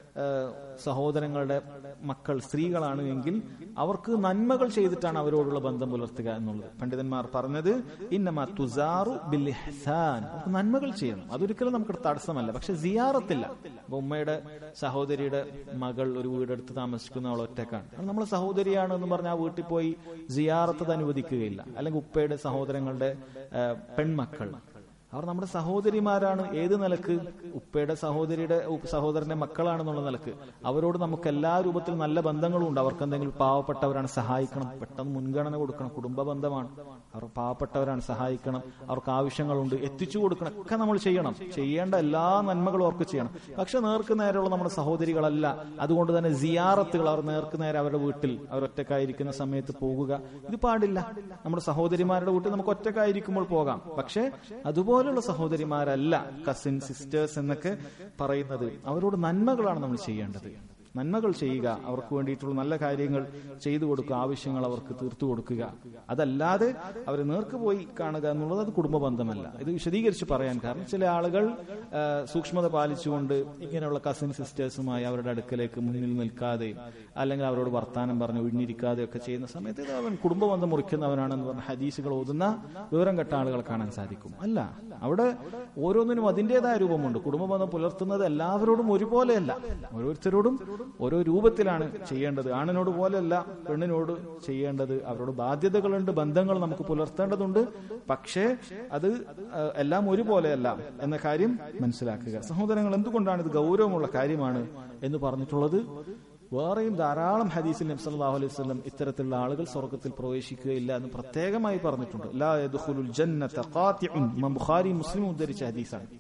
[SPEAKER 1] സഹോദരങ്ങളുടെ മക്കൾ സ്ത്രീകളാണ് എങ്കിൽ അവർക്ക് നന്മകൾ ചെയ്തിട്ടാണ് അവരോടുള്ള ബന്ധം പുലർത്തുക എന്നുള്ളത് പണ്ഡിതന്മാർ പറഞ്ഞത് ഇന്നമാ തുസാറു ബിൽ ഇഹ്സാൻ നന്മകൾ ചെയ്യണം അതൊരിക്കലും നമുക്ക് തടസ്സമല്ല പക്ഷെ സിയാറത്തില്ല അപ്പൊ ഉമ്മയുടെ സഹോദരിയുടെ മകൾ ഒരു വീടെടുത്ത് താമസിക്കുന്ന അവൾ ഒറ്റക്കാണ് അത് നമ്മളെ സഹോദരിയാണ് എന്ന് പറഞ്ഞാൽ ആ വീട്ടിൽ പോയി സിയാറത്ത് അനുവദിക്കുകയില്ല അല്ലെങ്കിൽ ഉപ്പയുടെ സഹോദരങ്ങളുടെ പെൺമക്കൾ അവർ നമ്മുടെ സഹോദരിമാരാണ് ഏത് നിലക്ക് ഉപ്പയുടെ സഹോദരിയുടെ സഹോദരന്റെ മക്കളാണെന്നുള്ള നിലക്ക് അവരോട് നമുക്ക് എല്ലാ രൂപത്തിലും നല്ല ബന്ധങ്ങളും ഉണ്ട് അവർക്ക് എന്തെങ്കിലും പാവപ്പെട്ടവരാണ് സഹായിക്കണം പെട്ടെന്ന് മുൻഗണന കൊടുക്കണം കുടുംബ ബന്ധമാണ് അവർ പാവപ്പെട്ടവരാണ് സഹായിക്കണം അവർക്ക് ആവശ്യങ്ങളുണ്ട് എത്തിച്ചു കൊടുക്കണം ഒക്കെ നമ്മൾ ചെയ്യണം ചെയ്യേണ്ട എല്ലാ നന്മകളും അവർക്ക് ചെയ്യണം പക്ഷെ നേർക്ക് നേരെയുള്ള നമ്മുടെ സഹോദരികളല്ല അതുകൊണ്ട് തന്നെ സിയാറത്തുകൾ അവർ നേർക്ക് നേരെ അവരുടെ വീട്ടിൽ അവർ ഒറ്റക്കായിരിക്കുന്ന സമയത്ത് പോകുക ഇത് പാടില്ല നമ്മുടെ സഹോദരിമാരുടെ വീട്ടിൽ നമുക്ക് ഒറ്റക്കായിരിക്കുമ്പോൾ പോകാം പക്ഷെ അതുപോലെ പോലുള്ള സഹോദരിമാരല്ല കസിൻ സിസ്റ്റേഴ്സ് എന്നൊക്കെ പറയുന്നത് അവരോട് നന്മകളാണ് നമ്മൾ ചെയ്യേണ്ടത് നന്മകൾ ചെയ്യുക അവർക്ക് വേണ്ടിയിട്ടുള്ള നല്ല കാര്യങ്ങൾ ചെയ്തു കൊടുക്കുക ആവശ്യങ്ങൾ അവർക്ക് തീർത്തു കൊടുക്കുക അതല്ലാതെ അവരെ നേർക്ക് പോയി കാണുക എന്നുള്ളത് അത് കുടുംബ ബന്ധമല്ല ഇത് വിശദീകരിച്ച് പറയാൻ കാരണം ചില ആളുകൾ സൂക്ഷ്മത പാലിച്ചുകൊണ്ട് ഇങ്ങനെയുള്ള കസിൻ സിസ്റ്റേഴ്സുമായി അവരുടെ അടുക്കലേക്ക് മുന്നിൽ നിൽക്കാതെ അല്ലെങ്കിൽ അവരോട് വർത്താനം പറഞ്ഞ് ഒഴിഞ്ഞിരിക്കാതെ ഒക്കെ ചെയ്യുന്ന സമയത്ത് ഇത് അവൻ കുടുംബ ബന്ധം മുറിക്കുന്നവനാണെന്ന് പറഞ്ഞ ഹദീസുകൾ ഓതുന്ന വിവരം കെട്ട ആളുകളെ കാണാൻ സാധിക്കും അല്ല അവിടെ ഓരോന്നിനും അതിൻ്റെതായ രൂപമുണ്ട് കുടുംബ ബന്ധം പുലർത്തുന്നത് എല്ലാവരോടും ഒരുപോലെയല്ല ഓരോരുത്തരോടും ഓരോ രൂപത്തിലാണ് ചെയ്യേണ്ടത് ആണിനോട് പോലെയല്ല പെണ്ണിനോട് ചെയ്യേണ്ടത് അവരോട് ബാധ്യതകളുണ്ട് ബന്ധങ്ങൾ നമുക്ക് പുലർത്തേണ്ടതുണ്ട് പക്ഷേ അത് എല്ലാം ഒരുപോലെയല്ല എന്ന കാര്യം മനസ്സിലാക്കുക സഹോദരങ്ങൾ എന്തുകൊണ്ടാണ് ഇത് ഗൗരവമുള്ള കാര്യമാണ് എന്ന് പറഞ്ഞിട്ടുള്ളത് വേറെയും ധാരാളം ഹദീസിൽ നബി സല്ലല്ലാഹു അലൈഹി വസല്ലം ഇത്തരത്തിലുള്ള ആളുകൾ സ്വർഗ്ഗത്തിൽ പ്രവേശിക്കുകയില്ല എന്ന് പ്രത്യേകമായി പറഞ്ഞിട്ടുണ്ട് ലാ യദ്ഖുലുൽ ജന്നത ഖാതിഉൻ ബുഖാരി മുസ്ലിം ഉദ്ധരിച്ച ഹദീസാണ്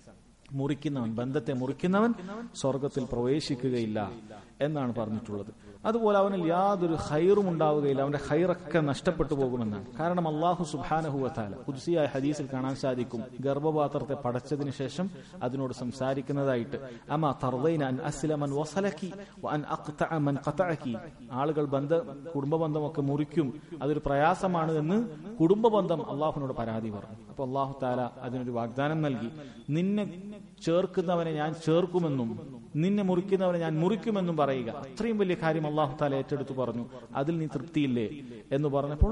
[SPEAKER 1] മുറിക്കുന്നവൻ ബന്ധത്തെ മുറിക്കുന്നവൻ സ്വർഗത്തിൽ പ്രവേശിക്കുകയില്ല എന്നാണ് പറഞ്ഞിട്ടുള്ളത് അതുപോലെ അവനിൽ യാതൊരു ഹൈറും ഉണ്ടാവുകയില്ല അവന്റെ ഹൈറൊക്കെ നഷ്ടപ്പെട്ടു പോകുമെന്നാണ് കാരണം അള്ളാഹു സുബാനഹുവത്താല കുദ്സിയായ ഹദീസിൽ കാണാൻ സാധിക്കും ഗർഭപാത്രത്തെ പടച്ചതിന് ശേഷം അതിനോട് സംസാരിക്കുന്നതായിട്ട് അമ തർദൈന അൻ അസ്ലമൻ വസലക്കി വഅൻ അഖ്തഅ മൻ ഖതഅക്കി ആളുകൾ ബന്ധ കുടുംബ ബന്ധമൊക്കെ മുറിക്കും അതൊരു പ്രയാസമാണ് എന്ന് കുടുംബ ബന്ധം അള്ളാഹുവിനോട് പരാതി പറഞ്ഞു അപ്പൊ അള്ളാഹു താല അതിനൊരു വാഗ്ദാനം നൽകി നിന്നെ ചേർക്കുന്നവനെ ഞാൻ ചേർക്കുമെന്നും നിന്നെ മുറിക്കുന്നവനെ ഞാൻ മുറിക്കുമെന്നും പറയുക അത്രയും വലിയ കാര്യം അള്ളാഹു താല ഏറ്റെടുത്തു പറഞ്ഞു അതിൽ നീ തൃപ്തിയില്ലേ എന്ന് പറഞ്ഞപ്പോൾ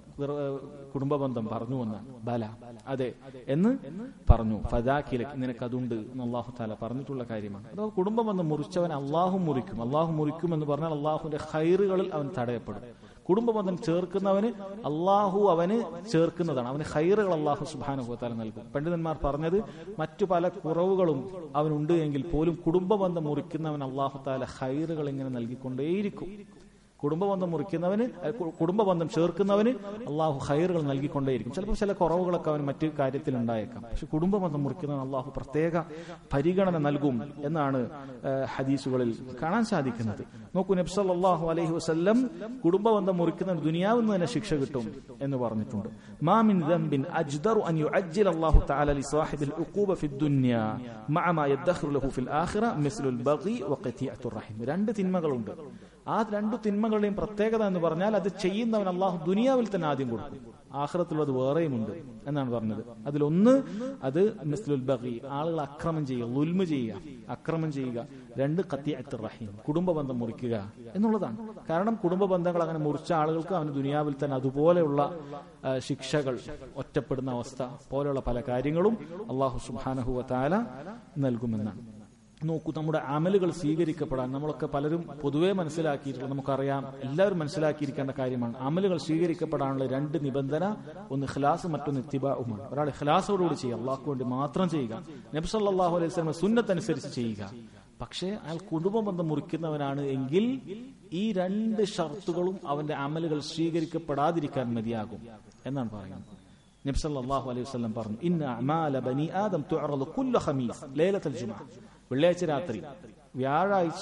[SPEAKER 1] കുടുംബ ബന്ധം പറഞ്ഞു എന്ന് ബല അതെ എന്ന് പറഞ്ഞു ഫദാക്കില നിനക്ക് അതുണ്ട് എന്ന് അള്ളാഹു താല പറഞ്ഞിട്ടുള്ള കാര്യമാണ് അഥവാ കുടുംബ ബന്ധം മുറിച്ചവൻ അള്ളാഹു മുറിക്കും അള്ളാഹു മുറിക്കും എന്ന് പറഞ്ഞാൽ അള്ളാഹുവിന്റെ ഹൈറുകളിൽ അവൻ തടയപ്പെടും കുടുംബബന്ധം ചേർക്കുന്നവന് അള്ളാഹു അവന് ചേർക്കുന്നതാണ് അവന് ഹൈറുകൾ അള്ളാഹു സുബാനുഭവത്താൽ നൽകും പണ്ഡിതന്മാർ പറഞ്ഞത് മറ്റു പല കുറവുകളും അവനുണ്ട് എങ്കിൽ പോലും കുടുംബബന്ധം മുറിക്കുന്നവൻ അള്ളാഹു താല ഹൈറുകൾ ഇങ്ങനെ നൽകിക്കൊണ്ടേയിരിക്കും കുടുംബബന്ധം മുറിക്കുന്നവന് കുടുംബബന്ധം ചേർക്കുന്നവന് അള്ളാഹു ഹൈറുകൾ നൽകിക്കൊണ്ടേയിരിക്കും ചിലപ്പോൾ ചില കുറവുകളൊക്കെ അവൻ മറ്റു കാര്യത്തിൽ ഉണ്ടായേക്കാം പക്ഷെ കുടുംബബന്ധം മുറിക്കുന്നവൻ അള്ളാഹു പ്രത്യേക പരിഗണന നൽകും എന്നാണ് ഹദീസുകളിൽ കാണാൻ സാധിക്കുന്നത് നോക്കൂ നബ്സല്ലാഹു അലൈഹി വസ്ല്ലം കുടുംബബന്ധം മുറിക്കുന്നവന് ദുനിയാവിൽ നിന്ന് തന്നെ ശിക്ഷ കിട്ടും എന്ന് പറഞ്ഞിട്ടുണ്ട് മാമിൻ ذنب أجدر أن يعجل الله تعالى لصاحب العقوبة في الدنيا مع ما يدخر له في الآخرة مثل البغي وقطيعة الرحم രണ്ട് തിന്മകളുണ്ട് ആ രണ്ടു തിന്മകളുടെയും പ്രത്യേകത എന്ന് പറഞ്ഞാൽ അത് ചെയ്യുന്നവൻ അള്ളാഹു ദുനിയാവിൽ തന്നെ ആദ്യം കൊടുക്കും ആഹ്റത്തിലും അത് വേറെയുമുണ്ട് എന്നാണ് പറഞ്ഞത് അതിലൊന്ന് അത് മിസ്ലുൽ ബഗി ആളുകൾ അക്രമം ചെയ്യുക ലുൽമ ചെയ്യുക അക്രമം ചെയ്യുക രണ്ട് കത്തിയത്ത് റഹീം കുടുംബ ബന്ധം മുറിക്കുക എന്നുള്ളതാണ് കാരണം കുടുംബ ബന്ധങ്ങൾ അങ്ങനെ മുറിച്ച ആളുകൾക്ക് അവന് ദുനിയാവിൽ തന്നെ അതുപോലെയുള്ള ശിക്ഷകൾ ഒറ്റപ്പെടുന്ന അവസ്ഥ പോലെയുള്ള പല കാര്യങ്ങളും അള്ളാഹു സുബാനഹുവ താല നൽകുമെന്നാണ് നോക്കൂ നമ്മുടെ അമലുകൾ സ്വീകരിക്കപ്പെടാൻ നമ്മളൊക്കെ പലരും പൊതുവെ മനസ്സിലാക്കിയിട്ടുള്ള നമുക്കറിയാം എല്ലാവരും മനസ്സിലാക്കിയിരിക്കേണ്ട കാര്യമാണ് അമലുകൾ സ്വീകരിക്കപ്പെടാനുള്ള രണ്ട് നിബന്ധന ഒന്ന് ഖലാസ് മറ്റൊന്ന് ഇത്തിബാവുമാണ് ഒരാൾ ഖലാസോടുകൂടി ചെയ്യുക അള്ളാഹ്ക്ക് വേണ്ടി മാത്രം ചെയ്യുക നബ്സല്ലാഹു അലൈഹി സ്വലമ സുന്നത്തനുസരിച്ച് ചെയ്യുക പക്ഷേ അയാൾ കുടുംബബന്ധം മുറിക്കുന്നവനാണ് എങ്കിൽ ഈ രണ്ട് ഷർത്തുകളും അവന്റെ അമലുകൾ സ്വീകരിക്കപ്പെടാതിരിക്കാൻ മതിയാകും എന്നാണ് പറയുന്നത് നബ്സല്ലാഹു അലൈഹി വസല്ലം പറഞ്ഞു ഇന്ന അമാല ബനി ആദം തുഅറദു കുല്ല ഖമീസ് ലൈലത്തുൽ ജുമുഅ വെള്ളിയാഴ്ച രാത്രി വ്യാഴാഴ്ച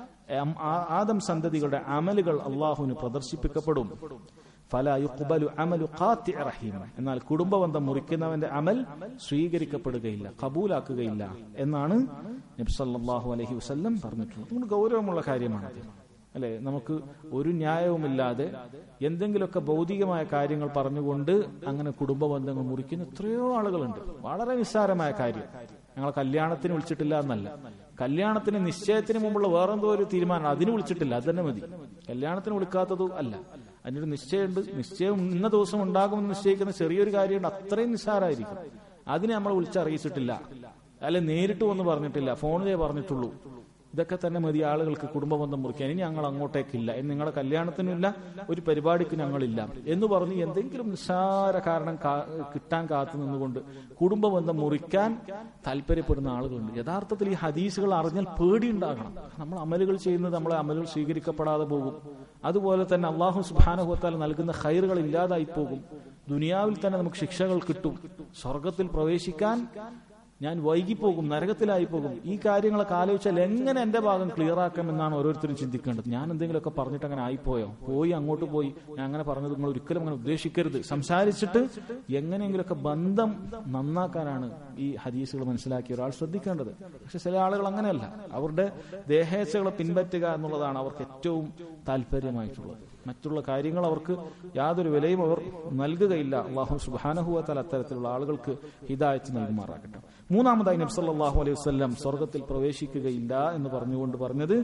[SPEAKER 1] ആദം സന്തതികളുടെ അമലുകൾ അള്ളാഹുവിന് പ്രദർശിപ്പിക്കപ്പെടും ഫല യുഖ്ബലു അമലു ഖാത്തിഅ റഹീം എന്നാൽ കുടുംബബന്ധം മുറിക്കുന്നവന്റെ അമൽ സ്വീകരിക്കപ്പെടുകയില്ല കബൂലാക്കുകയില്ല എന്നാണ് നബി സല്ലല്ലാഹു അലൈഹി വസല്ലം പറഞ്ഞിട്ടുള്ളത് ഇത് ഗൗരവമുള്ള കാര്യമാണ് അല്ലെ നമുക്ക് ഒരു ന്യായവുമില്ലാതെ എന്തെങ്കിലുമൊക്കെ ഭൗതികമായ കാര്യങ്ങൾ പറഞ്ഞുകൊണ്ട് അങ്ങനെ കുടുംബ ബന്ധങ്ങൾ മുറിക്കുന്ന എത്രയോ ആളുകളുണ്ട് വളരെ നിസ്സാരമായ കാര്യം ഞങ്ങളെ കല്യാണത്തിന് വിളിച്ചിട്ടില്ല എന്നല്ല കല്യാണത്തിന് നിശ്ചയത്തിന് മുമ്പുള്ള വേറെന്തോ ഒരു തീരുമാനം അതിന് വിളിച്ചിട്ടില്ല അത് തന്നെ മതി കല്യാണത്തിന് വിളിക്കാത്തതും അല്ല അതിനൊരു നിശ്ചയമുണ്ട് നിശ്ചയം ഇന്ന ദിവസം ഉണ്ടാകുമെന്ന് നിശ്ചയിക്കുന്ന ചെറിയൊരു കാര്യമുണ്ട് അത്രയും നിസ്സാരമായിരിക്കും അതിനെ നമ്മൾ വിളിച്ചറിയിച്ചിട്ടില്ല അല്ലെ നേരിട്ട് വന്ന് പറഞ്ഞിട്ടില്ല ഫോണിലേ പറഞ്ഞിട്ടുള്ളൂ ഇതൊക്കെ തന്നെ മതി ആളുകൾക്ക് കുടുംബബന്ധം മുറിക്കാൻ ഇനി ഞങ്ങൾ അങ്ങോട്ടേക്കില്ല ഇനി നിങ്ങളുടെ കല്യാണത്തിനുമില്ല ഒരു പരിപാടിക്ക് ഞങ്ങളില്ല എന്ന് പറഞ്ഞ് എന്തെങ്കിലും നിസ്സാര കാരണം കിട്ടാൻ കാത്തു നിന്നുകൊണ്ട് കുടുംബബന്ധം മുറിക്കാൻ താല്പര്യപ്പെടുന്ന ആളുകളുണ്ട് യഥാർത്ഥത്തിൽ ഈ ഹദീസുകൾ അറിഞ്ഞാൽ പേടിയുണ്ടാകണം നമ്മൾ അമലുകൾ ചെയ്യുന്നത് നമ്മളെ അമലുകൾ സ്വീകരിക്കപ്പെടാതെ പോകും അതുപോലെ തന്നെ അള്ളാഹു സുബാനുഭവത്താൽ നൽകുന്ന ഹൈറുകൾ ഇല്ലാതായി പോകും ദുനിയാവിൽ തന്നെ നമുക്ക് ശിക്ഷകൾ കിട്ടും സ്വർഗത്തിൽ പ്രവേശിക്കാൻ ഞാൻ വൈകിപ്പോകും നരകത്തിലായി പോകും ഈ കാര്യങ്ങളൊക്കെ ആലോചിച്ചാൽ എങ്ങനെ എന്റെ ഭാഗം ക്ലിയർ ആക്കാമെന്നാണ് ഓരോരുത്തരും ചിന്തിക്കേണ്ടത് ഞാൻ എന്തെങ്കിലുമൊക്കെ പറഞ്ഞിട്ട് അങ്ങനെ ആയിപ്പോയോ പോയി അങ്ങോട്ട് പോയി ഞാൻ അങ്ങനെ പറഞ്ഞത് നിങ്ങൾ ഒരിക്കലും അങ്ങനെ ഉദ്ദേശിക്കരുത് സംസാരിച്ചിട്ട് എങ്ങനെയെങ്കിലുമൊക്കെ ബന്ധം നന്നാക്കാനാണ് ഈ ഹദീസുകൾ മനസ്സിലാക്കിയ ഒരാൾ ശ്രദ്ധിക്കേണ്ടത് പക്ഷെ ചില ആളുകൾ അങ്ങനെയല്ല അവരുടെ ദേഹേച്ഛകളെ പിൻപറ്റുക എന്നുള്ളതാണ് അവർക്ക് ഏറ്റവും താല്പര്യമായിട്ടുള്ളത് മറ്റുള്ള കാര്യങ്ങൾ അവർക്ക് യാതൊരു വിലയും അവർ നൽകുകയില്ല അള്ളാഹു സുബാനഹുവത്താൽ അത്തരത്തിലുള്ള ആളുകൾക്ക് ഹിദായത്ത് നൽകുമാറാകട്ടെ മൂന്നാമതായി നബ്സല്ലാഹു അലൈഹി വസ്ലം സ്വർഗത്തിൽ പ്രവേശിക്കുകയില്ല എന്ന് പറഞ്ഞുകൊണ്ട് പറഞ്ഞത്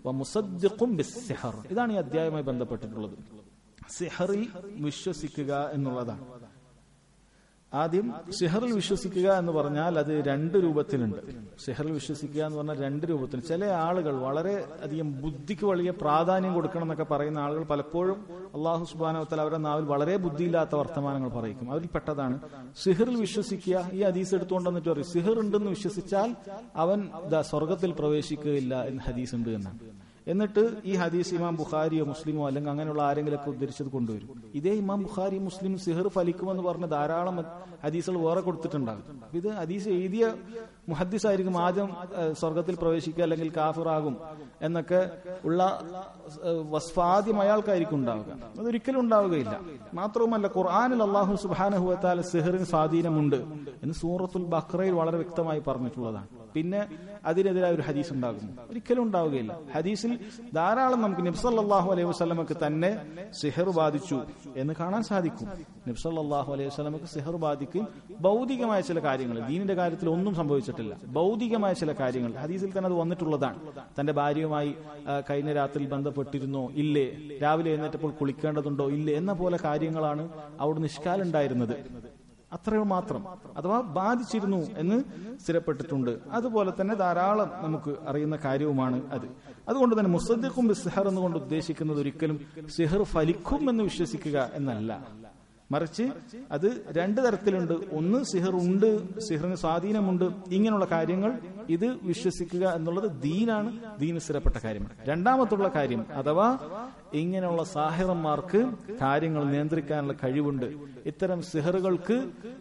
[SPEAKER 1] ഇതാണ് ഈ അധ്യായവുമായി ബന്ധപ്പെട്ടിട്ടുള്ളത് സിഹറിൽ വിശ്വസിക്കുക എന്നുള്ളതാണ് ആദ്യം സിഹറിൽ വിശ്വസിക്കുക എന്ന് പറഞ്ഞാൽ അത് രണ്ട് രൂപത്തിലുണ്ട് സിഹറിൽ വിശ്വസിക്കുക എന്ന് പറഞ്ഞാൽ രണ്ട് രൂപത്തിൽ ചില ആളുകൾ വളരെ അധികം ബുദ്ധിക്ക് വലിയ പ്രാധാന്യം കൊടുക്കണം എന്നൊക്കെ പറയുന്ന ആളുകൾ പലപ്പോഴും അള്ളാഹു സുബാനവത്തൽ അവരുടെ നാവിൽ വളരെ ബുദ്ധിയില്ലാത്ത വർത്തമാനങ്ങൾ പറയിക്കും അവരിൽ പെട്ടതാണ് സിഹറിൽ വിശ്വസിക്കുക ഈ ഹദീസ് എടുത്തുകൊണ്ട് വന്നിട്ട് പറയും സിഹർ ഉണ്ടെന്ന് വിശ്വസിച്ചാൽ അവൻ സ്വർഗത്തിൽ പ്രവേശിക്കുകയില്ല എന്ന് ഹദീസ് ഉണ്ട് എന്നാണ് എന്നിട്ട് ഈ ഹദീസ് ഇമാം ബുഖാരിയോ മുസ്ലിമോ അല്ലെങ്കിൽ അങ്ങനെയുള്ള ആരെങ്കിലൊക്കെ ഉദ്ധരിച്ചത് കൊണ്ടുവരും ഇതേ ഇമാം ബുഖാരി മുസ്ലിം സിഹർ ഫലിക്കുമെന്ന് പറഞ്ഞ് ധാരാളം ഹദീസുകൾ വേറെ കൊടുത്തിട്ടുണ്ടാകും അപ്പൊ ഇത് ഹദീസ് എഴുതിയ മുഹദ്ദീസ് ആയിരിക്കും ആദ്യം ഏഹ്, സ്വർഗത്തിൽ പ്രവേശിക്കുക അല്ലെങ്കിൽ കാഫിറാകും എന്നൊക്കെ ഉള്ള ഏഹ്, വസ്ഫ് ആദ്യം അയാൾക്കായിരിക്കും ഉണ്ടാവുക അതൊരിക്കലും ഉണ്ടാവുകയില്ല മാത്രവുമല്ല ഖുർആാനിൽ അള്ളാഹു സുബാനഹുവത്താല സിഹറിന് സ്വാധീനമുണ്ട് എന്ന് സൂറത്തുൽ ബഖ്റയിൽ വളരെ വ്യക്തമായി പറഞ്ഞിട്ടുള്ളതാണ് പിന്നെ അതിനെതിരായ ഒരു ഹദീസ് ഉണ്ടാകും ഒരിക്കലും ഉണ്ടാവുകയില്ല ഹദീസിൽ ധാരാളം നമുക്ക് നബ്സല്ലാഹു അലൈഹി വസ്ലമക്ക് തന്നെ സിഹർ ബാധിച്ചു എന്ന് കാണാൻ സാധിക്കും നബ്സല്ലാഹു അലൈഹി വസ്ലമക്ക് സിഹർ ബാധിക്കും ഭൗതികമായ ചില കാര്യങ്ങൾ ദീനിന്റെ കാര്യത്തിൽ ഒന്നും സംഭവിച്ചിട്ടില്ല ഭൗതികമായ ചില കാര്യങ്ങൾ ഹദീസിൽ തന്നെ അത് വന്നിട്ടുള്ളതാണ് തന്റെ ഭാര്യയുമായി ആ, കഴിഞ്ഞ രാത്രിയിൽ ബന്ധപ്പെട്ടിരുന്നോ ഇല്ലേ രാവിലെ എഴുന്നേറ്റപ്പോൾ കുളിക്കേണ്ടതുണ്ടോ ഇല്ലേ എന്ന പോലെ കാര്യങ്ങളാണ് അവിടെ നിഷ്കാലുണ്ടായിരുന്നത് അത്രയോ മാത്രം അഥവാ ബാധിച്ചിരുന്നു എന്ന് സ്ഥിരപ്പെട്ടിട്ടുണ്ട് അതുപോലെ തന്നെ ധാരാളം നമുക്ക് അറിയുന്ന കാര്യവുമാണ് അത് അതുകൊണ്ട് തന്നെ മുസദ്ദിഖും ബിസ്ഹർ എന്നുകൊണ്ട് ഉദ്ദേശിക്കുന്നത് ഒരിക്കലും സിഹർ ഫലിക്കും എന്ന് വിശ്വസിക്കുക എന്നല്ല മറിച്ച് അത് രണ്ട് തരത്തിലുണ്ട് ഒന്ന് സിഹർ ഉണ്ട് സിഹറിന് സ്വാധീനമുണ്ട് ഇങ്ങനെയുള്ള കാര്യങ്ങൾ ഇത് വിശ്വസിക്കുക എന്നുള്ളത് ദീനാണ് ദീന് സ്ഥിരപ്പെട്ട കാര്യമാണ് രണ്ടാമത്തുള്ള കാര്യം അഥവാ ഇങ്ങനെയുള്ള സാഹിറന്മാർക്ക് കാര്യങ്ങൾ നിയന്ത്രിക്കാനുള്ള കഴിവുണ്ട് ഇത്തരം സിഹറുകൾക്ക്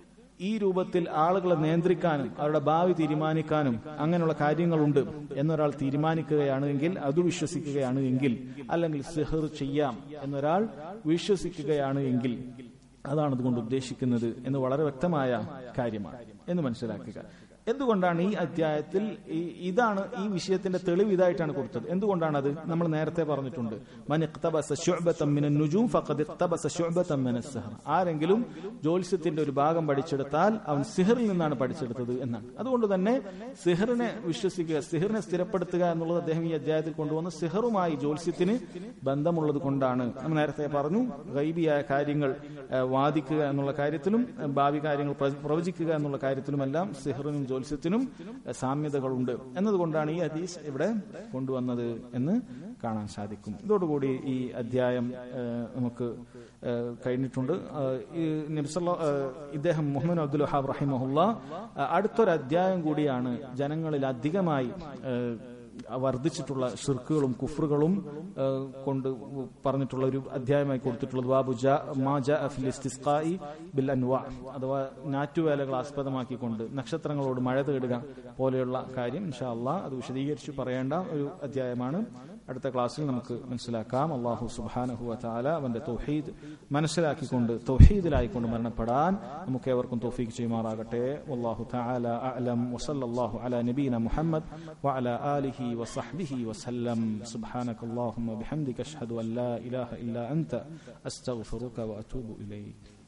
[SPEAKER 1] ഈ രൂപത്തിൽ ആളുകളെ നിയന്ത്രിക്കാനും അവരുടെ ഭാവി തീരുമാനിക്കാനും അങ്ങനെയുള്ള കാര്യങ്ങളുണ്ട് എന്നൊരാൾ തീരുമാനിക്കുകയാണ് എങ്കിൽ അത് വിശ്വസിക്കുകയാണ് എങ്കിൽ അല്ലെങ്കിൽ സിഹർ ചെയ്യാം എന്നൊരാൾ വിശ്വസിക്കുകയാണ് എങ്കിൽ അതാണ് അതുകൊണ്ട് ഉദ്ദേശിക്കുന്നത് എന്ന് വളരെ വ്യക്തമായ കാര്യമാണ് എന്ന് മനസ്സിലാക്കുക എന്തുകൊണ്ടാണ് ഈ അധ്യായത്തിൽ ഈ- ഇതാണ് ഈ വിഷയത്തിന്റെ തെളിവ് ഇതായിട്ടാണ് കൊടുത്തത് എന്തുകൊണ്ടാണ് അത് നമ്മൾ നേരത്തെ പറഞ്ഞിട്ടുണ്ട് മൻ ഇഖ്തബസ ശുഅബതൻ മിനൻ നുജൂം ഫഖദ് ഇഖ്തബസ ശുഅബതൻ മിനസ് സിഹർ ആരെങ്കിലും ജ്യോത്സ്യത്തിന്റെ ഒരു ഭാഗം പഠിച്ചെടുത്താൽ അവൻ സിഹറിൽ നിന്നാണ് പഠിച്ചെടുത്തത് എന്നാണ് അതുകൊണ്ട് തന്നെ സിഹറിനെ വിശ്വസിക്കുക സിഹറിനെ സ്ഥിരപ്പെടുത്തുക എന്നുള്ളത് അദ്ദേഹം ഈ അധ്യായത്തിൽ കൊണ്ടുവന്ന സിഹറുമായി ജ്യോത്സ്യത്തിന് ബന്ധമുള്ളത് കൊണ്ടാണ് നമ്മൾ നേരത്തെ പറഞ്ഞു ഗൈബിയായ കാര്യങ്ങൾ ഏഹ്, വാദിക്കുക എന്നുള്ള കാര്യത്തിലും ഏഹ്, ഭാവി കാര്യങ്ങൾ പ്ര- പ്രവചിക്കുക എന്നുള്ള കാര്യത്തിലുമെല്ലാം സിഹറിനും ജ്യോത്സ്യത്തിനും ഏഹ്, സാമ്യതകളുണ്ട് എന്നതുകൊണ്ടാണ് ഈ ഹദീസ് ഇവിടെ കൊണ്ടുവന്നത് എന്ന് കാണാൻ സാധിക്കും ഇതോടുകൂടി ഈ അധ്യായം ഏഹ്, നമുക്ക് ഏഹ്, കഴിഞ്ഞിട്ടുണ്ട് ഏഹ്, ഈ നബ്സല്ല ഏഹ്, ഇദ്ദേഹം മുഹമ്മദ് അബ്ദുൽ വഹാബ് റഹിമഹുല്ല ഏഹ്, അടുത്തൊരു അധ്യായം കൂടിയാണ് ജനങ്ങളിൽ അധികമായി ഏഹ്, വർദ്ധിച്ചിട്ടുള്ള ഷിർക്കുകളും കുഫറുകളും ഏഹ്, കൊണ്ട് പറഞ്ഞിട്ടുള്ള ഒരു അധ്യായമായി കൊടുത്തിട്ടുള്ളത് ബാബു ജാ മാ ജാ ഫിൽ ഇസ്തിസ്ഖാഇ ബിൽ അൻവാ അഥവാ ഞാറ്റുവേലകൾ ആസ്പദമാക്കിക്കൊണ്ട് നക്ഷത്രങ്ങളോട് മഴ തേടുക പോലെയുള്ള കാര്യം ഇൻഷാ അള്ളാഹ് അത് വിശദീകരിച്ച് പറയേണ്ട ഒരു അധ്യായമാണ് അടുത്ത ക്ലാസ്സിൽ നമുക്ക് മനസ്സിലാക്കാം അള്ളാഹു സുബാനഹു താല അവന്റെ തൗഹീദ് മനസ്സിലാക്കിക്കൊണ്ട് തൗഹീദിലായിക്കൊണ്ട് മരണപ്പെടാൻ നമുക്ക് ഏവർക്കും തൗഫീഖ് ചെയ്യുമാറാകട്ടെ അള്ളാഹു താല അലം വസല്ലാഹു അല നബീന മുഹമ്മദ് وعلى آله وصحبه وسلم سبحانك اللهم وبحمدك أشهد أن لا إله إلا أنت أستغفرك وأتوب إليك